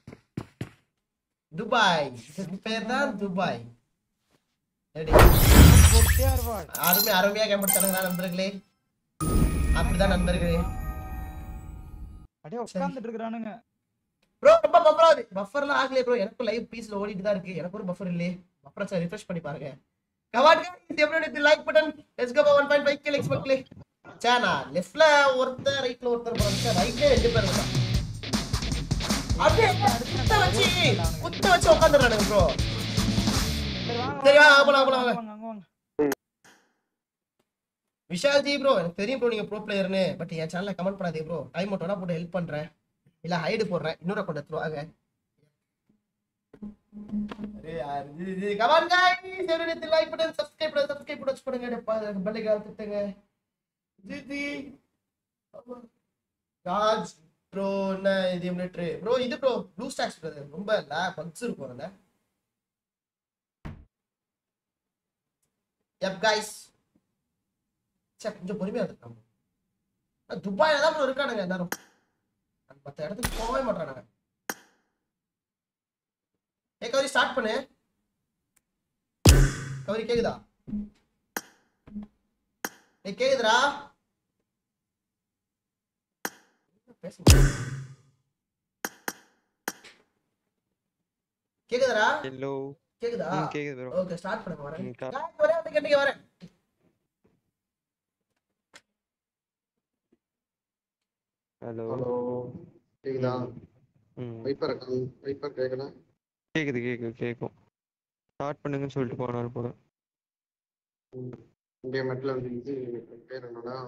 துபாய் இதுக்கு பேர் தான் துபாய் ரெடி தேர்வாள் அருமை அருமையா கேம்பட் தருங்க நண்பர்களே அப்படிதான் நண்பர்களே அப்படியே உட்கார்ந்துட்டு இருக்கானுங்க ப்ரோ ரொம்ப பஃபர் ஆகுது பஃபர்லாம் ஆகலையே ப்ரோ எனக்கும் லைவ் பீஸ்ல ஓடிட்டு தான் இருக்கு எனக்கு ஒரு பஃபர் இல்லையே பஃபர் சார் ரிஃப்ரெஷ் பண்ணி பாருங்க கவாட் guys everyone with like button let's go 1.5 K likes மக்களே சானா லெஃப்ட்ல ஒருத்தர் ரைட்ல ஒருத்தர் போறாங்க ரைட்ல ரெண்டு பேர் இருக்காங்க அப்படியே குத்த வச்சு குத்த வச்சு உட்கார்ந்துறானுங்க ப்ரோ சரி வாங்க சரி, வாங்க, வாங்க, போலாம், போலாம், வாங்க, வாங்க. வாங்க, வாங்க. விஷால் ஜி ப்ரோ எனக்கு தெரியும் ப்ரோ நீங்க ப்ரோ பிளேயர்னு பட் என் சேனல்ல கமெண்ட் பண்ணாதீங்க ப்ரோ டைம் மட்டும் வேணா போட்டு ஹெல்ப் பண்றேன் இல்ல ஹைடு போடுறேன் இன்னொரு அக்கௌண்ட் எடுத்துருவாங்க அரே யார் இது இது come on guys everything like button subscribe button subscribe பண்ணி வச்சு பண்ணுங்க பெல் ஐகான் தட்டுங்க ஜி ஜி ராஜ் ப்ரோ என்ன இது மிலிட்டரி ப்ரோ இது ப்ரோ ப்ளூ ஸ்டாக்ஸ் பிரதர் ரொம்ப இல்ல பக்ஸ் இருக்கும் அதுல எப் गाइस சே கொஞ்சம் பொறுமையா இருக்காங்க துபாயில தான் ப்ரோ இருக்கானுங்க எல்லாரும் மத்த இடத்துக்கு போகவே மாட்டானுங்க ஏ கௌரி ஸ்டார்ட் பண்ணு கௌரி கேக்குதா ஏய் கேக்குதுடா பேச கேக்குதுடா ஹலோ கேக்குதா ம் கேக்குது ப்ரோ ஓகே ஸ்டார்ட் பண்ணுங்க வரேன் ம், start. Guys, ஒரே வந்து கேட்டீங்க வரேன் ஹலோ ஹலோ கேக்குதா ம் வைப்பர் வைப்பர் கேக்குதா கேக்குது கேக்குது கேக்கும் ஸ்டார்ட் பண்ணுங்கன்னு சொல்லிட்டு போனாரு போல இங்கே மெட்ல வந்து இது பேர் என்னடா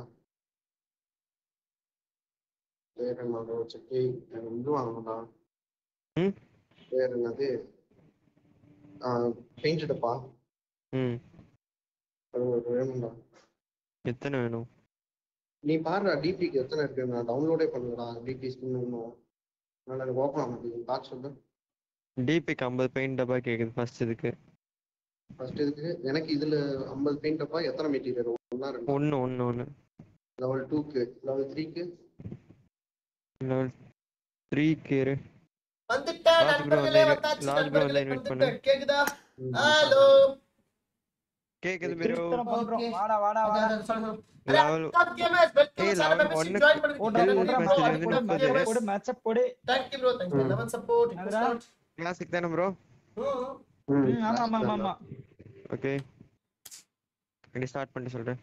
பேர் என்னடா செக்கி எனக்கு இது வாங்கணும்டா ம் பேர் என்னது பெயிண்ட் டப்பா ம் அது ஒரு வேணும்டா எத்தனை வேணும் நீ பாருடா டிபிக்கு எத்தனை இருக்கு நான் டவுன்லோடே பண்ணுடா டிபி ஸ்கின் இன்னும் அதனால எனக்கு ஓப்பன் ஆக மாட்டேங்குது பார்த்து சொல்லு டிபிக்கு ஐம்பது பெயிண்ட் டப்பா கேக்குது ஃபர்ஸ்ட் இதுக்கு ஃபர்ஸ்ட் இதுக்கு எனக்கு இதுல ஐம்பது பெயிண்ட் டப்பா எத்தனை மெட்டீரியல் ஒன்றா ரெண்டு ஒன்று ஒன்று ஒன்று லெவல் டூக்கு லெவல் த்ரீக்கு லெவல் த்ரீ கேரு வந்துட்டேன் Last bro நண்பர்களே வந்து வந்தாச்சு last bro வந்து நண்பர்களே invite வந்துட்டேன் கேக்குதா ஹலோ கேக்குது ப்ரோ திருத்தரம் பண்றோம் Okay. வாடா வாடா வாடா Level- ஏய், level one போடுறா, Kill போடுறா, message போடு, வந்து போடு, முப்பது. match போடு, match போடு. Thank you bro thank you eleven support என்னடா? கிளாசிக் தானே ப்ரோ ம், ஆமா ஆமா ஆமா ஆமா ஓகே ரெடி ஸ்டார்ட் பண்ணிட்டு சொல்றேன்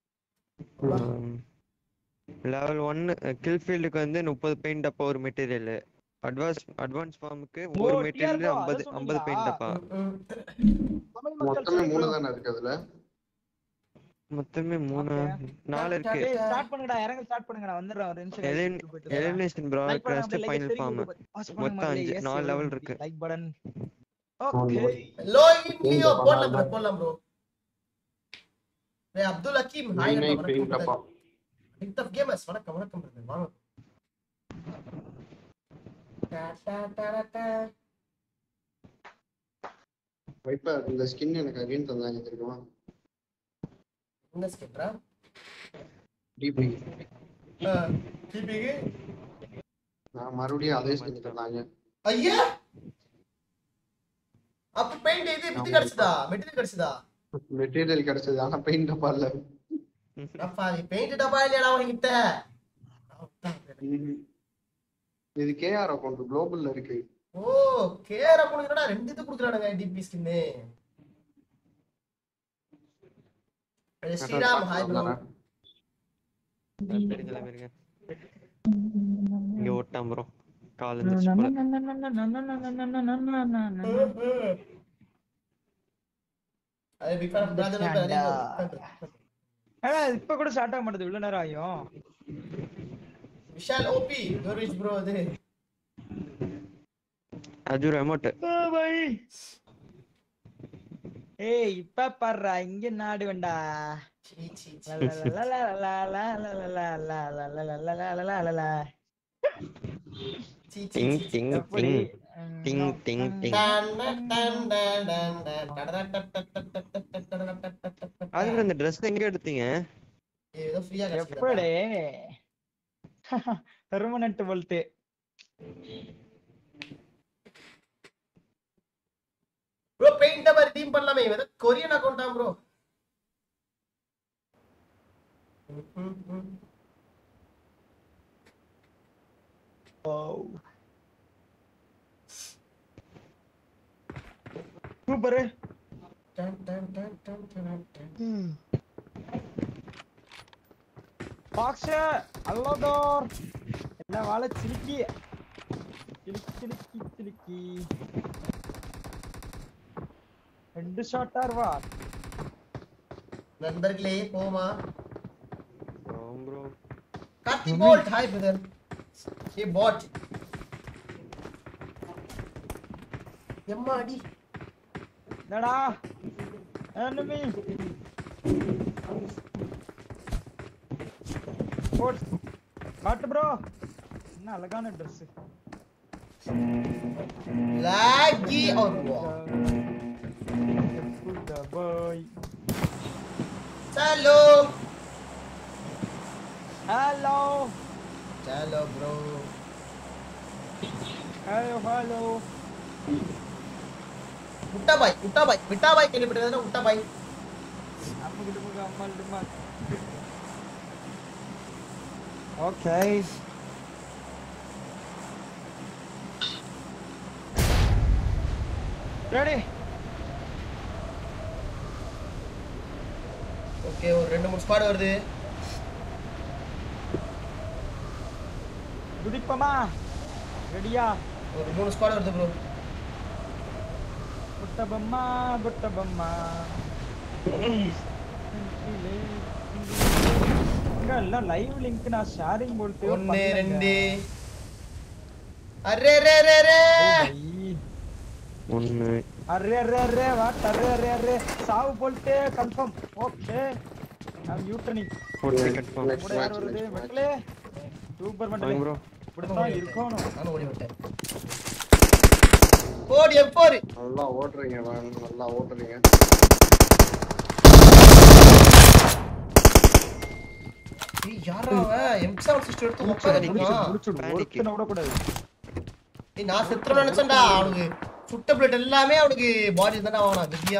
லெவல் ஒன்னு கில் ஃபீல்டுக்கு வந்து முப்பது பெயிண்ட் டப்பா ஒரு மெட்டீரியல் அட்வான்ஸ் அட்வான்ஸ் ஃபார்முக்கு ஓ, ஒரு TR மெட்டீரியல் bro, ஐம்பது அதை ஐம்பது பெயிண்ட் டப்பா தமிழ் மக்கள் மொத்தமே சொல்லு மூணு bro. தானே இருக்கு அதுல மொத்தமே மூணு நாலு இருக்கு டேய், start பண்ணுங்கடா இறங்க ஸ்டார்ட் பண்ணுங்கடா வந்துடுறேன் ஒரு நிமிஷம் Elin- கழிச்சு போயிட்டு வரேன். எலிமினேஷன் ப்ரோ Like பண்ணுங்க, கிராஸ்ட் அப்படியே like ஃபைனல் தெரியுது ஃபார்ம் உங்களுக்கு. Pass பண்ணுங்க மொத்தம் முதல்ல. அஞ்சு Yes, நாலு எவ்வளவு level இருக்கு? இருக்கு. Like button. Okay. லோ இன்லியோ போடலாம் ப்ரோ போடலாம் ப்ரோ டேய் Abdul Hakeem hi nine nine paint டப்பா பிக் ஆஃப் கேமர்ஸ் வணக்கம் வணக்கம் brother. வாங்க டா, டா, டா, டா, டா. வைப்பர் இந்த ஸ்கின் எனக்கு அகைன் தந்தாங்க தெரியுமா என்ன ஸ்கிப்ரா டிபி டிபிக்கு நான் மறுபடியும் அதே ஸ்கின் தந்தாங்க ஐயா அப்ப பெயிண்ட் இது இது கிடைச்சதா மெட்டீரியல் கிடைச்சதா மெட்டீரியல் கிடைச்சது ஆனா பெயிண்ட் டப்பா இல்ல அப்பா நீ பெயிண்ட் டப்பா இல்லையாடா உனக்கிட்ட இது கேஆர் அக்கௌண்ட் குளோபல்ல இருக்கு ஓ கேர கொடுக்குறடா ரெண்டு இது கொடுக்குறானுங்க டிபி ஸ்கின்னு ஸ்ரீராம் ஹாய் ப்ரோ தெரிஞ்சல இருங்க இங்க ஓட்டாம் ப்ரோ கால் இருந்துச்சு போல அது பிக் ஃபேன் பிரதர் ஏடா, இப்ப கூட ஸ்டார்ட் ஆக மாட்டேது இவ்வளவு நேரம் ஆகும் விஷால் ஓபி கர்விஷ் ப்ரோ அது அது ஒரு அமௌண்ட் ஏய் இப்ப பாருடா இங்க நாடு வேண்டா சீ சீ சீ. சீ, சீ, டிங் சீ. டிங் எப்படி டிங் டிங் டிங் டிங் டன், டன், டன், டன், டன், டன், டடடட, டடடட, டடடட, டடடட, டடடட. அதுல இந்த Dress எங்க எடுத்தீங்க ஏதோ ஃப்ரீயா எப்படி பெர்மனன்ட் போல்ட்டு ப்ரோ பெயிண்ட் மாதிரி டீம் பண்ணலாமே இவன் ஏதோ கொரியன் அக்கௌண்டா ப்ரோ சூப்பர் டன், டன், டன், டன், டன், டன். பாக்ஸ் அல்லோடோர் எல்லாம் வாழ சிலுக்கி சிலுக்கி சிலுக்கி சிலுக்கி ரெண்டு ஷாட்டார் வா நண்பர்களே போமா ப்ரோ கார்த்தி போல்ட் ஹாய் பிரதர் ஏ பாட் எம்மா அடி என்னடா enemy ஓட் காட்டு ப்ரோ என்ன அழகான ட்ரெஸ் லாகி ஆர் பாய் चलो ஹலோ चलो ब्रो ஹலோ ஹலோ முட்டா பாய் முட்டா பாய் மிட்டா பாய் கேள்விப்பட்டிருக்கா முட்டா பாய் அம்முக்கு டுமுக்கு அம்மாள் டுமா ஓகே ரெடி ஓகே ஒரு ரெண்டு மூணு ஸ்குவாட் வருது குதிப்பமா ரெடியா ஒரு மூணு ஸ்குவாட் வருது ப்ரோ புட்டபம்மா புட்டபம்மா அங்க எல்லாம் லைவ் லிங்க் நான் ஷேரிங் போட்டு ஒன்னு ரெண்டு அரே ரே ரே ரே ஒன்று அரே அரே அரே வாட் அரே அரே அரே சாவு போல்ட்டு கன்ஃபார்ம் ஓகே நான் யூட்டனிங் ஓகே கன்ஃபார்ம் Next கூட யார் match, வருது next match. மக்களே சூப்பர் வாங்க மக்களே ப்ரோ இப்படித்தான் இருக்கணும் நானும் ஓடி விட்டேன் ஓடி எப்போரு நல்லா ஓட்டுறீங்க man. நல்லா ஓட்டுறீங்க ஏய் யாரா அவன் எம்7 சிஸ்டர் எடுத்து உட்கார்ந்திருக்கான் முடிச்சுடு Panic. ஒருத்தனை விடக்கூடாது ஏய் நான் செத்துறேன்னு நினைச்சேன்டா அவனுக்கு சுட்ட பிளேட் எல்லாமே அவனுக்கு பாடி தானே அவனா வித்தியா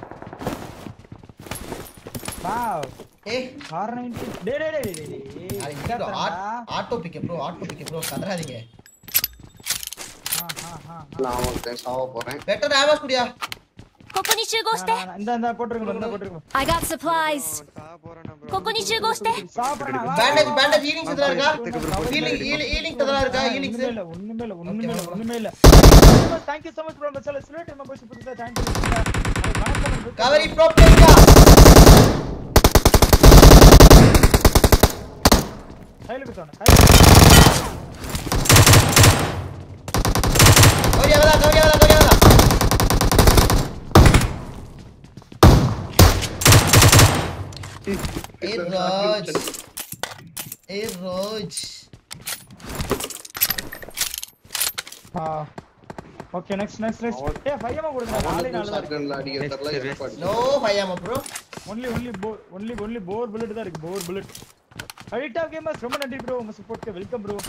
வாவ் ஏய் கார் 90 டேய் டேய் டேய் டேய் டேய் அது டேய் இங்க காத்துறா. ஆட்டோ பிக்க ப்ரோ ஆட்டோ பிக்க ப்ரோ கதறாதீங்க ஆ, ஆ, ஆ, ஆ. நான் ஒருத்தன் சாவ போறேன் பெட்டர் ஆமாஸ் குடியா ここに集合して。 நான், நான், இந்த இந்த போட்டுருங்க இந்த போட்டுருங்க I got supplies. こここに集合して。 சாப்பிடுறா வா. பேண்டேஜ் பேண்டேஜ் ஹீலிங்ஸ் எதனா இருக்கா Cover ஹீலிங் பண்ணு. ஹீலிங் எதனா இருக்கா ஹீலிங்ஸ் ஒண்ணுமே இல்ல ஒண்ணுமே இல்ல ஒண்ணுமே இல்ல Okay, ஒண்ணுமே இல்ல thank you so much bro மச்சால சில டைம் போய் புதுசா தேங்க் யூ கவரி ப்ரோ பிளேயா கையில குத்தானே கவரி அவதா கவரி அவதா கவரி அவதா ஏய் ரோஜ் ஏய் ரோஜ் ஆ ஓகே நெக்ஸ்ட் நெக்ஸ்ட் நெக்ஸ்ட் ஏ ஃபையமா கொடுங்க நாலே நாலு தான் ஷாட்கன்ல அடிக்கிற தரல Next, ஏற்பாடு நோ பையாமா bro only only four only only four bullet தான் இருக்கு போர் புல்லட் அடிட்டா கேமர்ஸ் ரொம்ப நன்றி ப்ரோ உங்க சப்போர்ட்க்கு வெல்கம் ப்ரோ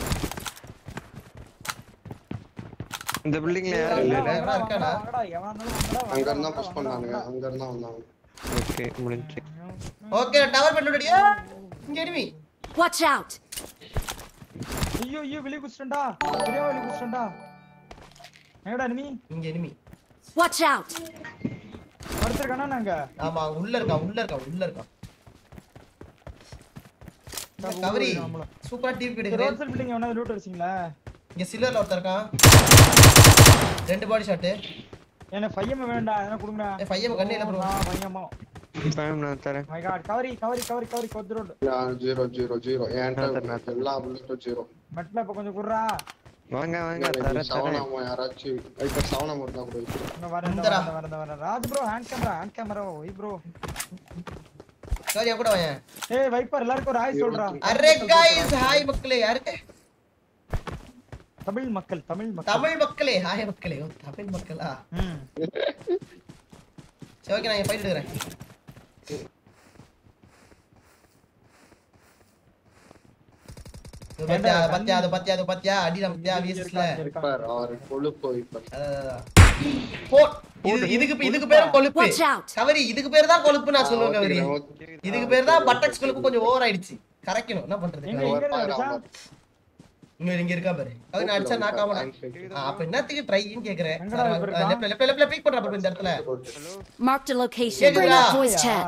இந்த பில்டிங்ல யாரும் இல்ல யாரா இருக்காடா? அங்க இருந்தா புஷ் பண்ணானுங்க அங்க இருந்தா வந்தாங்க ஓகே முடிஞ்சு ஓகே டவர் பெட் ரெடியா இங்க எனிமி Watch out. ஐயோ ஐயோ வெளிய குச்சிட்டா தெரியாம வெளிய குச்சிட்டா எங்கடா நீ இங்க எனிமி Watch out. படுத்துறக்கானா நாங்க ஆமா அவன் உள்ள இருக்கான் உள்ள இருக்கான் உள்ள இருக்கான் கவரி சூப்பரா டிவி ரோட் கிடைக்குது சைடு பில்டிங் எவனா லூட் அடிச்சீங்களா இங்க சில்லர்ல ஒருத்தர் இருக்கான் ரெண்டு பாடி ஷாட் எனக்கு ஃபையமா வேண்டாம் எதனா கொடுங்கடா ஏய், ஃபையமா கண்ணு இல்ல bro. ஃபையமா டைம் நான் தரேன் மை காட் கவரி கவரி கவரி கவரி கொத்து ரோட் ஜீரோ ஜீரோ ஜீரோ நான் என்கிட்ட எல்லா புல்லட்டும் ஜீரோ மெட்ல இப்ப கொஞ்சம் குர்ரா வாங்க வாங்க தரேன் தரேன் சவனாமோ யாராச்சும் இப்ப சவனாமோ இருந்தா கூட இருக்கு. இங்க வரேன் இந்த இந்தடா. வரேன் வரேன் வரேன் Raj bro hand camera hand camera why bro கவரியா கூட வாயேன் ஏய் வைப்பர் எல்லாருக்கும் ஒரு ஹாய் சொல்றா அரே गाइस ஹாய் மக்களே யாரு தமிழ் மக்கள் தமிழ் மக்கள் தமிழ் மக்களே ஹாய் மக்களே ஓ தமிழ் மக்களா ம் சரி ஓகே நான் ஃபைட் எடுக்கிறேன் இது பத்தியா அது பத்தியா அது பத்தியா அது பத்தியா அடி நம்ம பத்தியா விஎஸ்ல பார், அவர் கொழுப்பு இப்ப போ இது இதுக்கு இதுக்கு பேரு கொழுப்பு Watch out. கவரி இதுக்கு பேரு தான் கொழுப்பு நான் சொல்லுவேன் கவரி ஓகே, இதுக்கு பேரு தான் பட்டக்ஸ் கொழுப்பு கொஞ்சம் ஓவர் ஆயிடுச்சு கரெக்டணும் என்ன பண்றது எங்க ஓகே. எங்க பாரு, அடிச்சா அவர் இங்க இங்க இருக்கா பாரு கவரி நான் அடிச்சா நான் காமனா அப்ப என்னத்துக்கு ட்ரைன்னு கேக்குறேன் எங்கடா இப்ப இருக்கா? லெஃப்ட்ல லெஃப்ட்ல லெஃப்ட்ல பீக் பண்றா பாரு இந்த இடத்துல Marked a location. Yeah, Bring yeah. up voice chat.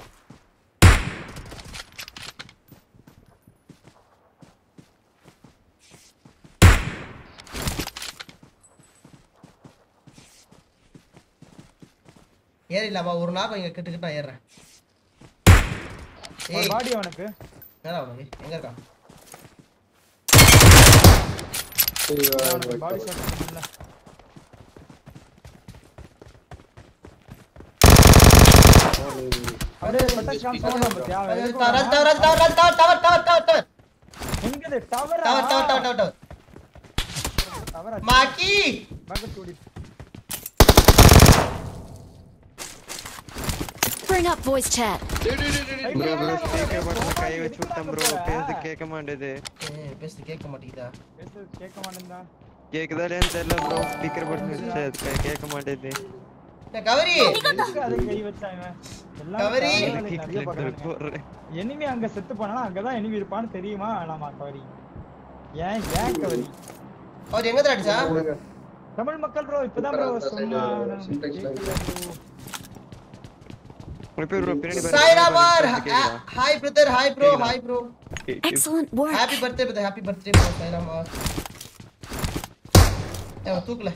ஏறிடலாமா ஒரு நாக்கம் இங்க கிட்ட கிட்ட நான் ஏறுறேன் ஒரு ஏய் பாடி அவனுக்கு என்னடா அவனுக்கு எங்க இருக்கான் அவனுக்கு பாடி ஷாட் பண்ணல அப்படியே பட்டாசு காம் சவுண்ட் பாத்தியா tower tower tower tower tower tower tower tower எங்கது tower tower tower tower tower tower tower மாக்கி பக்கத்து ஓடி Bring up voice chat. Bro bro speaker பட்டன்ல கை வச்சு விட்டேன் ப்ரோ பேசுறது கேட்க மாட்டேது ஏய் பேசுறது கேட்க மாட்டேங்குதா பேசுறது கேட்க மாட்டேன்டா கேக்குதா இல்லையான்னு தெரியல ப்ரோ ஸ்பீக்கர் பட்டன் வச்சு அது கே- கேட்க மாட்டேது ஏய், கவரி எதுக்கு அதை கை வச்சான் இவன் எல்லாம் கவரி. நிறைய பார்க்கறானுங்க. போடுறேன் எனிமி அங்க செத்து போனா அங்கதான் எனிமி இருப்பான்னு தெரியுமா வேணாமா கவரி ஏன் ஏன் கவரி அவர் எங்க தான் அடிச்சா தமிழ் மக்கள் ப்ரோ இப்பதான் ப்ரோ சொன்னா Syntax line. ஒரு பேர் ப்ரோ பின்னாடி பாருங்க, சாய்ராமார் பின்னாடி கேக்குதா? Hi brother hi bro hi bro Excellent work. Happy birthday பத்த ஹாப்பி பர்த்டே சைலாமா ஏ அவன் தூக்கல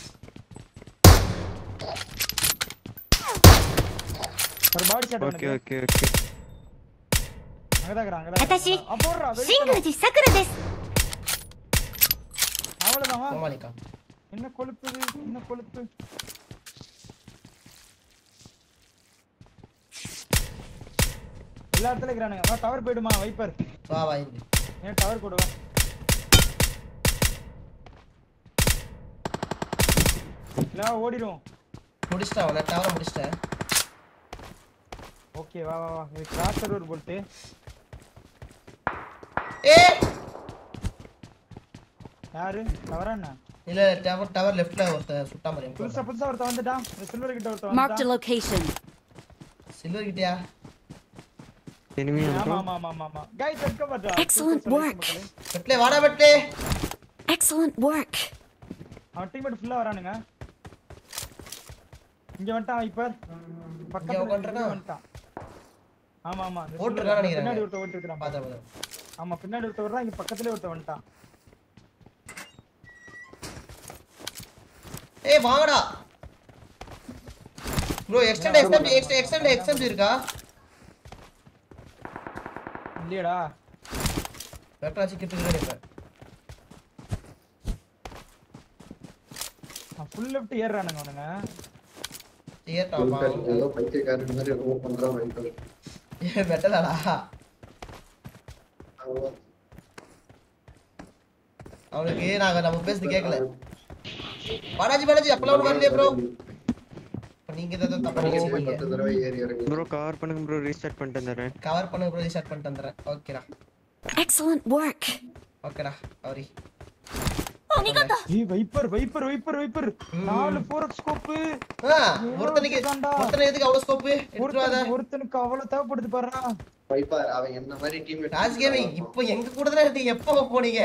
ஒரு பாடி ஷாட் ஓகே எனக்கு ஓகே ஓகே அங்கதான் இருக்கறான் அங்கதான் 私 இருக்கறான். ஆ, போடுறா, வெளிய 新 போடா. 宮寺さくらです அவ்வளவுதான் வா. சமாளிக்கா என்ன கொழுப்பு இது? என்ன கொழுப்பு எல்லா இடத்துல இருக்கிறானுங்க வா டவர் போயிடுமா வைப்பர் வா வா இருந்து ஏன் டவர் போடுவா இல்ல ஓடிடும் முடிச்சிட்டேன் அவனை டவரை முடிச்சிட்டேன் ஓகே வா வா வா இது கிராஸ் சர்வர் போல்ட்டு ஏ யாரு டவரா என்ன இல்ல டவர் டவர் லெஃப்ட்ல ஒருத்தன் சுட்டா மாதிரி புதுசா புதுசா ஒருத்தன் வந்துட்டான் இந்த சில்வர் கிட்ட ஒருத்தன் Marked a வந்துட்டான் location. சில்வர் கிட்டயா எனிமி ஆமா ப்ரோ ஆமா ஆமா ஆமா கைஸ் வெட்க மாட்டா Excellent work. வெட்லே வாடா வெட்லே Excellent work. அவன் டீம்மேட் ஃபுல்லா வரானுங்க இங்க வந்துட்டான் வைப்பர் பக்கத்துல உட்காந்துருக்கான்? இங்க வந்துட்டான் ஆமா ஆமா இந்த ஓட்டுருக்கான்னு silver- நினைக்கிறேன். பின்னாடி ஒருத்தன் ஓட்டிருக்கான் பாத்தா பாத்தா ஆமா பின்னாடி ஒருத்தன் வர்றான் இங்க பக்கத்துலயே ஒருத்தன் வந்துட்டான் ஏய் வாங்கடா bro extend extend extend extend extend இருக்கா இல்லையடா வெட்டராச்சி கிட்ட இருக்க ஃபுல் லெஃப்ட் ஏறுறானுங்க அவனுங்க ஏட்டா ஏதோ பைத்தியக்காரன் மாதிரி ரொம்ப பண்றான் வைக்கல் வெட்டலாடா அவன் அவனுக்கு நாங்க நம்ம பேசுறது கேட்கல பாலாஜி பாலாஜி அப்பலாம் ஒண்ணு வரலையே ப்ரோ நீங்க தான் தப்பு பத்து நினைச்சீங்க தடவை ஏறி இறங்கி ப்ரோ கவர் பண்ணுங்க ப்ரோ ரீஸ்டார்ட் பண்ணிட்டு வந்துடுறேன் கவர் பண்ண ப்ரோ ரீஸ்டார்ட் பண்ணிட்டு வந்துறேன் ஓகேடா Excellent work. ஓகேடா அவரி お見事 ஏய் வைப்பர் வைப்பர் வைப்பர் வைப்பர் நாலு ஃபோர் ஸ்கோப் ஆ ஒருத்தனுக்கு ஒருத்தனுக்கு எதுக்கு அவ்வளவு ஸ்கோப் எடுத்துட்டு வாத ஒருத்தனுக்கு அவ்வளவு தேவைப்படுது பாருடா வைப்பார் அவன் என்ன மாதிரி டீம் ராஜ் கேமிங் இப்போ எங்க கூட தான் இருக்கீங்க எப்போ போனீங்க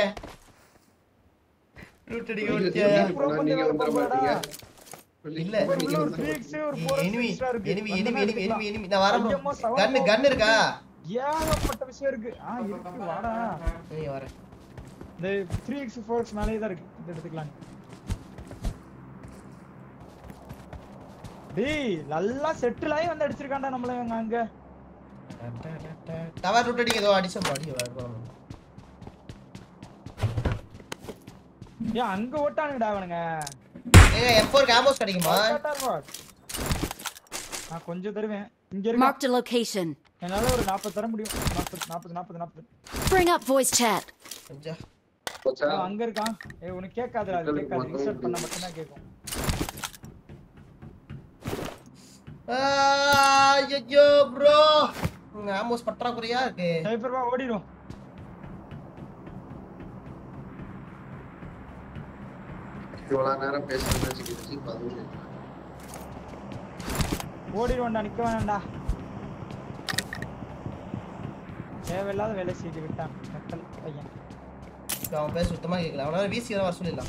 ரூட் அடிக்க விட்டியா? நீங்க வந்துட மாட்டீங்க இல்ல உள்ள ஒரு 3x ஒரு 4x எனிமி extra இருக்கு. எனிமி அந்த எனிமி மாதிரி எனிமி இருக்கலாம். எனிமி எனிமி நான் வரேன் ஐயம்மா, சவால் கன்னு போ. கன் இருக்கா ஏகப்பட்ட விஷயம் இருக்கு ஆ இருக்கு வாடா நீ வரேன் இந்த 3x 4x மேலேயே தான் இருக்கு இது எடுத்துக்கலாம் டேய் நல்லா செட்டில் ஆகி வந்து அடிச்சிருக்கான்டா நம்மள இவங்க அங்க டவர் ரூட் அடிக்க ஏதோ அடிச்ச பாடி ஏன் அங்க ஓட்டானுங்கடா அவனுங்க ஏங்க M4 கேமோஸ் கிடைக்குமா நான் கொஞ்சம் தருவேன் இங்க இருக்க Marked a location. என்னால ஒரு 40 தர முடியும் 40 40 40 40 Bring up voice chat. கொஞ்சம் போச்சா அவன் அங்க இருக்கான் ஏய் உனக்கு கேட்காதுடா அது உங்களுக்கு கேட்காது மட்டும் ரீசெட் பண்ண மட்டும் தான் கேட்கும் ஐயோ ப்ரோ ஆமோஸ் பற்றாக்குறையா இருக்கு சைபர் வா ஓடிடும் இவ்வளவு நேரம் பேசுறேன்னு வச்சுக்கிட்டு பதினஞ்சு ஓடிடுவோம்டா நிக்க வேணாம்டா தேவையில்லாத வேலை செய்து விட்டான் மக்கள் பையன் இப்ப அவன் பேச சுத்தமா கேட்கல அவனால வீசி வர சொல்லிடலாம்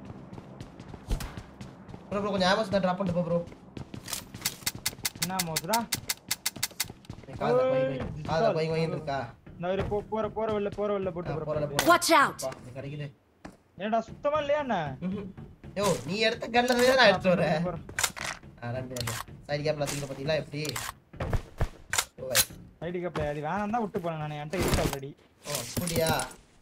ப்ரோ ப்ரோ கொஞ்சம் ஆமோஸ் தான் ட்ராப் பண்ணிட்டு போ ப்ரோ என்ன மோதுடா காதா பை ஓய், காதா பை வாங்கிட்டு இருக்கா நான் ஒரு போ- போற போற வெளில போற வெளில போட்டு போறல போறேன் போறல Watch out. இது கிடைக்குது ஏன்டா சுத்தமா இல்லையா என்ன ம்ஹும். யோ நீ எடுத்த கல்ல தான் நான் எடுத்து வரேன் போறேன். ஆ, ரெண்டு ரெண்டு சைடு கேப்ல தூக்கிட்டு பாத்தீங்களா எப்படி ஓய். ஐடி கப்ல அது வேணாம் தான் விட்டு போனேன் நான் என்கிட்ட இருக்கு ஆல்ரெடி ஓ அப்படியா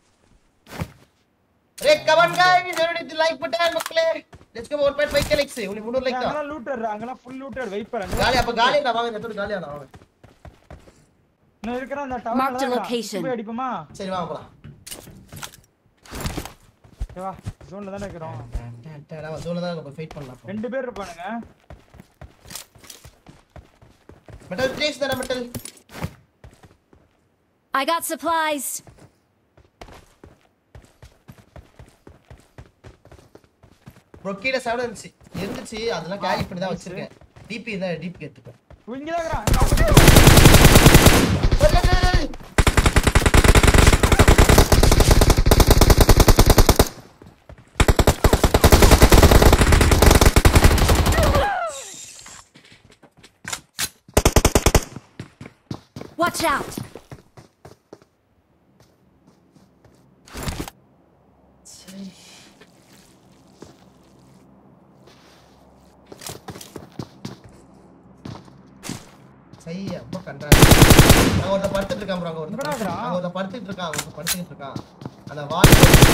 ரே come on guys everybody like button மக்களே லெட்ஸ் கோ 1.5 கே லைக்ஸ் உனக்கு 300 லைக் தான் அங்கெல்லாம் லூட்டர் அங்கெல்லாம் ஃபுல் லூட்டர் வெயிட் பண்ணு காலி அப்ப காலி நான் வாங்க இந்த காலியா நான் வாங்க நான் இருக்கிற அந்த Mark the டவர் location. போய் அடிப்போமா சரி வாங்க போலாம் சரி வா ஜோன்ல தானே இருக்கிறோம் டேடா ஜோன்ல தான் நம்ம ஃபைட் பண்ணலாம் ரெண்டு பேர் இருப்பானுங்க மெட்டல் ட்ரேஸ் தான metal I got supplies. Bro கீழே சவுண்ட் இருந்துச்சு இருந்துச்சு அதெல்லாம் கேரி பண்ணி தான் வச்சிருக்கேன் டிபி தான் டிபி எடுத்துப்பேன் இங்க தான் இருக்கிறான் Watch out. இருக்கான் bro, அங்க ஒருத்தன் எங்கடா படுத்து- இருக்கிறான்? அங்க ஒருத்தன் படுத்துட்டு இருக்கான் அங்க ஒருத்தன் படுத்துட்டு இருக்கான் அந்த வாய்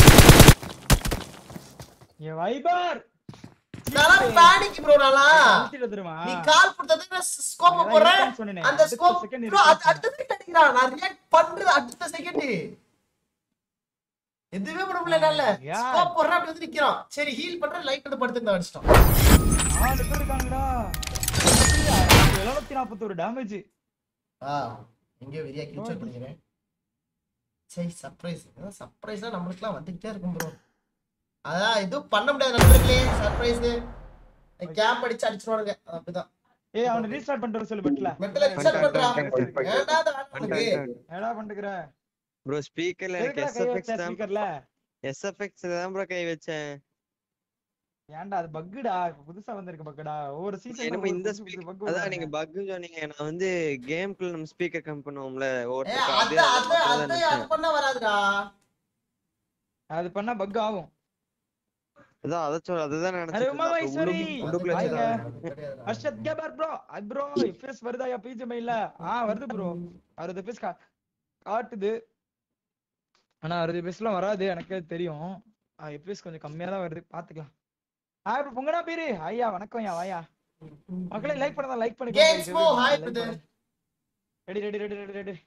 என் வைபர் நான் பேனிக் ப்ரோ நாளா அழுத்திட்டு தெரியுமா நீ கால் கொடுத்தது ஸ்கோப் அதான் போடுறேன் இருக்குன்னு சொன்னேனே. அந்த அடுத்த ஸ்கோப் second ப்ரோ இருக்குன்னு அடுத்த செகண்ட் அடிக்கிறான் நான் ரியாக்ட் பண்றது அடுத்த செகண்ட் எதுவுமே பண்ண முடியல என்னால Oh my God. ஸ்கோப் போடுறேன் அப்படி வந்து நிக்கிறான் சரி ஹீல் பண்றேன் லைட் வந்து படுத்து அடிச்சிட்டான் நாலு பேர் இருக்காங்கடா எழுநூத்தி நாற்பத்தோரு டேமேஜ் ஆ எங்கேயோ வெறியா கிழிச்சு பண்ணிக்கிறேன் சரி சர்ப்ரைஸ் சர்ப்ரைஸா நம்மளுக்குலாம் வந்துகிட்டே இருக்கும் ப்ரோ அதான் எதுவும் பண்ண முடியாது நண்பர்களே சர்ப்ரைஸ் கேப் அடிச்சு அடிச்சிருவானுங்க அப்படிதான் ஏய் அவனை ரீஸ்டார்ட் பண்ற சொல்லு பெட்ல மெட்டல ரிசர்ச் பண்றா ஏன்டா அது வேலை உனக்கு? என்னடா பண்ணிக்கிற ப்ரோ ஸ்பீக்கர்ல எனக்கு எதுக்குடா கை எஸ்எஃப்எக்ஸ் வச்ச தான் ஸ்பீக்கர்ல எஸ்எஃப்எக்ஸ் தான் ப்ரோ கை வச்சேன் ஏன்டா அது பக்குடா புதுசா வந்திருக்கு பக்குடா ஒவ்வொரு சீசன் என்னமோ இந்த ஸ்பீக்கர் அதான் நீங்க பக் சொன்னீங்க நான் வந்து கேம்க்குள்ள நம்ம ஸ்பீக்கர் கம் பண்ணுவோம்ல ஏய், ஒவ்வொருத்தருக்கு அது அது அது அது அது பண்ணா வராதுடா அது பண்ணா பக் ஆகும் அதான் அத சொல்ல அதுதான் அரே உமா நினைச்சிட்டு மைஸ்வரி இருந்தேன். உள்ளுக்குள்ள வாங்க. வச்சிருக்காங்க. ஹர்ஷத் கேபர் ப்ரோ ப்ரோ எஃப்எஸ் வருதா யா பிஜி மெயில்ல ஆ வருது ப்ரோ அறுபது எஃப்எஸ் காட்டுது ஆனா அறுபது எஃப்எஸ்லாம் வராது எனக்கே தெரியும் எஃப்எஸ் கொஞ்சம் கம்மியா தான் வருது பாத்துக்கலாம் ஆ இப்போ பொங்கடா பேரு ஐயா வணக்கம் ஐயா வாயா மக்களே லைக் பண்ணதா லைக் பண்ணி Games Mo, hi, brother. Ready ready ready ready ready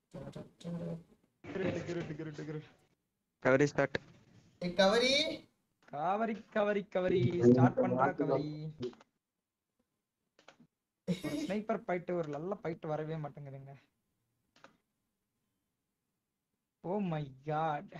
ready கவரி ஸ்டார்ட் ஏய், கவரி கவரி கவரி கவரி ஸ்டார்ட் பண்றா கவரி ஸ்னைப்பர் பைட்டு ஒரு நல்ல பைட்டு வரவே மாட்டேங்குதுங்க oh my god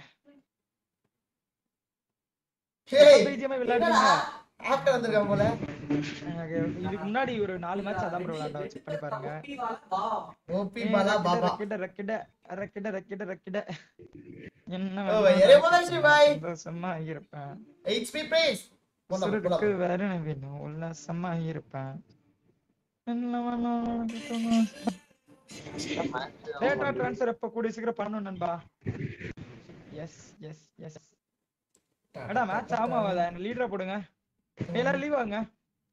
hey BGM என்னடா விளையாடுறீங்க ஆஃப்டர் வந்திருக்கான் போல எனக்கு இதுக்கு முன்னாடி ஒரு நாலு மேட்ச் அதான் ப்ரோ விளையாண்டா செக் பண்ணி பாருங்க ஓபி பாலா பாபா ரக்கிட ரக்கிட ரக்கிட ரக்கிட ரக்கிட என்ன ஓ அரே மதேஸ்வரி பாய் சந்தோஷமா இருப்பேன் ஹெச்பி பிரைஸ் போலாம் சுருக்கு போலாம் வேற என்ன வேணும் உல்லாசமா இருப்பேன் என்ன வேணும் கிட்டணும். டேட்டா ட்ரான்ஸ்ஃபர் எப்ப கூடிய சீக்கிரம் பண்ணணும் நண்பா எஸ் எஸ் எஸ் எடா மேட்ச் ஆமாவாதா எனக்கு லீடரா போடுங்க எல்லாரும் லீவ் ஆகுங்க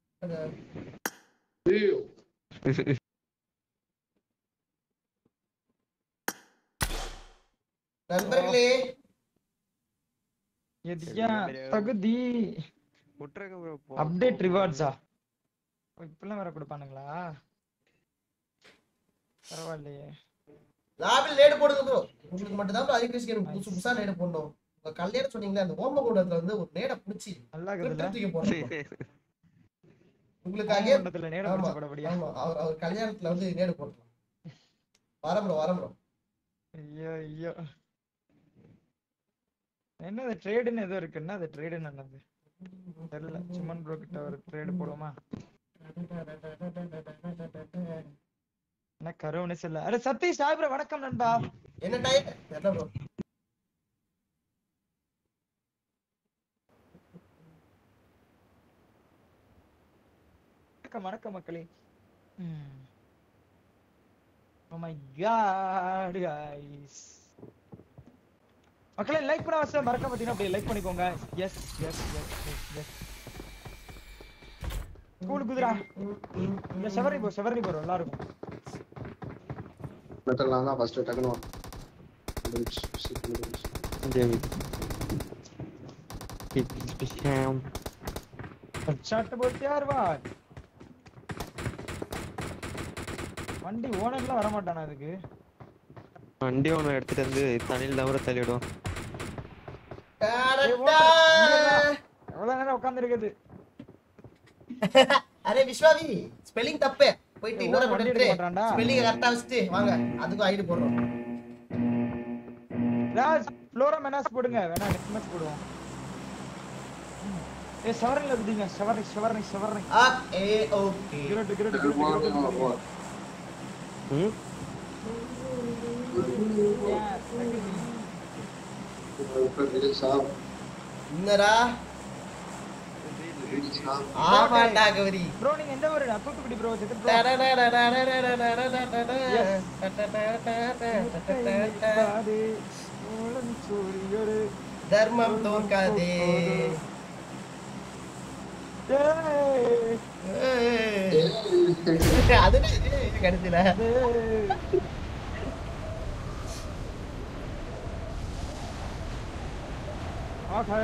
ஐயோ நண்பர்களே எதியா தகுதி விட்டுருங்க ப்ரோ அப்டேட் ரிவார்ட்ஸா இப்பெல்லாம் வேற கொடுப்பானுங்களா பரவாயில்லையே லாபில் நேடு போடுங்க ப்ரோ உங்களுக்கு மட்டும் தான் ஹரிகிருஷ்ணன் எனக்கு புதுசு புதுசா நேடு போடணும் உங்க கல்யாணம் சொன்னீங்களே அந்த ஓமகுண்டத்துல வந்து ஒரு நேட புடிச்சு நல்லா கிரிப்ட் இருக்குதுல்ல தூக்கி போடணும் உங்களுக்காக ஓமகுண்டத்துல நேரம் ஆமா, பிடிச்ச படபடியா ஆமா அவர் அவர் கல்யாணத்துல வந்து நேடு போடலாம் வரம் ப்ரோ வரம் ப்ரோ ஐயோ ஐயோ என்னது ட்ரேடுன்னு ஏதோ இருக்கு என்ன அது ட்ரேடுன்னு என்னது தெரியல சுமன் ப்ரோ கிட்ட ஒரு ட்ரேடு போடுவோமா என்ன கருவனே சொல்ல அரே சதீஷ் ஹாய் ப்ரோ வணக்கம் நண்பா என்ன டைம் என்ன ப்ரோ வணக்கம் வணக்கம் மக்களே ஓ மை காட் गाइस மக்களே லைக் பண்ண அவசியம் மறக்காம பாத்தீங்கன்னா அப்படியே லைக் பண்ணிக்கோங்க yes yes yes yes yes cool குதிரா இங்க செவரி போ செவரி போ நல்லா இருக்கும் மெட்டல்லாம் தான் ஃபர்ஸ்ட் டக்குனு வரும். முடிஞ்சுச்சு. சீக்கிரம் முடிஞ்சுச்சு. ஷாட் போட் யார் வா வண்டி ஓனர்லாம் வர மாட்டானா அதுக்கு வண்டி ஒண்ணு எடுத்துட்டு வந்து தண்ணியில் தவிர தள்ளி விடுவோம் டாடா. எவ்வளவு நேரம் உட்கார்ந்து இருக்குது அரே விஸ்வாவி ஸ்பெல்லிங் தப்பு போயிட்டு இன்னொரு வண்டி வண்டி எடுக்க மாட்டான்டா. ஸ்பெல்லிங் கரெக்டா வச்சுட்டு வாங்க அதுக்கும் ஐடி போடுறோம் ராஜ் ஃப்ளோரா மெனாஸ் போடுங்க வேணா நெக்ஸ்ட் மேட்ச் போடுவோம் ம். ஏ ஷவரிங்ல இருக்குதுங்க ஷவரிங் ஷவரிங் ஷவரிங் ஆ ஏ ஓகே கிரட் கிரட் கிரட் கிரட் ம் இப்ப release ஆகும். என்னடா Release ஆகும். ஆமாண்டா கௌரி ப்ரோ நீங்க எந்த ஊரு தூத்துக்குடி ப்ரோ செத்து ப்ரோ சூரியோடு தர்மம் தோற்காதே ஏய், அது கடைசியில ஏய். ஓகே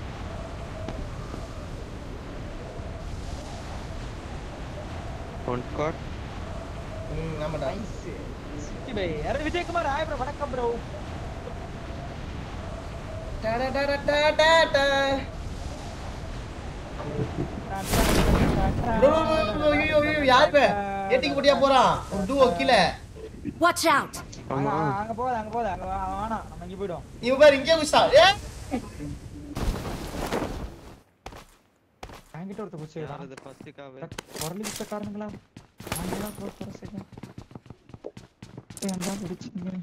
ஒன் ஸ்காட் ம் ஆமாடா நைஸ் சிட்டி பை அரே விஜயகுமார் ஹாய் ப்ரோ வணக்கம் ப்ரோ டா டா டா டா டா டா ப்ரோ ப்ரோ ஐயோ ஐயோ யார் இவன் ஏட்டிக்கு போட்டியா போறான் ஒரு டூ கீழே Watch out! ஆமா அங்க போகுது அங்க போகுது அங்க வா- வேணாம் நம்ம இங்க போயிடும் இவன் பாரு இங்கே குஸ்டா ஏ என்கிட்ட ஒருத்த குச்சி யாரது ஃபர்ஸ்ட் காவே குரலி வித்த காரணங்களா நாங்களாம் போய் போற செகண்ட் ஏன்டா பிடிச்சிங்க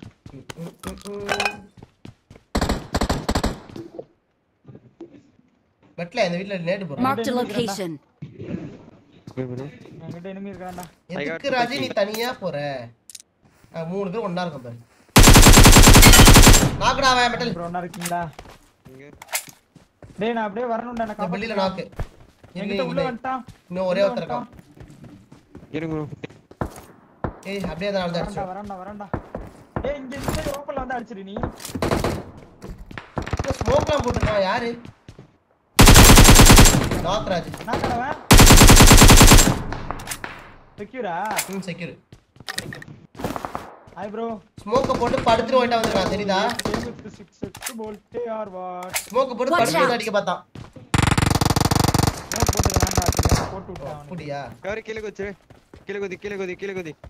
பட்ல இந்த வீட்ல நேடு போறான் Marked a location. என்கிட்ட enemy இருக்கான்டா எதுக்கு ராஜி நீ தனியா போற நாங்க மூணு பேர் ஒண்ணா இருக்கோம் பாரு நாக்குடா அவன் மெட்டல் ப்ரோ ஒண்ணா இருக்கீங்களா இங்க டேய் நான் அப்படியே வரணும்டா எனக்கு இந்த வெளியில நாக்கு என்கிட்ட உள்ள வந்துட்டான் இன்னும் ஒரே ஒருத்தர் இருக்கான் இருங்க bro. ஏய் அப்படியே தான் நடந்து வரண்டா அடிச்சோம் வரண்டா வரண்டா டேய் இங்க இந்த சைடு ஓப்பன்ல வந்து அடிச்சிரு நீ ஸ்மோக்லாம் போட்டுருக்கான் யாரு நாக் ராஜ் நான் கடவன் செக்யூரா ம் செக்யூர் ஹாய் ப்ரோ ஸ்மோக்க போட்டு படுத்துட்டு ஓயிட்டா வந்திருக்கான் தெரியுதா சிக்ஸ் சிக்ஸ் போல்ட்டே ஆர் வாட் ஸ்மோக்க போட்டு Watch படுத்து out. வந்து அடிக்க பார்த்தான் நோட் போட்டு வேண்டாம் போட்டு விட்டேன் அவனுக்கு. அப்படியா யாரு கீழே குதிச்சிரு கீழே குதி கீழே குதி கீழே குதி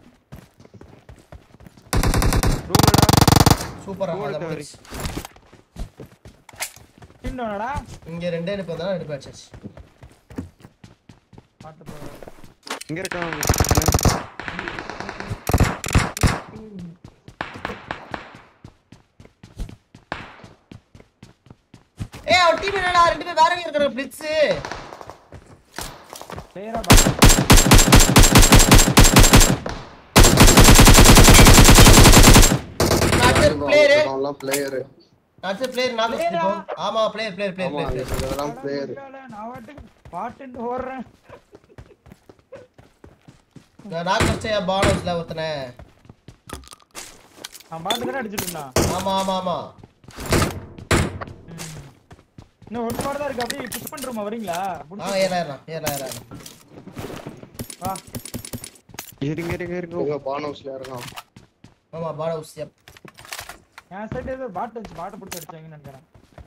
சூப்பரா Goal அதான் cover. போச்சு. இன்னொன்னடா இங்க ரெண்டே எடுப்பு தான் எடுப்பு அடிச்சாச்சு பாத்து ப்ரோ இங்க இருக்கான் ஏய் அவன் டீம் என்னடா ரெண்டு பேர் வேற எங்க இருக்காங்க பிளிட்ஸ் பேரா பாத்து நான் பிளேயர் அவன்லாம் பிளேயர் நான் பிளேயர் நான் Player ஆ? ஆமா பிளேயர் பிளேயர் பிளேயர் ஆமா பிளேயர் இதெல்லாம் பிளேயர் நான் வாட்டுக்கு பாட்டுன்னு ஓடுறேன் நான் நாக் அடிச்சேன் பானஸ்ல ஒருத்தனை நான் பாத்துக்கிட்டே அடிச்சிட்டு இருந்தான் ஆமா ஆமா ஆமா ம். இன்னும் ஒரு ஸ்குவாட் தான் இருக்கு அப்படியே புஷ் பண்றோமா வரீங்களா ஆ புடிச்சு- ஏறா ஏறா ஏறா ஏறா வா இருங்க இருங்க இருங்க உங்க பானோஸ்ல இருக்கான் ஆமா பானஸ் எப் என் சைடு ஏதோ பாட்டு வச்சு பாட்டை பிடிச்சி அடிச்சாங்கன்னு நினைக்கிறேன்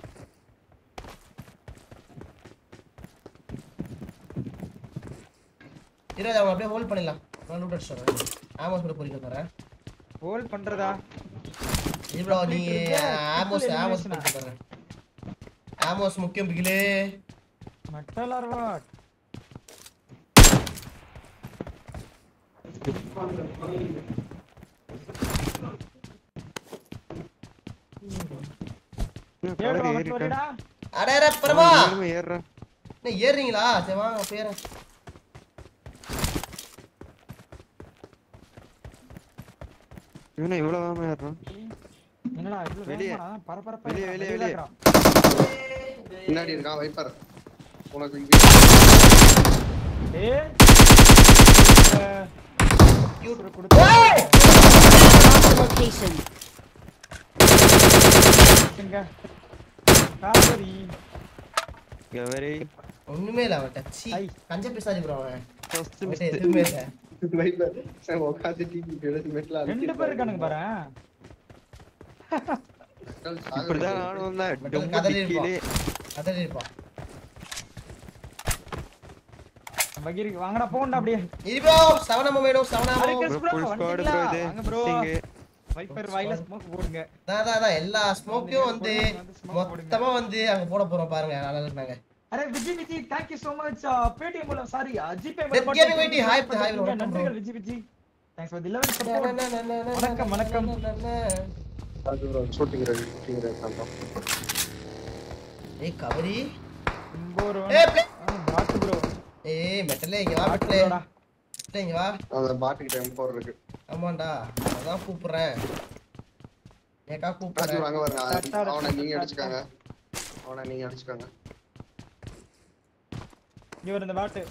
இருபது அவன் அப்படியே ஹோல்ட் பண்ணிடலாம் நான் லூட் அடிச்சு வரேன் ஆமாஸ் கூட பொறிக்க தரேன் ஹோல்ட் பண்றதா இவ்வளோ நீ இருக்கு. ஆமோஸ் Full ஆமோஸ் elimination-ஆ? பொறிக்க தரேன் ஆமோஸ் முக்கியம் பிகிலே மெட்டல் ஆர் வாட் இன்னும் ஏறுடா கலர் மட்டும் ஏறிட்டேன் வரீடா அடே அடே பரமா ஏறுறேன் என்ன ஏறுறீங்களா சரி வாங்க பேர இவனை இவ்வளவு வேகமா ஏறுறான் என்னடா இவ்வளவு வெளியே. வேகமா பரபரப்பா வெளியே, இருக்கா? வெளியே, வெளியே வெளியே. இருக்கா? பின்னாடி இருக்கான் வைப்பர் உனக்கு ஏய் கியூட் கொடுத்து Marked a location. இங்க காவரி கவரி ஒண்ணுமே இல்ல அவன்கிட்ட சீ ஐ. கஞ்ச பிசாஜி ப்ரோ அவன் ஃபர்ஸ்ட் அவன்கிட்ட மிஸ்ட் எதுவுமே இல்ல வைப்பர் சார் உட்காந்து டிவி எடுத்து மெட்ல ரெண்டு பேர் இருக்கானுங்க பாரு இப்படிதான் நானும் வந்தேன் மெட்டல் டொம்மு கதறி டிக்கிலே அதான் இருப்பான் பகீருக்கு வாங்கடா போங்கடா அப்படியே இருப்போ சவனம வேணும் சவனம அரை Chris bro, full squad bro வந்துட்டீங்களா? இது வாங்க bro. சிங்கு வைப்பர் வாயில ஸ்மோக் போடுங்க அதான் அதான், அதான் எல்லா ஸ்மோக்கையும் வந்து வந்து smoke போடுங்க. மொத்தமா வந்து அங்க போட போறோம் பாருங்க நல்லா இருந்தாங்க அரே Viji Viji thank you so much Paytm மூலம் சாரி ஜிபே Web gaming வைட்டி, hi, hi, bro. நன்றிகள் Viji Viji thanks for the 11 support வணக்கம், வணக்கம். அது bro shooting ready shooting ready பண்றோம் ஏய் கவரி இம்போர் ஏய் ப்ளே பாத்து ப்ரோ ஏய் மெட்டலே இங்க வா மெட்டலே மெட்டலே இங்க வா அந்த பாட்டுக்கு டைம் போர் இருக்கு ஆமாண்டா அதான் கூப்பிடுறேன் ஏக்கா ராஜு கூப்பிடுறேன் வாங்க பாருங்க அவனை நீங்க அடிச்சுக்காங்க அவனை நீங்க அடிச்சுக்காங்க இவர் இந்த பாட்டு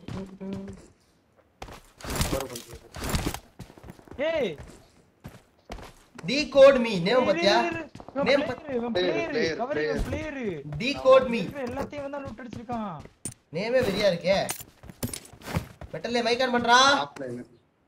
cover பண்ணிட்டு. ஏய் டி கோட் மீ நேம் இரு, பாத்தியா இரு, இரு. Name இவன் player, player, player, கவரி இவன் player. player. டீகோட் மீ இருக்கிற எல்லாத்தையும் வந்து லூட் அடிச்சிருக்கான் நேமே வெறியா இருக்கே மெட்டல்லே மைக் ஆன் பண்றா ஆஃப்லைன்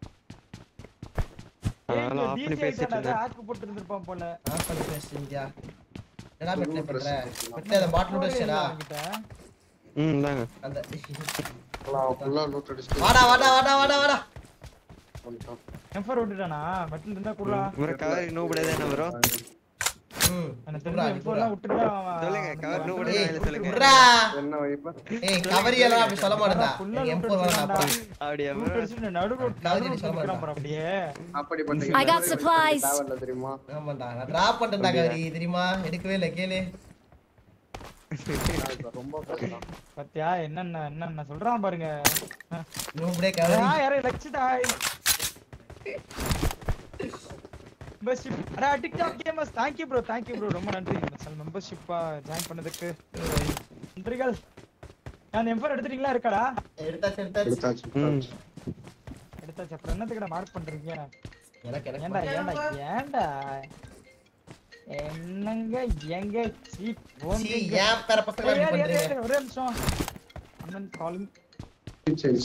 அதனால ஆஃப் பண்ணி பேசிட்டு இருந்தேன் ஆக்கு போட்டு இருந்திருப்பான் போல ஆஃப் பண்ணி பேசுறியா என்னடா மெட்டல் பண்ற மெட்டல் அந்த பாட்டில் வச்சுடா ம் இந்தாங்க அந்த ஃபுல்லா லூட் அடிச்சுட்டு வாடா வாடா வாடா வாடா வாடா வந்துட்டோம். எம்பர் விட்டுட்டானா மெட்டல் இருந்தா குடுறா ப்ரோ கவர் நோபடி தானே ப்ரோ ம் எனக்கு குடுறா, தெரிஞ்ச எம்பர் குடுறா. எல்லாம் விட்டுட்டா அவன் சொல்லுங்க, cover no body ஏய், தான் சொல்லுங்க. குடுறா. என்ன வைப்பா ஏய் கவரி எல்லாம் அப்படி சொல்ல மாட்டேடா ஃபுல்லா எங்க லூட் எம்போ வரடா அடிச்சிருக்கான்டா. அப்படியா லூட் bro? அடிச்சுட்டு நடு ரோட் நடு காலேஜ் ரோட்ல சொல்ல நிக்கிறான் பாரு அப்படியே அப்படிப்பட்ட I got supplies. தேவையில்ல தெரியுமா ஆமாண்டா நான் டிராப் பண்ணிட்டேன்டா கவரி தெரியுமா எடுக்கவே இல்லை கேளு நான் இப்ப ரொம்ப கஷ்டம். பாத்தியா என்னென்ன என்னென்ன சொல்றான் பாருங்க நூபடே கவரி யாரே லட்சிதா மெம்பர்ஷிப் அடா TikTok gamers thank you bro thank you bro ரொம்ப நன்றி மெம்பர்ஷிப்பா ஜாயின் பண்ணதுக்கு நன்றிகள் நான் எம்பர் எடுத்துட்டீங்களா இருக்காடா எடுத்தாச்சு எடுத்தாச்சு எடுத்தாச்சு, ம் எடுத்தாச்சு. எடுத்தாச்சு அப்புறம் என்னத்துக்கு மார்க் பண்றீங்க எனக்கு ஏன்டா எனக்கு ஏன்டா ஏன்டா என்னங்க எங்க சீட் சீ, போந்தீங்க ஏன் பேர பசங்க ஏய், இப்படி ஏய், ஏய், பண்றீங்க ஏய், ஒரே நிமிஷம் அண்ணன் காலிங் சரி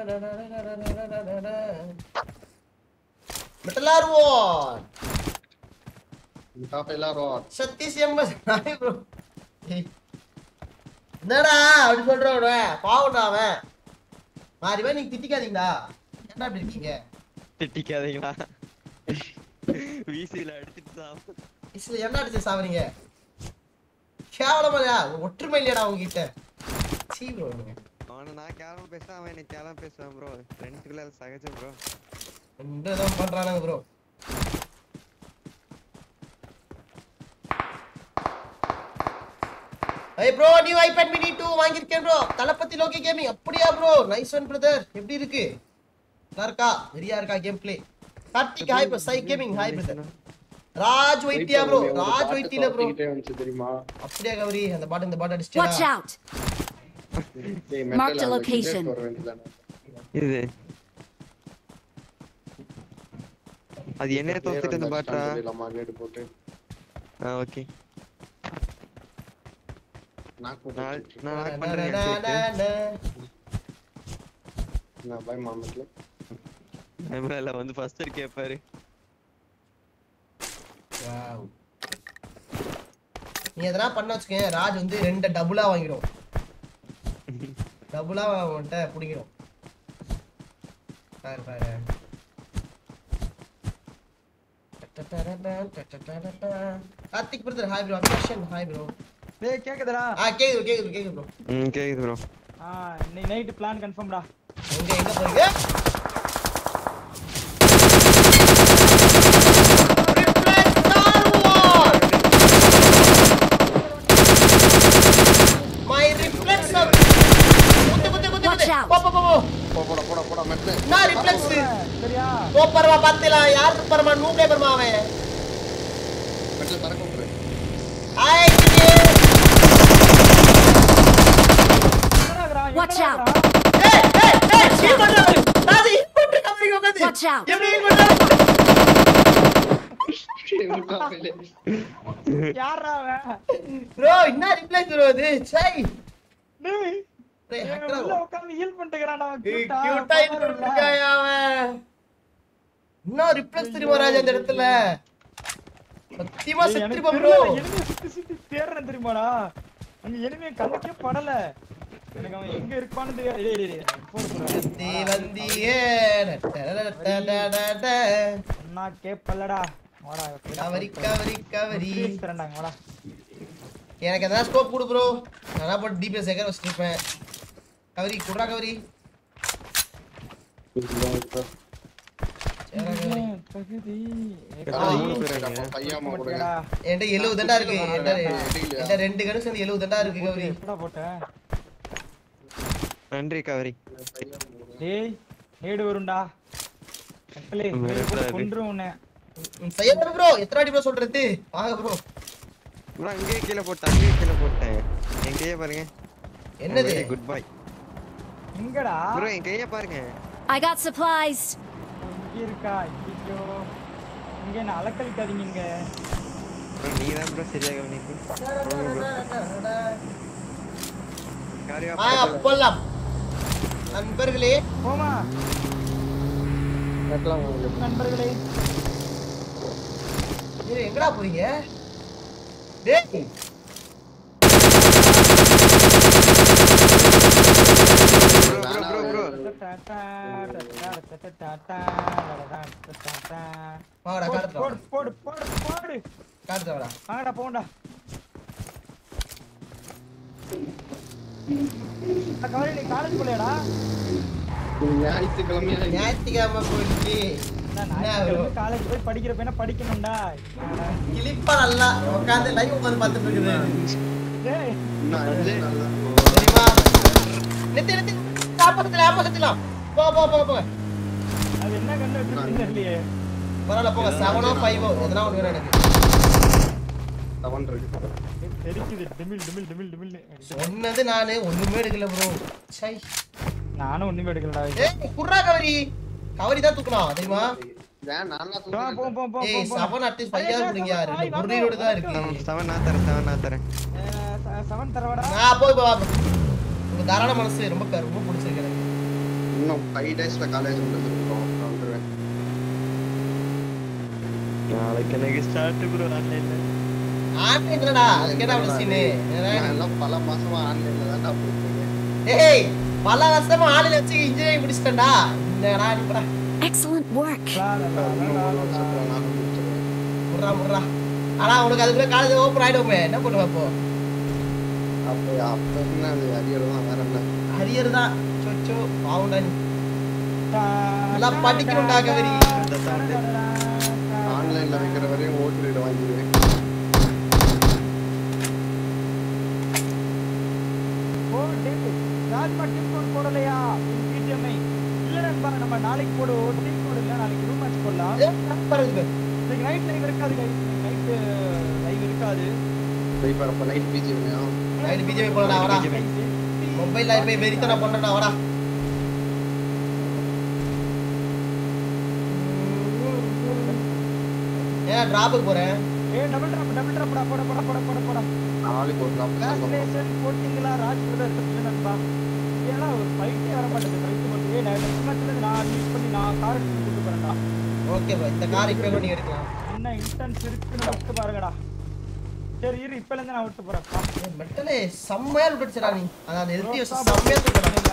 மெட்டலாருவோம் டாப் எல்லாரும் சத்தீஷ் எம்பஸ் நாய் ப்ரோ என்னடா அப்படி சொல்றவன் பாவம்டா அவன் மாறிவா நீங்க திட்டிக்காதீங்களா என்ன அப்படி இருக்கீங்க திட்டிக்காதீங்களா வீசில அடிச்சிட்டு சாப்பிட்டு இதுல என்ன அடிச்சு சாவறீங்க கேவலமா ஒற்றுமை இல்லையாடா உங்ககிட்ட சீ ப்ரோ அவனை நான் கேவலம் பேசுறேன் அவன் எனக்கு கேவலம் பேசுவான் ப்ரோ ஃப்ரெண்ட்ஸுக்குள்ள அது சகஜம் ப்ரோ இந்த இதான் பண்றானுங்க ப்ரோ ஐய் ப்ரோ நியூ ஐபேட் மினி 2 வாங்கியிருக்கேன் ப்ரோ தலப்பத்தி லோகி கேமிங் அப்படியா ப்ரோ நைஸ் ஒன் பிரதர் எப்படி இருக்கு நல்லா இருக்கா வெரியா இருக்கா game play Karthik hi bro சை கேமிங் ஹாய் பிரதர் ராஜ் வைத்தியா ப்ரோ ராஜ் வைத்தியில ப்ரோ வந்துச்சு தெரியுமா அப்படியே கௌரி அந்த பாட்டு இந்த பாட்டு Watch அடிச்சிட்டா out! டேய், Mark metal the அந்த location. கிட்டே வர வேண்டியதானே இது அது என்ன தோத்துட்டு இந்த பாட்டா தெரியலமா கேட்டு போட்டு ஆ ஓகே நாக்கு போட்டு நான் வச்சிட்டு. நான் lock நா, பண்றேன் நா, நா, நா. நான் பயமா மட்டும் எம்எல்ஏ வந்து ஃபர்ஸ்ட் கேட்பாரு Wow. நீ எதனா பண்ண வச்சுக்க ராஜ் வந்து ரெண்டு டபுளா வாங்கிடும் டபுளா அவன்கிட்ட பிடிக்கிறோம் பாரு பாரு Karthik brother hi bro Abishan hi bro டேய் கேக்குதுடா ஆ கேக்குது கேக்குது கேக்குது ப்ரோ ம் கேக்குது ப்ரோ ஆ இன்னைக்கு நைட் பிளான் கன்ஃபார்ம்டா எங்க எங்க போறீங்க My reflexer. குத்து குத்து குத்து Watch குத்து. out. போ போ போ போ. போ போட போட போட மெட்ல என்ன reflex? சரியா போ பரமா பாத்திலாம் யாருக்கு பரமா நூப்ளே பரமா அவன் மெட்ல பறக்க விட்டுரு ஹாய் கிட்டி Watch out. ஏய் ஏய் ஏய் ஹீல் பண்றாரு நான் ஹீல் பண்ற கம்பெனி உட்கார்ந்து Watch out. எப்படி ஹீல் பண்றாரு யாரா அவன் ப்ரோ என்ன ரிப்ளை ப்ரோ இது சை டேய் டேய் இவன் ஹக்கரா உள்ள உட்கார்ந்து ஹீல் பண்ணிட்டுக்கறான்டா அவன் ஏய் cute ஆ, கியூட்டா பாரு இது உள்ள. இருக்காயா அவன் என்ன ரிப்ளெக்ஸ் தெரியுமா ராஜா அந்த இடத்துல சத்தியமா டேய், எனக்கு செத்துருப்பா ப்ரோ தெரியல, enemy சுத்தி சுத்தி தேடுறேன் தெரியுமாடா அங்க enemy கண்ணுக்கே படல எனக்கு அவன் எங்க இருப்பான்னு தெரியாது டேய், டேய், டேய், phone போடுறேன். சுத்தி வந்தியே டடடடடடட. அண்ணா கேப்பல்லடா வாடா கவரி கவரி கவரி தரேன்டாங்க வாடா எனக்கு எதனா ஸ்கோப் கொடு ப்ரோ நான் போட்டு டிபிஎஸ் ஏக்கர் வச்சிருப்பேன் கவரி குடுறா கவரி சரிடா கவரி தகுதி ஆ, மூணு பேர் இருக்காங்க. பையாம கொடுங்க போட்டியாடா? என்கிட்ட எழுபது தண்டா இருக்கு என்கிட்ட இல்லையா? என்கிட்ட ரெண்டு கணு சேர்ந்து எழுபது தண்டா இருக்கு கவரி எப்படா போட்ட நன்றி கவரி டேய் நேடு வரும்டா மக்களே ம், நேடு போட்டு வரக்கூடாது. கொன்றும் உன்னை செய்ய ப்ரோ எத்தனை வாட்டி ப்ரோ சொல்றது வாங்க ப்ரோ ப்ரோ அங்கேயே கீழே போட்டேன் அங்கேயே கீழே போட்டேன் என் கையை பாருங்க என்னது குட் பாய் எங்கடா ப்ரோ என் கையை பாருங்க I got supplies. இங்க இருக்கா ஐயோ இங்க என்ன அலக்கழிக்காதீங்க இங்க நீ தான் ப்ரோ சரியா கவனிப்பு யாரையா வாங்க போலாம் நண்பர்களே போமா வெட்டலாம் உங்களுக்கு நண்பர்களே நீங்க எங்கடா போறீங்க டேய் ப்ரோ ப்ரோ வாங்கடா காட்டு போடு போடு போடு போடு காட்டு வாடா வாங்கடா போங்கடா கவலை நீ காலேஜ் போலையாடா ஞாயிற்றுக்கிழமையா ஞாயிற்றுக்கிழமை போயிடுச்சு காலேஜ் போய் படிக்கிற பையனா படிக்கணும்டா கிளிப்பா நல்லா உட்காந்து லைவ் உட்காந்து பார்த்துட்டு இருக்குது டேய் இன்னும் அஞ்சு நாள் தான். தெரியுமா நிறுத்தி நிறுத்தி ஆப்போசிட்ல ஆப்போசிட்லாம் போ போ போ போ அது என்ன கண்டு வச்சிருக்கீங்க தெரியலையே பரவாயில்ல போங்க செவனோ ஃபைவோ எதனா ஒன்று வேணும் எனக்கு செவன் இருக்கு தெரிக்குது டிமில் டிமில் டிமில் டிமில் சொன்னது நானு ஒண்ணுமே எடுக்கல ப்ரோ சை நானும் ஒண்ணுமே எடுக்கலடா ஏய் குர்ரா கவரி கவரி தான் தூக்கலாம் தெரியுமா ஏன் நான் தான் போ சொல்றேன். போ போ போ ஏய் செவன் அட்லீஸ்ட் ஃபைவ் ஹவர் கொடுங்க யாரு குர்ரியோட தான் இருக்கு செவன் நான் தரேன் செவன் நான் தரேன் செவன் தரவாடா நான் போய் போ உங்க தாராள மனசு ரொம்ப க- ரொம்ப பிடிச்சிருக்கு எனக்கு இன்னும் ஃபைவ் டேஸ்ல காலேஜ் முடிஞ்சிருக்கோம் நான் வந்துருவேன் நாளைக்கு எனக்கு ஸ்டார்ட் ப்ரோ ஆன்லைன்ல ஆன்லைன் இல்லடா அதுக்கு என்ன அவ்வளவு சீனு நான் எல்லாம் பல மாசமா ஆன்லைன்ல தான்டா போயிட்டு ஏய் பல வருஷமா ஆன்லைன் வச்சு இன்ஜினியரிங் முடிச்சிட்டேன்டா என்னடா நீ போடா Excellent work. முர்ரா முர்ரா ஆனா உனக்கு அதுக்குள்ள காலேஜ் ஓப்பன் ஆயிடுமே என்ன பண்ணுவ அப்போ அப்ப அப்ப என்ன அது அரியர் தான் வேற என்ன அரியர் தான் சொச்சோ பாவுண்டா நீ நல்லா படிக்கணும்டா கவரி ஆன்லைன்ல வைக்கிற வரையும் ஓட்டு வீடு வாங்கிடுவேன் ஓ டேய் ராஜ்மா டீம் கோட் போடலையா பிடிஎம்ஐ இல்ல நண்பா நம்ம நாளைக்கு போடுவோம் டீம் கோட் இல்ல நாளைக்கு ரூம் மேட்ச் போடலாம் பாருங்க இன்னைக்கு நைட் லைவ் இருக்காது guys. இன்னைக்கு நைட் லைவ் இருக்காது இப்போ அப்ப நைட் பிஜிஎம் நைட் பிஜேபி போடா வாடா மொபைல்ல போய் வெறித்தன பண்ணடா வாடா ஏன் டிராப்புக்கு போறேன் ஏ டபுள் ட்ராப் டபுள் ட்ராப்டா போட போட போட போட போட நாளைக்கு ஒரு நாள் கிளாஸ்லேஷன் போட்டிங்களா ராஜ் பிரதர் இல்ல நண்பா ஏன்னா ஒரு ஃபைட்டே வர மாட்டேங்குது ஃபைட் மட்டும் ஏ நான் நெக்ஸ்ட் மேட்ச்ல நான் லீட் பண்ணி நான் கார் எடுத்து கூட்டு போறேன்டா ஓகே ப்ரோ இந்த கார் இப்போ கூட நீங்க எடுக்கலாம் என்ன இன்டென்ஸ் இருக்குன்னு விட்டு பாருங்கடா சரி இரு இப்பல இருந்து நான் விட்டு போறேன் பா. மெட்டலே செம்மையா விட்டுச்சுடா நீ அதான் நிறுத்தி வச்சு செம்மையா தூக்கலாம்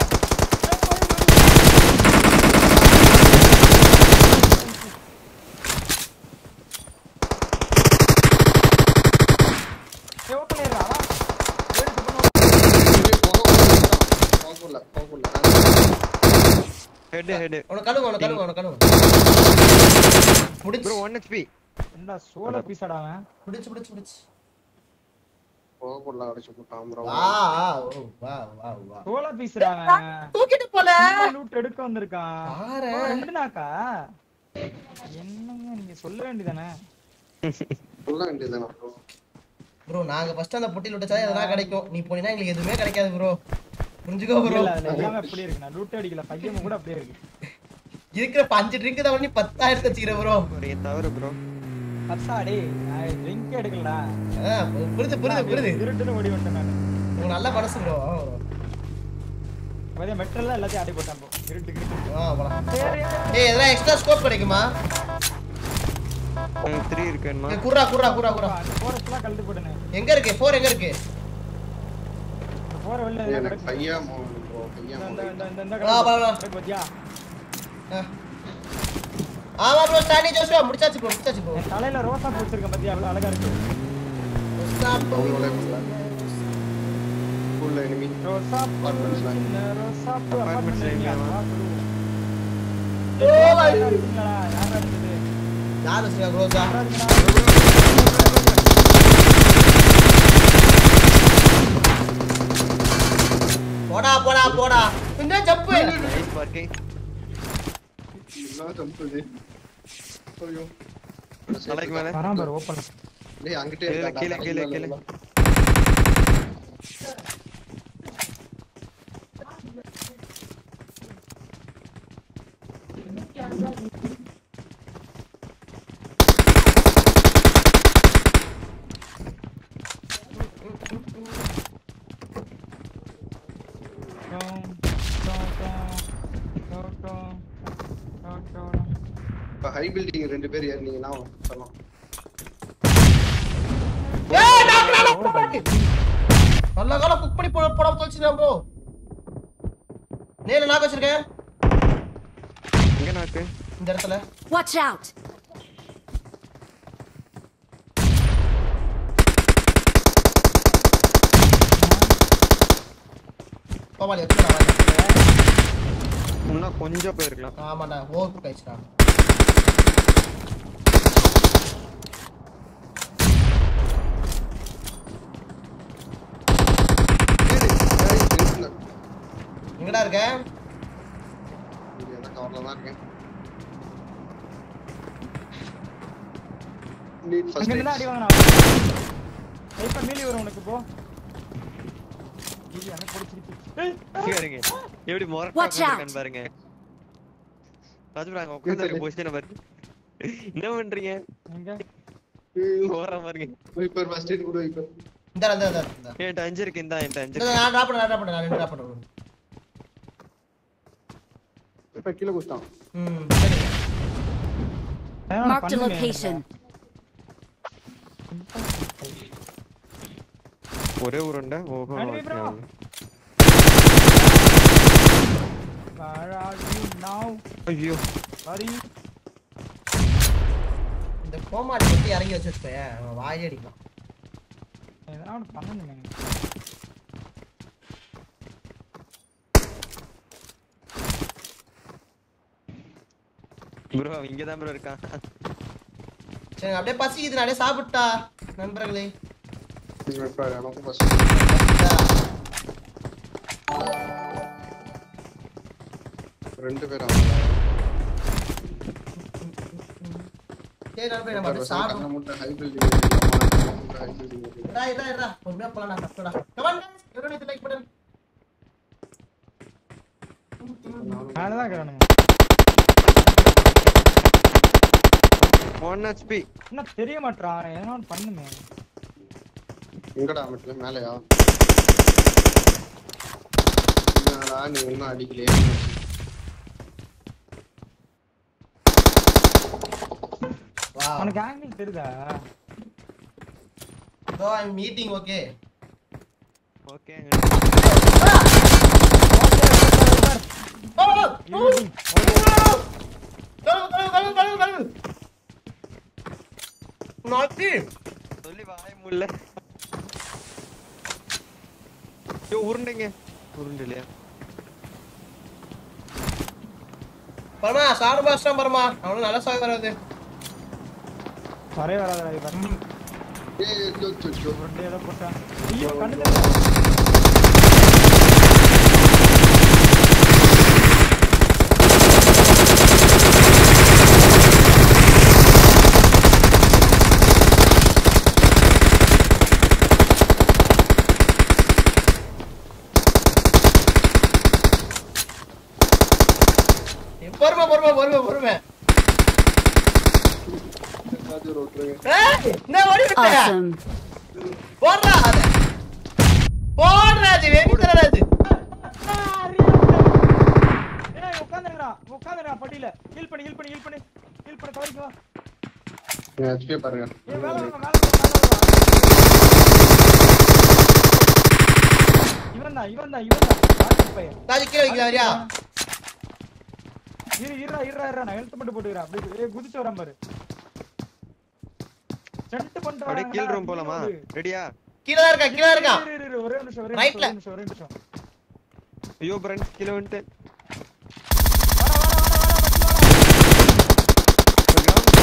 ஏய், open ஆயிடுறா, வா. போகல போகல ஹெட் ஹெட் உனக்கு கழுவு உனக்கு கழுவு உனக்கு கழுவு முடிச்சு ப்ரோ 1 ஹெச்பி என்னடா சோலோ பீஸாடா அவன் முடிச்சு முடிச்சு முடிச்சு போகல அடிச்சு போட்டான் ப்ரோ வா ஓ, வா வா வா சோலோ பீஸ்டா அவன் தூக்கிட்டு போல லூட் எடுக்க வந்திருக்கான் பாரு. ஓ, ரெண்டு நாக்கா என்னங்க நீங்க சொல்ல வேண்டியதானே சொல்ல வேண்டியதுதானே ப்ரோ ப்ரோ நாங்க ஃபர்ஸ்ட் அந்த பொட்டியில் விட்டச்சா எதனா கிடைக்கும் நீ போனீங்கன்னா எங்களுக்கு எதுவுமே கிடைக்காது ப்ரோ புரிஞ்சுக்கோ ப்ரோ இல்ல அதுல எல்லாமே அப்படி இருக்கு நான் லூட் அடிக்கல பையன் கூட அப்படியே இருக்கு இருக்கிற இப்ப அஞ்சு ட்ரிங்க் தான் பண்ணி பத்தாயிரத்து வச்சுக்கிறேன் ப்ரோ ஒரு தவறு ப்ரோ பத்தா டேய் நான் ட்ரிங்க் எடுக்கலடா புரியுது புரியுது புரியுது இருட்டுன்னு ஓடி வந்துட்டேன் நான் உங்க நல்ல மனசு ப்ரோ மதியம் மெட்டல்ல எல்லாத்தையும் ஆடி போட்டான் bro. இருட்டு இருட்டு ஆ போலாம் சரி ஏய் எதனா எக்ஸ்ட்ரா ஸ்கோப் கிடைக்குமா 3 இருக்கு வேணுமா ஏய், குர்ரா குர்ரா குர்ரா குர்ரா அந்த போரஸ்ட்லாம் கழட்டி போட்டேனே எங்க இருக்கு ஃபோர் எங்க இருக்கு இந்த போற வெளில எனக்கு கிடக்கு. கையா போகணும் ப்ரோ கையா இந்த- இந்த- இந்த- போகணும் இந்த- இந்த வா, வா, வா. கிடக்கு பாத்தியா? ஆ. ஆமா ப்ரோ ஸ்டாண்டி ஜோஷுவா முடிச்சாச்சு ப்ரோ முடிச்சாச்சு ப்ரோ என் தலையில ரோசா பூ வச்சிருக்கேன் பாத்தியா அவ்வளவு அழகா இருக்கு அவங்களோட ஸ்கூல்ல எனிமி ரோசா பூ Apartments ல. சின்ன ரோசா பூ Apartments apartments ல இல்லையா? இல்லையா? வா, சொல்லுவோம். ஓ, யாரா ஐயோ. இருக்கீங்களா? யாரா இருக்குது? யார் வச்சிருக்கா ப்ரோ யாரா இருக்கீங்களா? போடா போடா போடா இந்த ஜம்ப் நைஸ் பார்க்கிங் என்ன ஜம்ப் இது ஐயோ தலைக்கு மேல வரான் பாரு, open. டேய் அங்கிட்டே கீழே, இருக்காடா, கீழே, கீழே, கீழே கீழே. ஹை பில்டிங் ரெண்டு பேர் ஏறினீங்கன்னா சொல்லலாம் ஏய், knock, knock, knock, knock. நல்ல காலம் குக் பண்ணி போட போடாம தொலைச்சினா ப்ரோ நேல நாக்கு வச்சிருக்கேன் எங்க நாக்கு இந்த இடத்துல Watch out! கோமாளி வச்சுடா இன்னும் கொஞ்சம் போயிருக்கலாம் ஆமாடா ஓவர் குக் ஆயிடுச்சுடா ஏறு, ஏறு, நிறுத்துங்க. எங்கடா இருக்க இங்க என்ன கவர்ல தான் இருக்கேன் நீட் அங்க ஃபர்ஸ்ட் இருந்து அடி எய்ட் வாங்கினா இப்ப மீலி வரும் உனக்கு போ மீலி எனக்கு பிடிச்சிருச்சு ஏய், பாருங்க எப்படி Watch மொரட்டா out. உட்கார்ந்திருக்கான்னு பாருங்க ராஜபுரா அங்க உட்கார்ந்திருக்க சரி. பொசிஷனை பாருங்க என்ன பண்றீங்க எங்க ஓரம் பாருங்க வைப்பர் ஃபர்ஸ்ட் எய்ட் கூட வைப்பர் இந்த இந்த இந்த இந்த என்கிட்ட அஞ்சு இருக்கு இந்தா என்கிட்ட அஞ்சு இந்த இருக்கு நான் டிராப் பண்ண டிராப் பண்ண நான் டிராப் பண்ணுறேன் இப்ப கீழே குஸ்தான் ம் சரி ஏன் Marked a பண்ணுங்க. location. ஒரே உருண்டை ஓஹோ Enemy okay, bro. okay. Where are you now? ஐயோ Sorry. இந்த கோமாளி மட்டும் இறங்கி வச்சு வச்சுக்கோயேன் அவன் வாயே அடிக்கலாம் எதனா ஒண்ணு பண்ணணுமே. ப்ரோ அவன் இங்கதான் ப்ரோ இருக்கான் சரி அப்படியே பசிக்குது அப்படியே சாப்பிட்டா நண்பர்களே வைப்பர் எனக்கும் ஃபர்ஸ்ட் பசிக்குதா? ரெண்டு பேர் அவங்க சரி நண்பர்களே நம்ம அப்படியே சாப்பிடுவோம் கண்ண முட்டை ஹை பில்டிங் ஹை பில்டிங் இதா இதா இதா பொறுமையா போலாம் நான் கஷ்டடா கமான் எவ்வளவு இது லைக் பட்டன் மேலதான் இருக்கிறானுங்க. ஒன் ஹெச்பி என்ன தெரிய மாட்றான் எதனா ஒண்ணு பண்ணுமே எங்கடா மெட்ல மேலையா என்னடா நீ ஒன்னும் அடிக்கலையே வா உனக்கு ஆங்கிள் தெரியுதா bro I am meeting okay okay நாட்டி சொல்லி வாய முடியல ஐயோ உருண்டைங்க உருண்டை இல்லையா பரமா சாடு பாஸ்டம் பரமா அவனும் நல்ல சாய் வராது வரவே வராதடா இது பாரு. ஏய் ஐயோ, ஐயோ, ஐயோ. உருண்டை ஏதோ போட்டான் ஐயோ கண்ணு தெரியுதா? பொறுமை பொறுமை பொறுமை பொறுமை ஏதாச்சும் ஒரு விட்டுருங்க. ஏய், என்ன ஓடி விட்டயா Awesome. போடுறா அத போடுறா அது வெறித்தன ராஜு ஏய் உட்காந்துருங்கடா உட்காந்துருடா படியில ஹீல் பண்ணி ஹீல் பண்ணி ஹீல் பண்ணி ஹீல் பண்ணி கவரிக்கு வா என் HP ய பாருங்க ஏய் மேல வாங்க மேல வாங்க மேல வாங்க இவன் தான் இவன் தான் இவன் தான் ராஜு பையன் ராஜு கீழே வைக்கலாம் வரியா இரு இருடா இருடா இருடா நான் ஹெல்த் மட்டும் போட்டுக்கிறேன் அப்படியே ஏய் குதிச்சு வரேன் பாரு சென்ட் பண்ணிட்டு அப்படியே வராங்கடா, கீழ் ரூம் போலாமா இரு, ரெடியா கீழே தான் இருக்கா கீழே தான் இருக்கா இரு, இரு, இரு, ஒரே நிமிஷம் ஒரே Rightல. நிமிஷம் ஒரே நிமிஷம் ஒரே நிமிஷம் ஐயோ ஃப்ரெண்ட்ஸ் கீழே வந்துட்டு வாடா வாடா வாடா வாடா பத்தி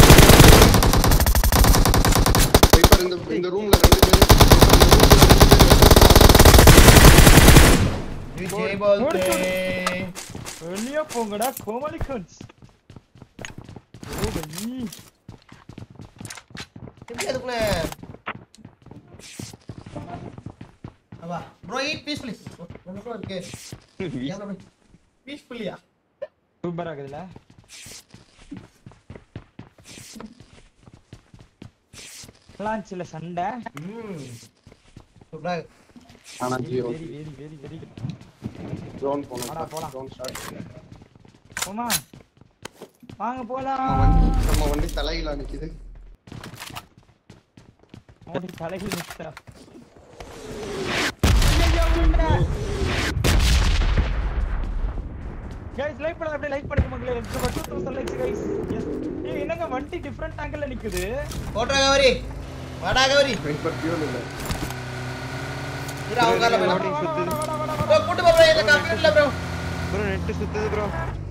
வாடா வைப்பர் இந்த இந்த ரூம்ல ரெண்டு பேர் விஜய் போல்தே வெளிய போங்கடா கோமாளி கன்ஸ் ஓ பை எப்படி அதுக்குள்ள அவா ப்ரோ ஈட் பீஸ்ஃபுல்லி என்ன ப்ரோ இருக்கு பீஸ்ஃபுல்லியா சூப்பரா இருக்குதுல லான்ச்ல சண்டை ம் சூப்பரா ஆனா Jio very very very very drone போனோம் வாடா, போலாம். ட்ரோன் ஸ்டார்ட் போமா வாங்க நம்ம போலாம் வண்டி நம்ம வண்டி தலையில நிக்குது ஓடி தலையில் நிச்சா கைஸ் லைக் பண்ணல அப்படியே லைக் பண்ணுங்க மக்களே it's about 2000 likes guys yes ஏய் என்னங்க வண்டி டிஃபரண்ட் ஆங்கிள்ல நிக்குது போட்றா கவரி வாடா கவரி வைப்பர் பியூல் இல்ல இரு அவங்க கால வாடா, போலாம் வாடா, வாடா, வாடா, வாடா, வாடா. ப்ரோ கூட்டு போ ப்ரோ இந்த கம்ப்யூட்டர்ல ப்ரோ ப்ரோ நெட் சுத்துது bro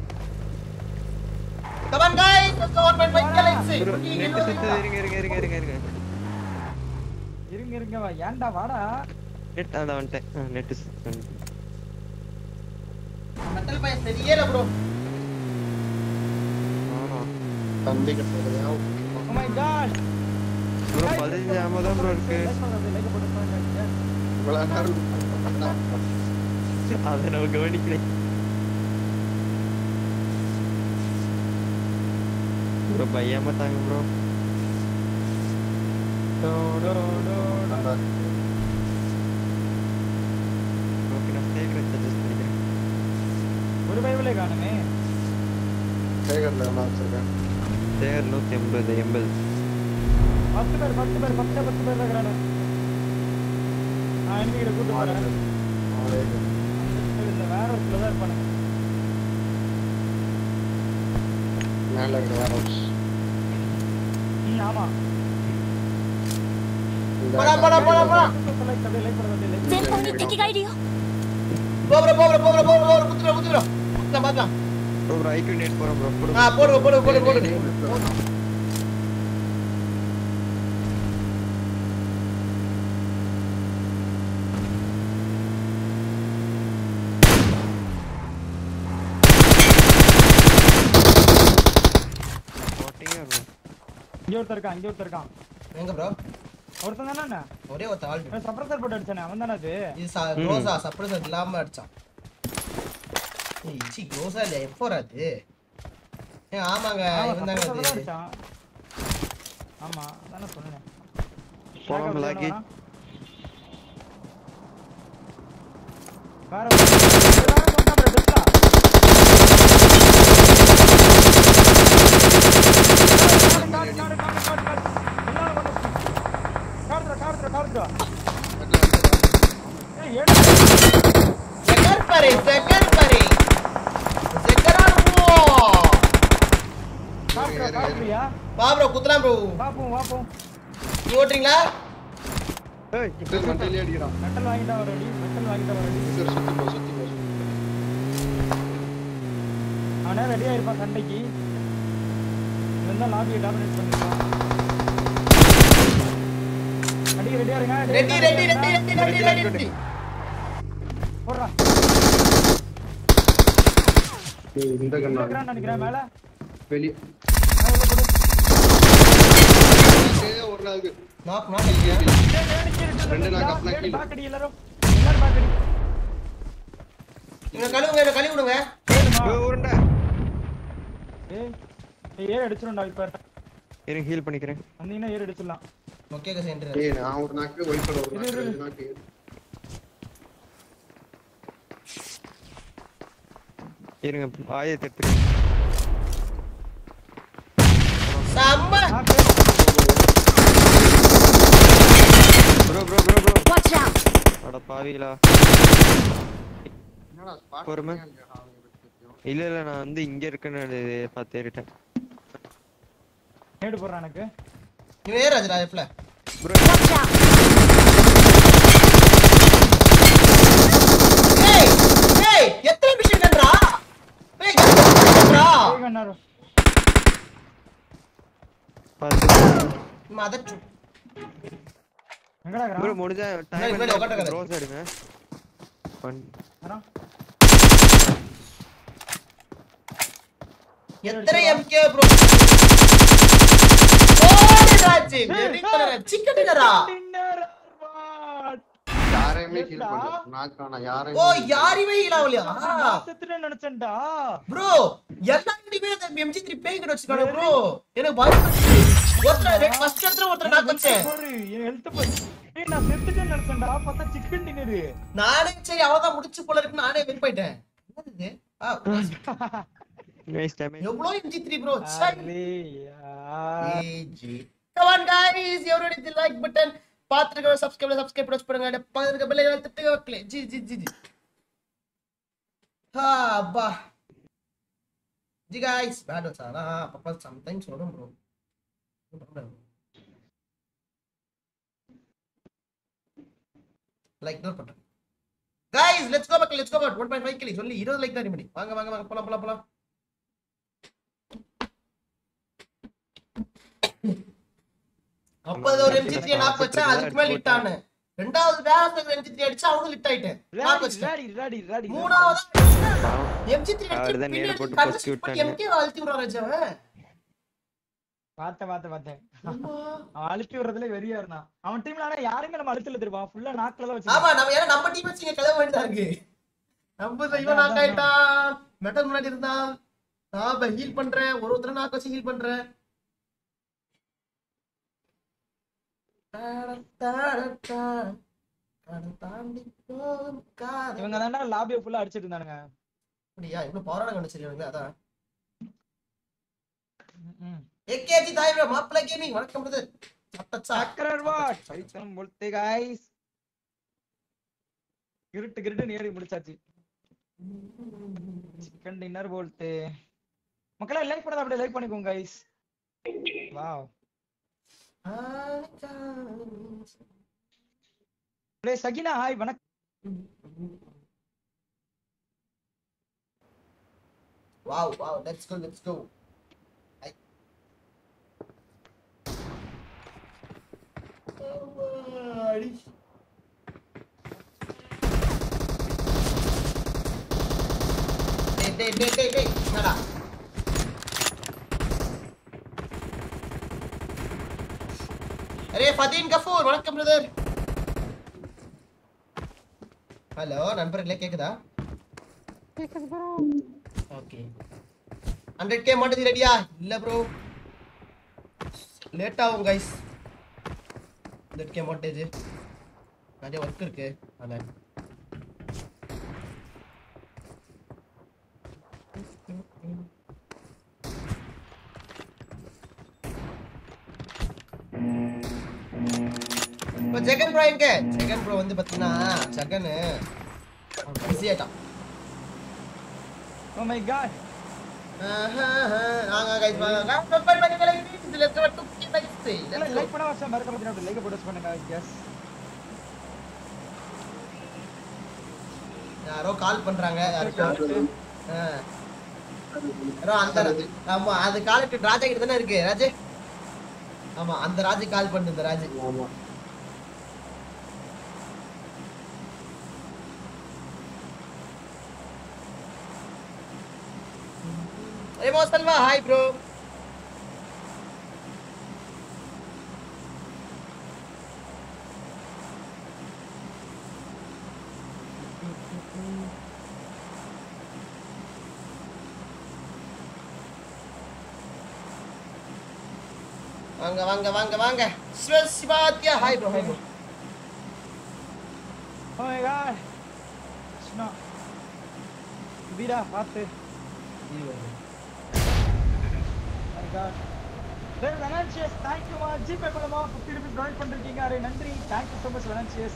come on guys let's go 1.5 galaxy bro net சுத்துது இருங்க இருங்க இருங்க இருங்க இருங்க இருங்க இருங்க வா ஏன்டா வாடா நெட் அதான் வந்துட்டேன் நெட் மெட்டல் பையன் தெரியல ப்ரோ தந்தி கட்டுறது oh my god ப்ரோ பதினஞ்சு ஆமா தான் ப்ரோ இருக்கு லைக் பண்ணுங்க லைக் போட்டு இவ்வளவு நேரம் அதை நம்ம கவனிக்கல ப்ரோ பையாம தாங்க ப்ரோ டோ டோ டோ டோ ஓகே நான் கேட்குறேன் சஜஸ்ட் பண்ணிக்கிறேன் ஒரு பைபிளே காணுமே சேகர்ல என்ன வச்சிருக்கேன் சேர் நூற்றி எண்பது எண்பது பத்து பேர் பத்து பேர் பத்து பத்து பேர் இருக்கிறானு நான் என்கிட்ட கூட்டு போறேன் இந்த வேற ஒரு தான் இருப்பானுங்க மேல இருக்கிற வேற ஹவுஸ் ம், ஆமா போடா போடா போடா போடா லைக் அப்படியே லைக் பண்ணுறது லைக் 前方に敵がいるよ போ ப்ரோ போ ப்ரோ போ ப்ரோ போ ப்ரோ குத்து ப்ரோ குத்து ப்ரோ பாக்கலாம் பாக்கலாம் ப்ரோ ஒரு ஐக்யூ நெட் போகிறோம் ப்ரோ ஆ போடு போடு போடு போடு போட்டிங்க இருக்கும் இங்க ஒருத்தர் இருக்கான் இங்க ஒருத்தர் இருக்கான் எங்க ப்ரோ ஒருத்தன் தானே என்ன ஒரே ஒருத்த ஆள் சப்ரஸர் போட்டு அடிச்சானே அவன் தானே அது இது ச- க்ளோஸா சப்ரஸர் இல்லாம அடிச்சான் ஏய் இச்சி க்ளோஸா இல்லையா எப்போ அது ஏ ஆமாங்க ஆமா, இவன் தாங்க suppressor தான் அது அடிச்சான் ஆமா அதானே சொன்னேன் போலாம் Backup lucky. வேணுமா? வேற ஒரு- வேற ஒரு கொண்டா bro, Tesla. காடு, காடு, காடு, காடு, காடு, காடு. எல்லாரும் கொண்டு போ. காடுதுடா, காடுதுடா, காடுதுடா. ஏய், ஏடா. செகர் பாரு செகர் பாரு செகரானுவோ காடுதுடா, காடுதுறியா? வா ப்ரோ குத்துலாம் ப்ரோ பாப்போம், பாப்போம். நீ ஓட்டுறீங்களா ஏய் வண்டியிலே அடிக்கிறான் மெட்டல் வாங்கிட்டா வரடி மெட்டல் வாங்கிட்டா வரடி சரி, சுத்தி போ சுத்தி போ அவனே ரெடியா இருப்பான் சண்டைக்கு இவன் தான் லாபியை டாமினேட் பண்ணிருப்பான் அடிக்க ரெடியா இருங்க ready ready ready ready ready ready ready போடுறா ஏய், இந்த கண்ணா இருக்கிறான்னு நினைக்கிறேன் மேல வெளிய மேல உள்ள போடு. ஏய், ஒரு நாள் நாக் நாக் இல்லையா டேய், டேய், கீழே இட்டு ரெண்டு வந்துடா. knock up, knock டேய், kill. back அடி எல்லாரும் எல்லாரும் back அடி. இங்க கழுவுங்க இங்க கழுவி விடுங்க ஏழுமா? ஏய், உருண்டை ஏய், ஏய், ஏழு அடிச்சிரும்டா இப்ப இருங்க ஹீல் பண்ணிக்கிறேன் வந்தீங்கன்னா ஏழு அடிச்சிடலாம் ஓகே சென்டர் ஏய் நான் ஒரு நாக்கு வைப்பர் ஒரு நாக்கு இரு, இரு. ரெண்டு நாக்கு இருங்க ஆயிரத்தி எடுத்துக்கிறேன் செம்ம நான் பேர் bro bro bro bro Watch out! அட பாவிகளா என்னடா ஸ்பாட் பொறுமை. இல்ல இல்ல நான் வந்து இங்க இருக்கேன்னு அது பார்த்து ஏறிட்டேன் நேடு போடுறான் எனக்கு இவன் ஏன் ராஜரா எஃப்ல ப்ரோ Watch out! ஏய் ஏய் எத்தனை மிஷன் கன்றா ஏய் எத்தனை கன்றா ஏய், கண்ணாரு. பார்த்து மதச்சு எங்கடா ப்ரோ இருக்கிறான்? முடிஞ்சா முன்னாடி முன்னாடி உட்காந்துக்காத. டைம் ரோஸ் எடுங்க One. வரான். எத்தனை எம்கே ப்ரோ ஓடி ராஜி வெரி கலர் சிக்கன் டின்னரா Dinner what? யாரையுமே Yes, ஹீல் டா. பண்ணல நாக்கான ஓ யாரையும் யாரையுமே இலாவலையா நான் செத்துட்டேன்னு நினைச்சேன்டா ப்ரோ எல்லாருமே அந்த எம்ஜி த்ரீ பேய் கிட்ட வச்சிருக்காங்க ப்ரோ எனக்கு பயம் ஒருத்தர் ஃபர்ஸ்ட் இடத்துல ஒருத்தர் நான் வச்சேன் பாரு, என் health பாரு. ஏய், நான் செத்துட்டேன்னு நினைச்சேன்டா. பார்த்தா chicken dinner. நானே சரி அவதான் முடிச்சு போல இருக்கு நானே வெயிட் போயிட்டேன் என்னது இது? ஆ, நைஸ் டேமேஜ் எவ்வளவு எம்ஜி ப்ரோ சை அலியா. ஏஜி கம் ஆன் गाइस எவரோட தி லைக் பட்டன் பாத்துருக்க சப்ஸ்கிரைப் சப்ஸ்கிரைப் பிரஸ் பண்ணுங்க அப்படியே பக்கத்துல இருக்க பெல் ஐகான் தட்டுங்க மக்களே ஜி ஜி ஜி ஜி ஹா பா ஜி गाइस பேட் வச்சாரா அப்பப்ப சம்டைம்ஸ் வரும் bro like door button guys let's go மக்களே லெட்ஸ் கோ பட் 1.5 கிலி சொல்லி 20 லைக் தான் ரெடி வாங்க வாங்க வாங்க போலாம் போலாம் போலாம் அப்ப அது ஒரு எம்ஜி த்ரீ நாக்கு வச்சா அதுக்கு மேல லிட் ஆனேன் ரெண்டாவது வேற எம்ஜி த்ரீ அடிச்சா அவங்க லிட் ஆயிட்டேன் நாக்கு ராடி, வச்சிட்டேன் ராடி, ராடி, ராடி. மூணாவது எம்ஜி த்ரீ அவர்தான் நேரா போட்டு பொசுக்கி விட்டாங்க. எம்கே அழுத்தி விடுறாரு அவன் பார்த்தேன், பார்த்தேன், பார்த்தேன். அவன் அழுத்தி விடுறதுல வெறியா இருந்தான். அவன் டீம்ல ஆனா யாருமே நம்ம அழுத்தல தெரியுமா ஃபுல்லா நாக்குல தான் ஆமா வச்சிருக்கான். நம்ம ஏன்னா நம்ம டீம் வச்சு இங்க கிளம்ப வேண்டியதா இருக்கு நம்ம இவன் நாக் ஆயிட்டான் மெட்டல் முன்னாடி இருந்தான் நான் ஹீல் பண்றேன் ஒரு ஒருத்தர நாக்கு வச்சு ஹீல் பண்றேன் இவங்க தான்டா லாபிய ஃபுல்லா அடிச்சிட்டு இருந்தானுங்க அப்படியா இவ்வளவு பவரான கண்டுச்சிருக்காங்க அதான் ம், ம். ஏகேஜி தாய் bro, மாப்பிள்ளை கேமிங் வணக்கம் பிரதர் சட்டச்சா சக்கரர் வாட் சரித்திரம் போல்தே गाइस கிருட்டு கிருட்டு நேடி முடிச்சாச்சு சிக்கன் டின்னர் போல்தே மக்களே லைக் பண்ணாத அப்படியே லைக் பண்ணிக்கோங்க गाइस வாவ் டேய் சகினா ஹாய் வணக்கம் Wow, wow, let's go, let's go. I... டேய் டேய் டேய் டேய் டேய் என்னடா அரே ஃபதீன் கஃபூர் வணக்கம் பிரதர் ஹலோ நண்பர்களே கேக்குதா ஓகே ஹண்ட்ரட் கே மாட்டது ரெடியா இல்ல ப்ரோ லேட் ஆகும் கைஸ் ஹண்ட்ரட் கே மாட்டேஜ் நிறைய ஒர்க் இருக்கு அதான் இப்போ ஜெகன் ப்ரோ எங்க ஜெகன் ப்ரோ வந்து பார்த்தீங்கன்னா ஜெகன் பிஸி ஆயிட்டான் ஓ மை காட் வாங்க கைஸ் வாங்க லைக் பண்ணி லைக் பண்ணி let's go to next like பண்ண வச்சா மறக்காம அப்படி லைக் போட்டு பண்ணுங்க எஸ் யாரோ கால் பண்றாங்க யாருக்கோ ஆ. யாரோ அந்த ஆமா அது கால் ராஜா கிட்ட தானே இருக்கு ராஜே ஆமா அந்த ராஜு கால் பண்ணு இந்த ராஜு ஆமா ஏமோ செல்வா ஹாய் ப்ரோ வாங்க வாங்க வாங்க வாங்க சிவாத்யா hi bro hi bro oh my god ஸ்னா வீரா பாத்து மை காட் டேய் வெனான்சியஸ் தேங்க் யூ மா ஜிபே மூலமா 50 ரூபீஸ் டொனேட் பண்ணிருக்கீங்க அரே நன்றி தேங்க் யூ so much வெனான்சியஸ்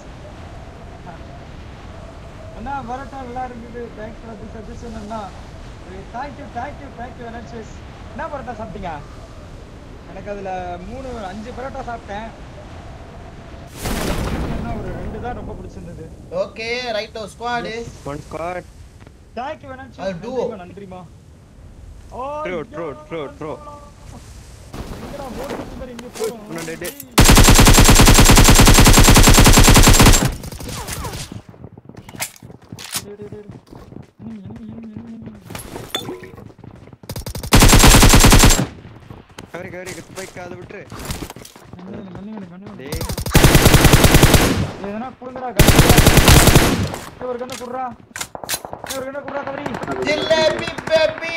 அண்ணா வரட்டும் நல்லா இருக்குது தேங்க்ஸ் ஃபார் தி சஜஷன் அண்ணா thank you thank you thank you வெனான்சியஸ் என்ன பரோட்டா சாப்பிட்டீங்க எனக்கு அதுல மூணு அஞ்சு பரோட்டா சாப்பிட்டேன் என்ன ஒரு ரெண்டு தான் ரொம்ப பிடிச்சிருந்தது okay right squad one squad thank you வெனான்சி அது duo. நன்றிமா ஓ True, true, true, true. எங்கடா ஓடி மாதிரி இங்க போறோம் முன்னாடி டே. டேய், டேய், டேய். ம், ம், ம், ம், ம். கவரி கவரி ஸ்பைக் அதை விட்டுரு கண்ணு வேணும், கண்ணு வேணும், கண்ணு வேணும். டேய் எதனா கொடுங்கடா கண்ணு ஏய், ஒரு கண்ணு குடுறா ஏய், ஒரு கண்ணு குடுறா கபடி ஜிலேபி பேபி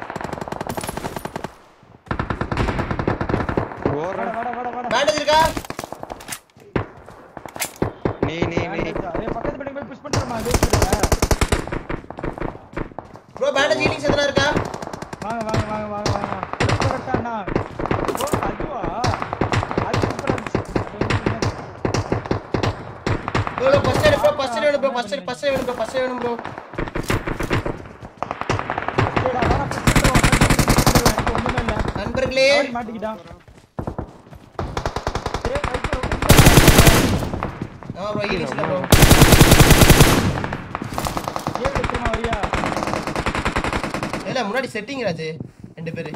ஓடுற வாடா வாடா வாடா வாடா பேண்டேஜ் இருக்கா நீ நீ நீ ஏய், பக்கத்து பில்டிங் போய் புஷ் பண்ணிடுமா வேஸ்ட் ப்ரோ பேண்டேஜ் ஹீலிங்ஸ் எதனா இருக்கா ப்ரோ ஃபர்ஸ்ட் ஃபர்ஸ்ட் வேணும் ப்ரோ ஃபர்ஸ்ட் வேணும் ப்ரோ டேடா, வாடா, பிடிச்சிட்டு வா, எனக்கு ஒண்ணுமே இல்ல. நண்பர்களே அவன் மாட்டிக்கிட்டான் ஏய், வைப்பு, வைப்பு. ஆ ப்ரோ ஈலிஸ்ல ப்ரோ ஏன் எடுத்துமா வரியா இல்ல முன்னாடி செட்டிங் ராஜு ரெண்டு பேரு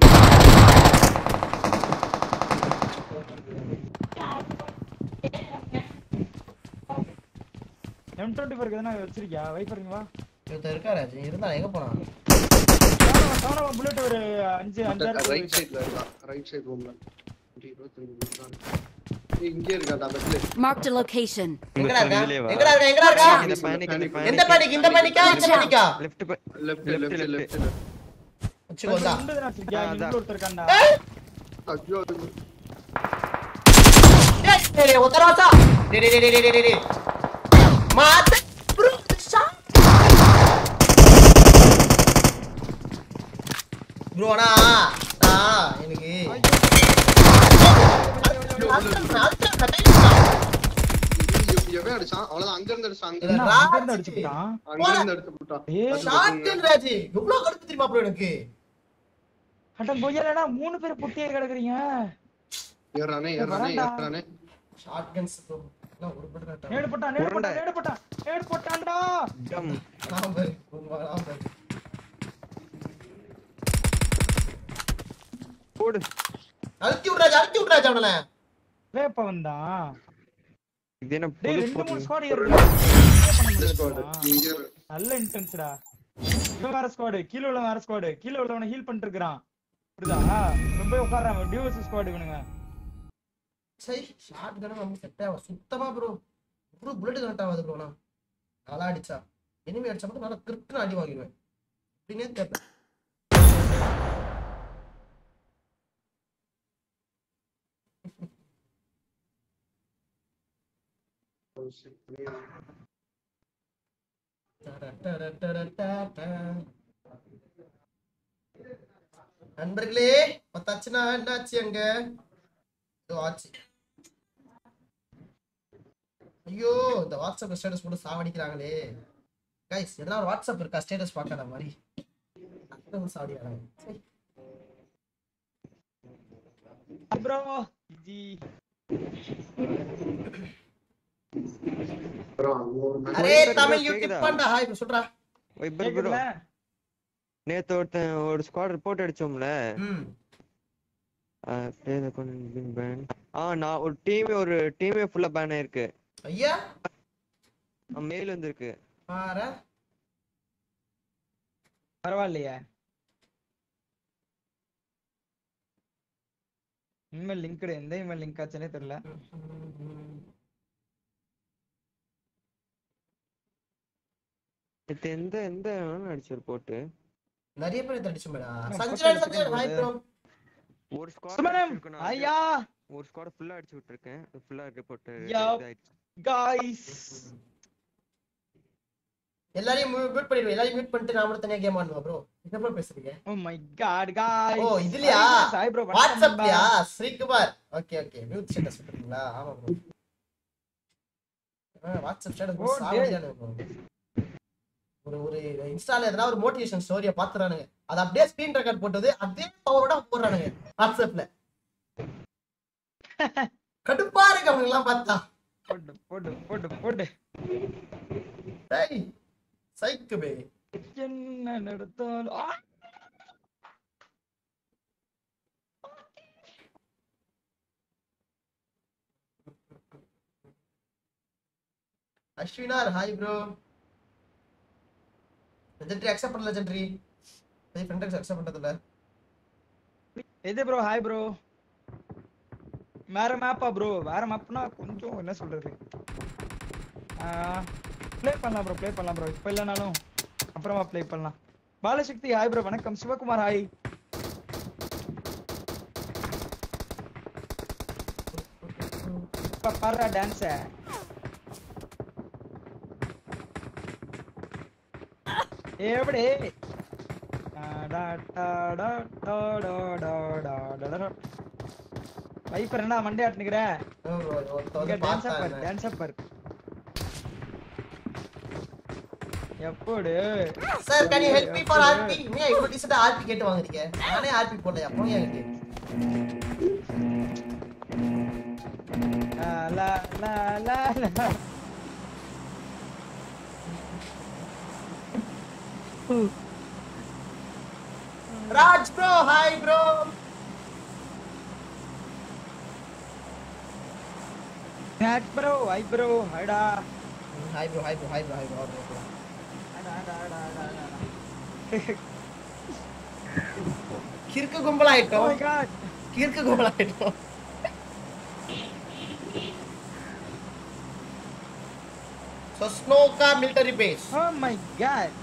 எம் டுவெண்ட்டி ஃபோருக்கு எதனா வச்சிருக்கியா வைப்பருங்களா ஒருத்தர் இருக்கா ராஜு இருந்தா எங்க போனான் காணவா புல்லட் ஒரு அஞ்சு அஞ்சாறு ரைட் சைடுல இருக்கா ரைட் சைடு ரூம்ல இங்கே இருக்கா பெட்ல Marked a location. எங்கடா இருக்கா இதுலயே வா. எங்கடா இருக்கா எங்கடா இருக்கா இந்த panic, இந்த panic. எந்த பானிக் இந்த பானிக்கா இந்த பானிக்கா Left pa- left Left, left left. Left வச்சுக்கோ இந்தா ரெண்டு தானே வச்சிருக்கியா ஆ, இங்க அதான். ஒருத்தர் இருக்கான்டா ஐயோ டேய் டேய் டேய் ஒத்தர வாசா டேய் டேய் டேய் டேய் டேய் டேய் மாத்த ப்ரோ ஷாட் ப்ரோ அண்ணா ஆ எனக்கு எவன் அடிச்சான் அவ்வளவுதான் அங்க இருந்து அடிச்சான் அங்க இல்ல, என்ன, ராஜ். அங்க இருந்து அடிச்சுக்கிட்டான் அங்க இருந்து அடிச்சு போட்டான் ஏய் ஷாட்கன் ராஜி எவ்வளவு கடுப்பு தெரியுமா ப்ரோ எனக்கு அட்டன் கொய்யாலடா மூணு பேர் புட்டியே கிடக்குறீங்க ஏறானே ஏறானே வரேன்டா. ஏறானே ஷாட்கன்ஸ் ப்ரோ எல்லாம் ஒரு பட் கரெக்டா நேடு போட்டான் நேடு போட்டான் நேடு போட்டான் நேடு போட்டான்டா Dumb. நான் பாரு உங்க நான் பாரு போடு அழுத்தி விட்றாஜ் அழுத்தி விட்றாஜ் அவனல வேப்ப வந்தான் இது என்ன டேய் புது ரெண்டு மூணு போட்டு ஸ்குவாட் ஏறுது ஸ்குவாட் இங்க ஏறு. நல்ல இன்டென்ஸ்டா இவன் வேற ஸ்குவாடு கீழ உள்ள வேற ஸ்குவாடு கீழ உள்ளவன ஹீல் பண்ணிட்டு இருக்கான் புரியுதா ரொம்ப உட்கார்றான் டியூஎஸ் ஸ்குவாட் இவனுங்க சை ஷாட் கன் நமக்கு செட் ஆகும் சுத்தமா ப்ரோ ப்ரோ புல்லட் கனெக்ட் ஆகாது ப்ரோ நான் நல்லா அடிச்சா எனிமி அடிச்சா மட்டும் நல்லா கிரிப்ட்னு அடி வாங்கிடுவேன் அப்படின்னே தெரியல நண்பர்களே பத்தாச்சுன்னா என்னாச்சு அங்க இதோ ஆச்சு ஐயோ இந்த வாட்ஸ்அப் ஸ்டேட்டஸ் போட்டு சாவடிக்கிறாங்களே கைஸ் எதனா ஒரு வாட்ஸ்அப் இருக்கா ஸ்டேட்டஸ் பார்க்காத மாதிரி அடுத்தவங்க சாவடிக்கிறாங்க சரி. ப்ரோ ஜி அப்புறம் அங்க ஒரு match. அரே bro, தமிழ் bro, யூடியூப் கேக்குதா? பண்ணா ஹாய் இப்ப சொல்றா வைப்பர் bro கேக்குதுல நேத்து ஒருத்தன் ஒரு ஸ்குவாட் ரிப்போர்ட் அடிச்சோம்ல ம் ஆஹ் play the opponent been banned. ஆ நான் ஒரு டீம் ஒரு டீமே ஃபுல்லா பேன் ஆயிருக்கு ஐயா மெயில் வந்திருக்கு பாரு பரவாயில்லையே இமெயில் லிங்க் எந்த இமெயில் லிங்க் ஆச்சுன்னே தெரியல நேத்து எந்த எந்த அடிச்சு ரிப்போர்ட் நிறைய பேர் தடிச்சு மேடா ஆமா, சஞ்சய் பக்கத்துல சஞ்சய் ஹாய் ப்ரோ ஒரு ஸ்குவாட் சுமனம் ஐயா ஒரு ஸ்குவாட் ஃபுல்லா அடிச்சு விட்டுருக்கேன் ஃபுல்லா ரிப்போர்ட் Yo. காய்ஸ் எல்லாரையும் மியூட் பண்ணிடுவேன் எல்லாரையும் மியூட் பண்ணிட்டு நான் மட்டும் தனியா கேம் ஆடுவேன் ப்ரோ என்ன ப்ரோ பேசுறீங்க oh my god guys oh இதுலயா ஹாய் ப்ரோ வாட்ஸ்அப்லயா Srikumar okay okay mute status போட்டுருக்கீங்களா ஆமா ப்ரோ வாட்ஸ்அப் ஸ்டேட்டஸ் Oh, போட்டு சாவடியானு bro. ஒரு ஒரு இன்ஸ்டால எதனா ஒரு மோட்டிவேஷன் ஸ்டோரிய பாத்துறானுங்க அது அப்படியே ஸ்கிரீன் ரெக்கார்ட் போட்டது அதே பவரோட போடுறானுங்க வாட்ஸ்அப்ல கடுப்பா இருக்கு அவங்க எல்லாம் பார்த்தா போடு போடு போடு போடு டேய் சைக்கு பே என்ன நடத்தாலும் ஆ! அஸ்வினார் ஹாய் ப்ரோ லெஜெண்டரி அக்செப்ட் பண்ணல லெஜெண்டரி அது ஃப்ரெண்ட் அக்செப்ட் பண்றதில்ல எது ப்ரோ ஹாய் ப்ரோ வேற மேப்பா ப்ரோ வேற மேப்னா கொஞ்சம் என்ன சொல்றது ப்ளே பண்ணலாம் ப்ரோ ப்ளே பண்ணலாம் ப்ரோ இப்போ இல்லைனாலும் அப்புறமா ப்ளே பண்ணலாம் பாலசக்தி ஹாய் ப்ரோ வணக்கம் சிவகுமார் ஹாய் பாடுறா டான்ஸ எப்படி வைப்பர் என்ன மண்டே ஆட்டுனுக்குற No bro, இது ஒருத்தன் இங்க வந்து டான்ஸ் பார்த்தான் அப்பர் என்ன. டான்ஸ் அப்பர் எப்போடு sir can you help me for RP நீ இவ்வளவு டீசெண்டா ஆர்பி கேட்டு வாங்குறீங்க நானே ஆர்பி போடல அப்போ ஏன் கேட்டு லா லா லா லா ராஜ் ப்ரோ ஹாய் ப்ரோ ஹேட் ப்ரோ ஐ ப்ரோ ஹைடா hi bro hi bro hi bro hi bro ஹைடா ஹைடா ஹைடா ஹைடா கிறுக்கு ஓ கும்பலாயிட்டோம் மை காட் கிறுக்கு கும்பலாயிட்டோம் Sosnoka military base. Oh my god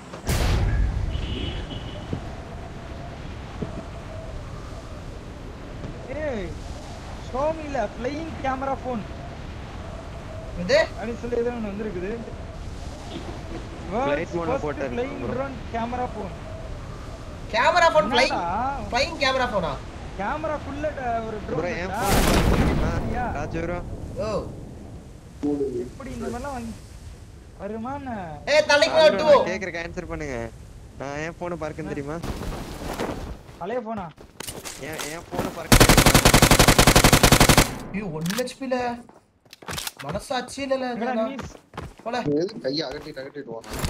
ஏய் ஷோ மீல ஃப்ளையிங் கேமரா ஃபோன் இது அப்படின்னு சொல்லி ஏதோ ஒன்று வந்திருக்குது Flight mode ல போட்டாரு flying bro. Drone camera phone camera phone flying flying camera போனா கேமராக்குள்ள ஒரு ப்ரோ ட்ரோன் ஏன் ஐயா. ராஜு ப்ரோ ஓ எப்படி இந்த மாதிரிலாம் வந்து வருமான ஏ தலைக்கு மேல டூ கேக்குறக்கு ஆன்சர் பண்ணுங்க நான் ஏன் போனை பார்க்கணும் தெரியுமா பழைய போனா ஏன் ஏன் போனை பார்க்க தெரியுமா? ஐயோ 1 ஹெச்பில மனசாட்சி இல்ல எங்கடா இல்ல நீஸ் போல எது கையை அகட்டிட்டு அகட்டிட்டு வரான்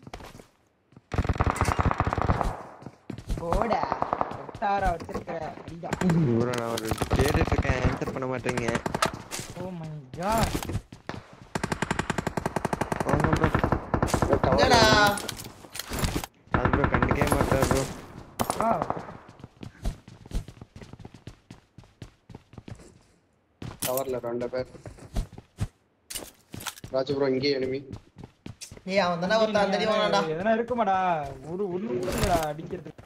போடா ஒட்டாரா வச்சிருக்கிற ஐயா ப்ரோ நான் ஒரு கேட்டுட்டு இருக்கேன் ஆன்சர் பண்ண மாட்டேங்க ஓ மை காட் ஆமா ப்ரோ என்னடா அது ப்ரோ கண்டுக்கவே மாட்டார் ப்ரோ ஆ டவர்ல ரெண்டு பேர் ராஜு ப்ரோ இங்கே எனிமி ஏய் அவன் தானே ஒருத்தன் தெரியவானாடா எதனா இருக்குமாடா ஒரு ஒண்ணு கூட இல்லடா அடிக்கிறதுக்கு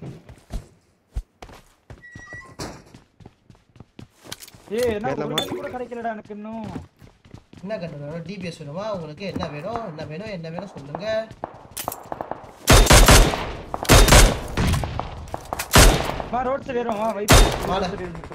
ஏய் என்ன ஒரு கேட்கலாமா? gun கூட கிடைக்கலடா எனக்கு இன்னும் என்ன கண்ணு வேணும் டிபிஎஸ் வேணுமா உங்களுக்கு என்ன வேணும் என்ன வேணும் என்ன வேணும் சொல்லுங்க வா ரோட் சைடு ஏறும் வா வைட் வாடா.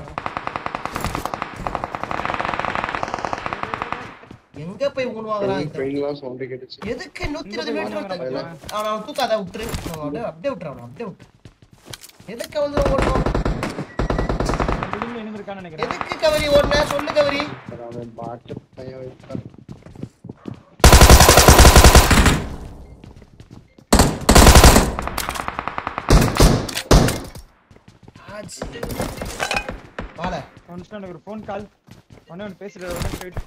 எங்க போய் ஊன் வாங்குறான் இந்த ட்ரெயின்லாம் சவுண்ட் கேட்டுச்சு எதுக்கு நூத்தி இருபது இங்க போய் மீட்டர் வாங்குறான் அவன் அவன் தூக்காத விட்டுரு அவன் அப்படியே அப்படியே விட்டுரு அவன் அப்படியே விட்டுரு எதுக்கு வந்து ஓடணும் பில்டிங்ல இருந்திருக்கான்னு நினைக்கிறேன் எதுக்கு கவரி ஓடுன சொல்லு கவரி அவன் பாட்டு பையன் வைப்பார் ஆச்சு வாழ ஒன்ஸ் எனக்கு ஒரு ஃபோன் கால் ஒண்ணே ஒன்று பேசுறது உடனே போயிட்டு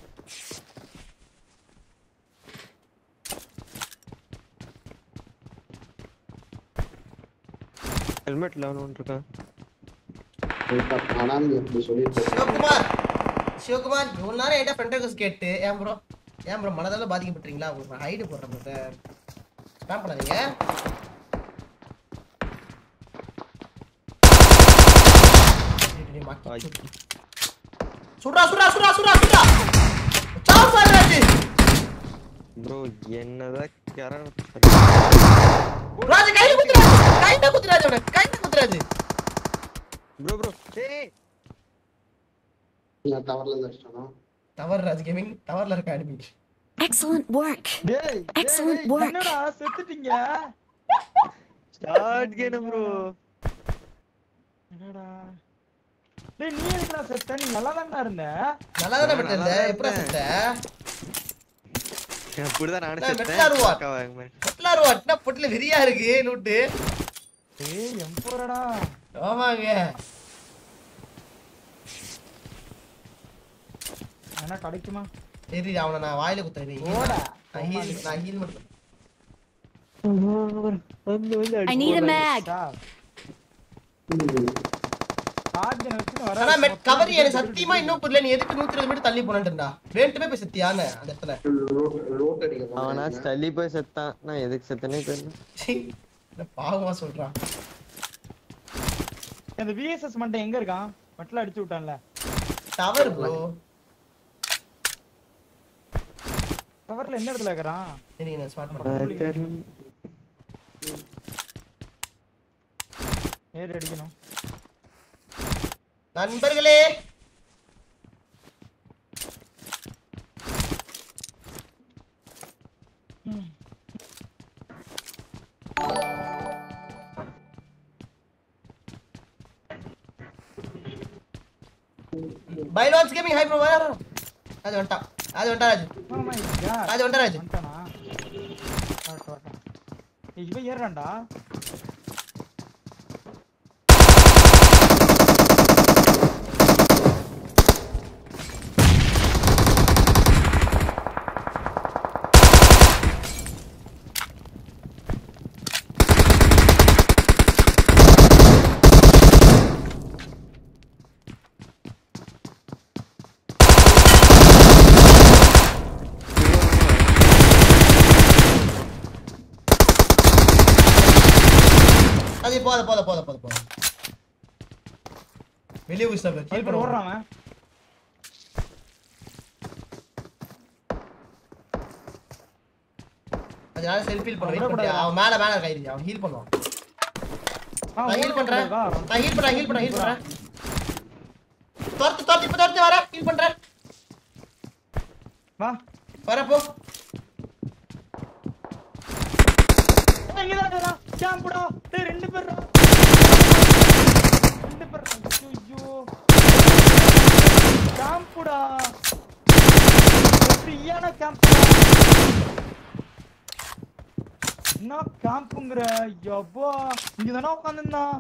ஹெல்மெட்ல ஒன்று இருக்கான் ஆனா நீ அப்படி சொல்லிட்டு சிவகுமார் சிவகுமார் இவ்வளவு நேரம் என்கிட்ட ஃப்ரெண்ட் ரெக்வஸ்ட் கேட்டு ஏன் ப்ரோ ஏன் ப்ரோ மனதால பாதிக்கப்பட்டீங்களா உங்களுக்கு நான் ஹைடு போடுறேன் பிரதர் ஸ்பேம் பண்ணாதீங்க டேய், டேய், மாக்கி. ஐ. சுடுறா சுடுறா சுடுறா சுடுறா சுடுறா சாவு பாரு ராஜு ப்ரோ என்னதான் கரண ராஜு கையில குத்துறாரு கையில குத்துறாரு அவனை கையில குத்துறாரு ப்ரோ ப்ரோ ஏய் நான் டவர்ல இருந்து அடிச்சிட்டானா டவர் ராஜ் கேமிங் டவர்ல இருக்க அடிமி Excellent work. டேய் Excellent டேய், work. என்னடா செத்துட்டீங்க ஸ்டார்ட் கேம் ப்ரோ என்னடா டேய் நீ எதுக்குடா செத்த நீ நல்லா இருந்த நல்லா தானே நான் பட்டிருந்த நல்லா தான் எப்படா இருந்தேன். செத்த அப்படிதான் நானும் நான் செத்தேன் மெட்லாருவா. பக்காவா இருக்கு மாதிரி. பொட்டலாரு அட்னா பொட்டில வெறியா இருக்கு லூட்டு டேய் எம்போரடா ஆமாங்க என்ன கிடைக்குமா சரி அவனை நான் வாயில குத்துறேன் ஓடா. நான் ஹீல் நான் ஹீல் மட்டும் வந்து வந்து I need a mag. Charger வச்சு வர ஆனா மெட் கவரி எனக்கு சத்தியமா இன்னும் புரியல நீ எதுக்கு நூத்தி இருபது மீட்டர் தள்ளி போனேன்டா வேண்டுமே போய் செத்தியான்னு அந்த இடத்துல ரோட் அடிக்க அவனா போனேன். தள்ளி போய் செத்தான் நான் எதுக்கு செத்தனே தெரியல சீ, என்ன பாவமா சொல்றான் அந்த விஎஸ்எஸ் மண்டை எங்க இருக்கான் மட்டில அடிச்சு விட்டான்ல டவர் ப்ரோ கவர்ல என்ன இடத்துல இருக்கிறான் சரி நான் ஸ்மார்ட் பண்ணேன் ஏறி அடிக்கணும் நண்பர்களே பைலான்ஸ் கேமிங் ஹை ப்ரோ வர அது வந்துட்டான் அது வந்துட்டா ராஜு Oh my god. அது வந்துட்டா ராஜு வந்துட்டானா? வரட்டும், வரட்டும். ஏய், இவன் ஏறுறான்டா. அது போத போத போத போத போத வெளியே விசில ஹீல் வைப்பர் பண்ண ஓடுறான் அவன். அதனால செல்ஃபி ஹீல் பண்ண வெயிட் விடக்கூடாது. பண்ணியா அவன் மேல மேல கை அவன் ஹீல் பண்ணுவான் ஆ, நான் ஹீல் ஓடுறான் பண்றேன் வா. நான் ஹீல் பண்றேன் ஹீல் பண்றேன் ஹீல் பண்றேன் துரத்து துரத்து இப்ப துரத்து வர ஹீல் பண்றேன் வா. வர போ ஏய், இங்கதான் இருக்கான். கேம்புடா. டேய், ரெண்டு பேர்டா. ரெண்டு பேர். ஐயோ. கேம்புடா. ஃப்ரீயான கேம்புடா. என்ன கேம்புங்கிற யப்பா இங்க தானே உட்காந்துருந்தான்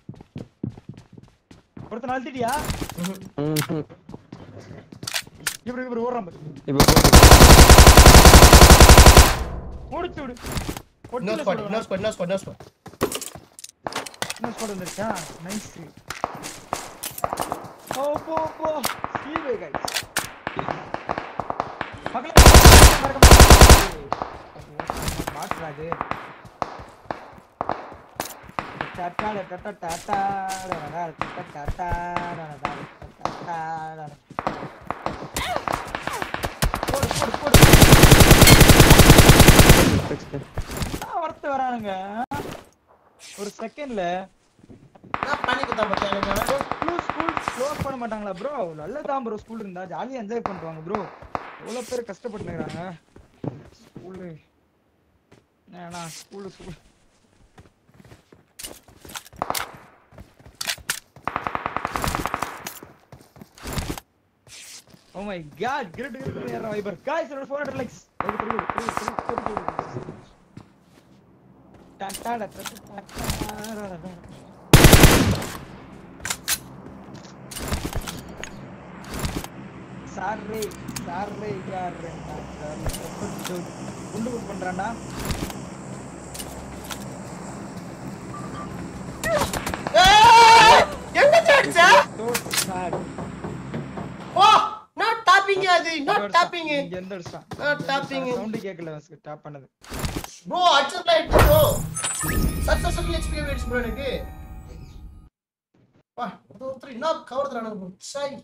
ஒருத்தன் அழுத்திட்டியா ம்ஹும். இப்படி இப்படி ஓடுறான் பாரு. இப்ப போடு. முடிச்சு விடு இன்னொரு ஸ்குவாட் இன்னொரு ஸ்குவாட் இன்னொரு ஸ்குவாட் இன்னொரு ஸ்குவாட் இன்னொரு ஸ்குவாட் வந்துருச்சா நைஸ் ஓ போ போ சீவே கைஸ் மக்களே மாட்டுறாது டாடா டாடா டாடா டாடா டாடா டாடா போடு போடு போடு என்ன வரத்து வரானுங்க ஒரு செகண்ட்ல நான் பண்ணி கொடுத்தா பத்தியா எனக்கு ஸ்கூல் ஸ்கூல் க்ளோஸ் பண்ண மாட்டாங்களா ப்ரோ நல்லதான் ப்ரோ ஸ்கூல் இருந்தா ஜாலியா என்ஜாய் பண்ணுவாங்க ப்ரோ எவ்வளவு பேர் கஷ்டப்பட்டுக்கிறாங்க ஸ்கூலு ஏன்னா school school oh my god great great ஏறா வைபர் गाइस என்னோட 400 லைக்ஸ் டா டா டா டா டா சாரே சாரே யாரே குண்டு புஷ் பண்றான்டா ஏய்! என்ன சாட்சா So sad. Oh not tapping அது நாட் டாப்பிங் இங்க எந்த அடிச்சான் Not tapping. சவுண்ட் கேட்கல டாப் பண்ணது ப்ரோ அடிச்சதுல எட்டு ப்ரோ சக்சஸ்ஃபுல் எக்ஸ்பி வெயிட்ஸ் ப்ரோ எனக்கு வா ஒருத்தர் என்ன கவர் தரானுங்க ப்ரோ சை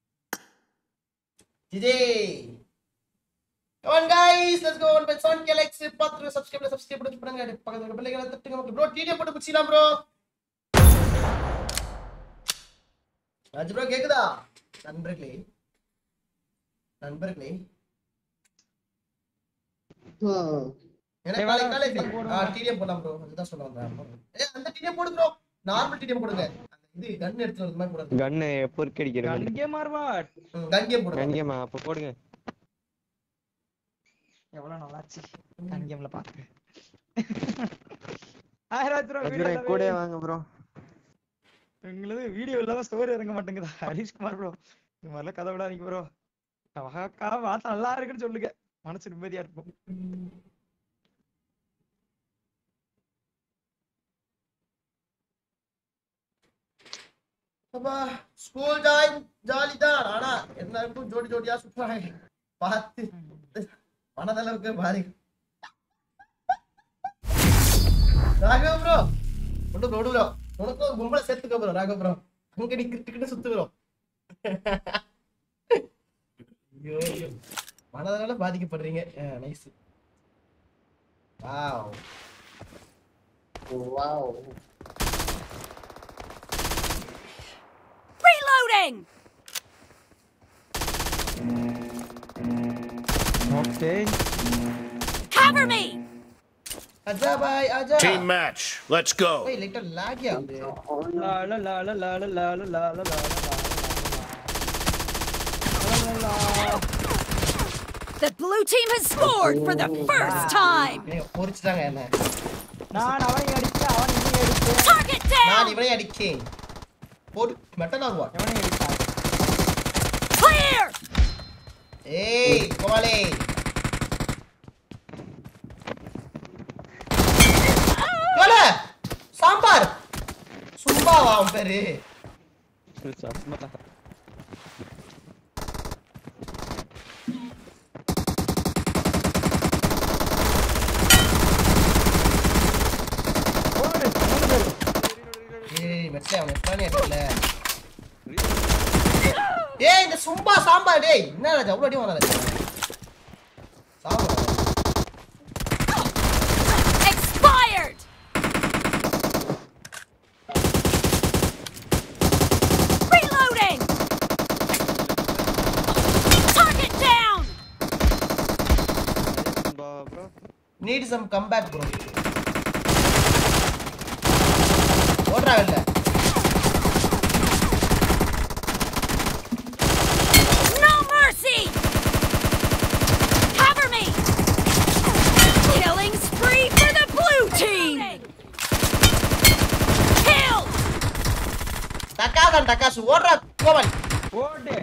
இதே Come on guys, let's go on by Son Galaxy. பார்த்து subscribe subscribe பண்ணி பண்ணுங்க பக்கத்துல இருக்க பெல்லைகளை தட்டுங்க மக்கள் ப்ரோ டிடிஎம் போட்டு குச்சிலாம் ப்ரோ ராஜ் ப்ரோ கேக்குதா நண்பர்களே நண்பர்களே எனக்கு டேய், காலை வேணாம், காலை TDM போடுங்க. ஆ டிடிஎம் போடலாம் ப்ரோ அதுதான் சொல்ல வந்தேன் ஏ அந்த டிடிஎம் போடு ப்ரோ நார்மல் டிடிஎம் போடுங்க அந்த இது கன் எடுத்து வரது மாதிரி போடாது கன்னு பொறுக்கி அடிக்கிற மாதிரி அங்கே மாறுவா கன் கேம் போடுங்க கன் கேமா அப்ப போடுங்க எவ்வளவு நல்லாச்சு கன் கேம்ல பாத்து ஆயிரம் ரூபா அஜுரா கூட வாங்க ப்ரோ எங்களது வீடியோ இல்லாம ஸ்டோரி இறங்க மாட்டேங்குதா ஹரிஷ் குமார் ப்ரோ இது மாதிரிலாம் கதை விடாதீங்க ப்ரோ வாக்கா வாத்தா நல்லா இருக்குன்னு சொல்லுங்க மனசு நிம்மதியா இருக்கும் அப்பா ஸ்கூல் ஜாயின் ஜாலி தான் ஆனா எல்லாருக்கும் ஜோடி ஜோடியா சுத்துறாங்க பார்த்து மனதளவுக்கு பாருங்க ராகவ் ப்ரோ ஒன்று ப்ரோ ப்ரோ உனக்கும் ஒரு கும்பலை சேர்த்துக்க ப்ரோ ராகவ் ப்ரோ அங்க நீ கிட்டு சுத்து ப்ரோ ஐயோ ஐயோ மனதளவுல பாதிக்கப்படுறீங்க nice wow wow Reloading! Okay Cover me! அஜா பாய் அஜா Team match. Let's go. ஓய் லைட்டா லாகியா வந்து லா லா லா லா லா லா லா லா லா லா லா The blue team has scored for the first time. ஏய், பொரிச்சுட்டாங்க என்ன நான் அவனை அடிச்சேன் அவன் இவனை அடிச்சேன் Target நான் down. இவனை அடிக்கேன் போடு மெட்டன் ஆகுவா எவனை அடிச்சான் Clear. ஏய் கோமாளி யோல சாம்பார் சும்பாவா அவன் பேரு போடு மூணு பேரு ஏய் மெட்ல அவன் எத்தானே அடிக்கல ஏய் இந்த சும்பா சாம்பார் டேய் என்ன ராஜா அவ்வளோ அடி வாங்க ராஜா sambar Expired. Reloading. Target down. bro need some comeback bro ஓடுறா வெளில No mercy. Cover me. Killing spree for the blue team. Kill. டக்காதான் டக்காசு ஓடுறா கோவன் போடு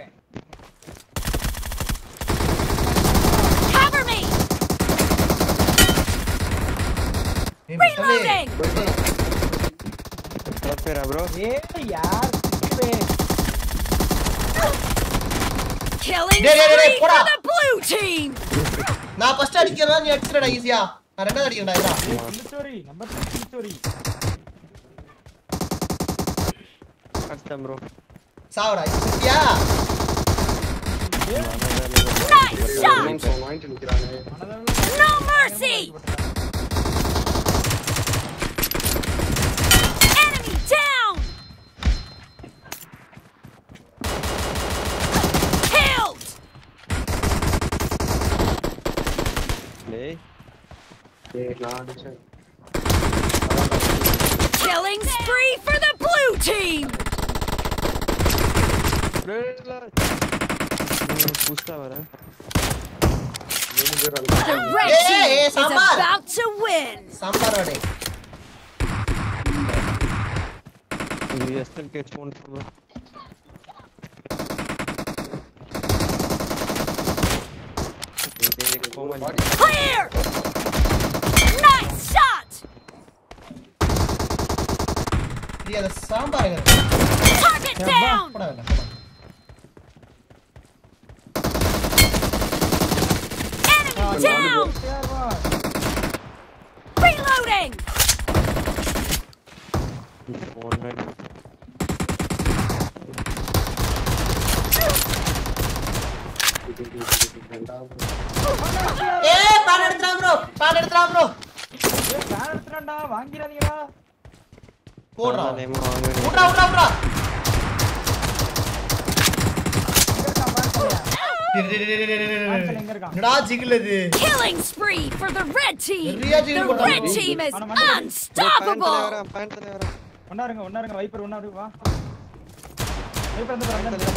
Cover me. ஏய், மெட்டலே. Reloading. பேரா ப்ரோ ஏய் யார் சிப்பே Killing Dei, dei, dei, spree போடா. for the blue team. நான் ஃபர்ஸ்ட் அடிக்கிறதா நீ அடிச்சிடா ஈஸியா நான் ரெண்டாவது அடிக்கிறேன்டா இதா ஸ்டோரி நம்பர் 3 ஸ்டோரி அடிச்சேன் ப்ரோ சாவுடா ஈஸியா Nice shot. வாங்கிட்டு நிக்கிறாங்க No mercy. Enemy down. Killed. டேய் ஏய் நான் அடிச்சேன் Killing spree for the blue team. புதுசா வரேன் மூணு பேர் அந்த The red Hey, team hey, is Sambar. about to win. Sambar vada இது எஸ்எல்கே ஃபோன் ப்ரோ கோமாளி Clear. Nice shot. இது அந்த சாம்பார் எங்க Target down. போடா வெளில போடா Enemy down. Reloading. ஒன்று ரெண்டாவது ஏய் பால் எடுத்துறா ப்ரோ பால் எடுத்துறா ப்ரோ ஏய் பேன் எடுத்துறான்டா வாங்கிராதீங்களா போடுறா நேமா வாங்க விட்றா விட்றா விட்றா எங்க இருக்கான் பேன் பண்ணு எங்க இருக்கான் என்னடா ஜிகில் இது Killing spree for the red team. நிறைய The ஜிகில் போட்டாங்க red team is அவன மட்டும் unstoppable. வரேன் பேண்ட் தலை வரேன் ஒண்ணா இருங்க ஒண்ணா இருங்க வைப்பர் ஒண்ணா இருக்கு வா வைப்பர் வந்து பாருங்க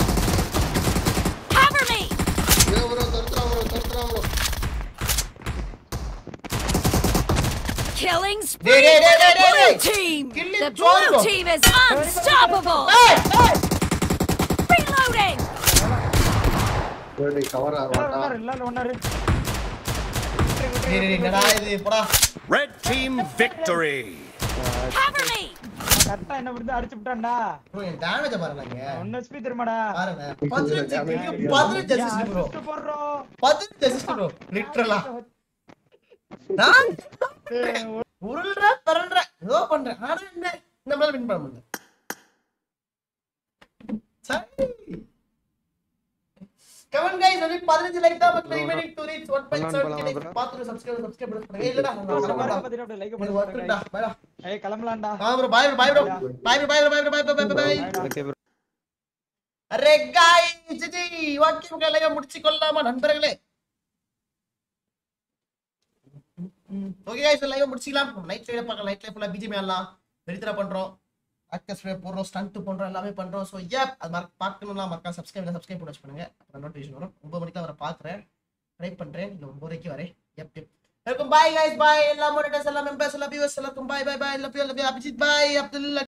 Cover me. ப்ரோ ப்ரோ தருத்துறா ப்ரோ தருத்துறா bro Killing Dei, spree dei, for dei, the dei, blue dei. team. Kill The it, blue Jorgo. team is unstoppable. ஏய் ஏய் Reloading. டேய் கவர் ஆக ஒண்ணா மாட்டா இரு, இல்ல இல்ல ஒண்ணா இரு டேய், டேய், டேய், என்னடா இது போடா Red team victory! Cover me. கரெக்டா என்ன விடுது அடிச்சு விட்டான்டா ப்ரோ என் டேமேஜ் பாருங்க ஒன்னு ஸ்பீ திரும்படா பாருங்க பதினஞ்சு கில்லு பதினஞ்சு அசிஸ்ட் ப்ரோ அடிச்சு போடுறோம் பதினஞ்சு அசிஸ்ட் ப்ரோ லிட்டரலா நான் உருள்ற பரல்ற ஏதோ பண்றேன் ஆனா என்ன நம்மளால வின் பண்ண முடியல சரி கமெண்ட் गाइस only 15 லைக் தான் பட் ரிமைனிங் டு ரீச் 1.7 பண்ணலாம் கே bro. பாத்து சப்ஸ்கிரைப் சப்ஸ்கிரைப் பண்ணுங்க இல்லடா நான் கிளம்பறேன் பாத்தீங்கன்னா அப்படியே லைக் எனக்கு ஒர்க் இருக்குடா பண்ணுங்க பைடா ஏய் கிளம்பலாம்டா ஆ bro bye bye bro bye bye bye bye bye bye bye okay bro அரே गाइस ஜி வாக்கியம் லைவ் முடிச்சு கொள்ளலாமா நண்பர்களே ஓகே गाइस லைவ் முடிச்சிக்கலாம் நைட் லைவ் பார்க்கலாம் நைட் லைவ் ஃபுல்லா பிஜிஎம் ஆடலாம் வெரித்தரா பண்றோம் ஆக்டர் ஸ்ப்ரே போடுறோம் ஸ்டண்ட் பண்றோம் எல்லாமே பண்றோம் ஸோ ஏப் அது மறக்க பார்க்கணும்னா மறக்கா சப்ஸ்கிரைப் சப்ஸ்கிரைப் பண்ணி வச்சு பண்ணுங்க அப்புறம் நோட்டிஃபிகேஷன் வரும் ஒன்பது மணிக்கு தான் வர பார்க்குறேன் ட்ரை பண்றேன் இல்லை ஒன்பது வரைக்கும் வரேன் எப் எப் வெல்கம் பாய் கைஸ் பாய் எல்லா மோனிட்டர்ஸ் எல்லா மெம்பர்ஸ் எல்லா வியூவர்ஸ் எல்லாருக்கும் bye bye bye love you love you Abhijit bye Abdul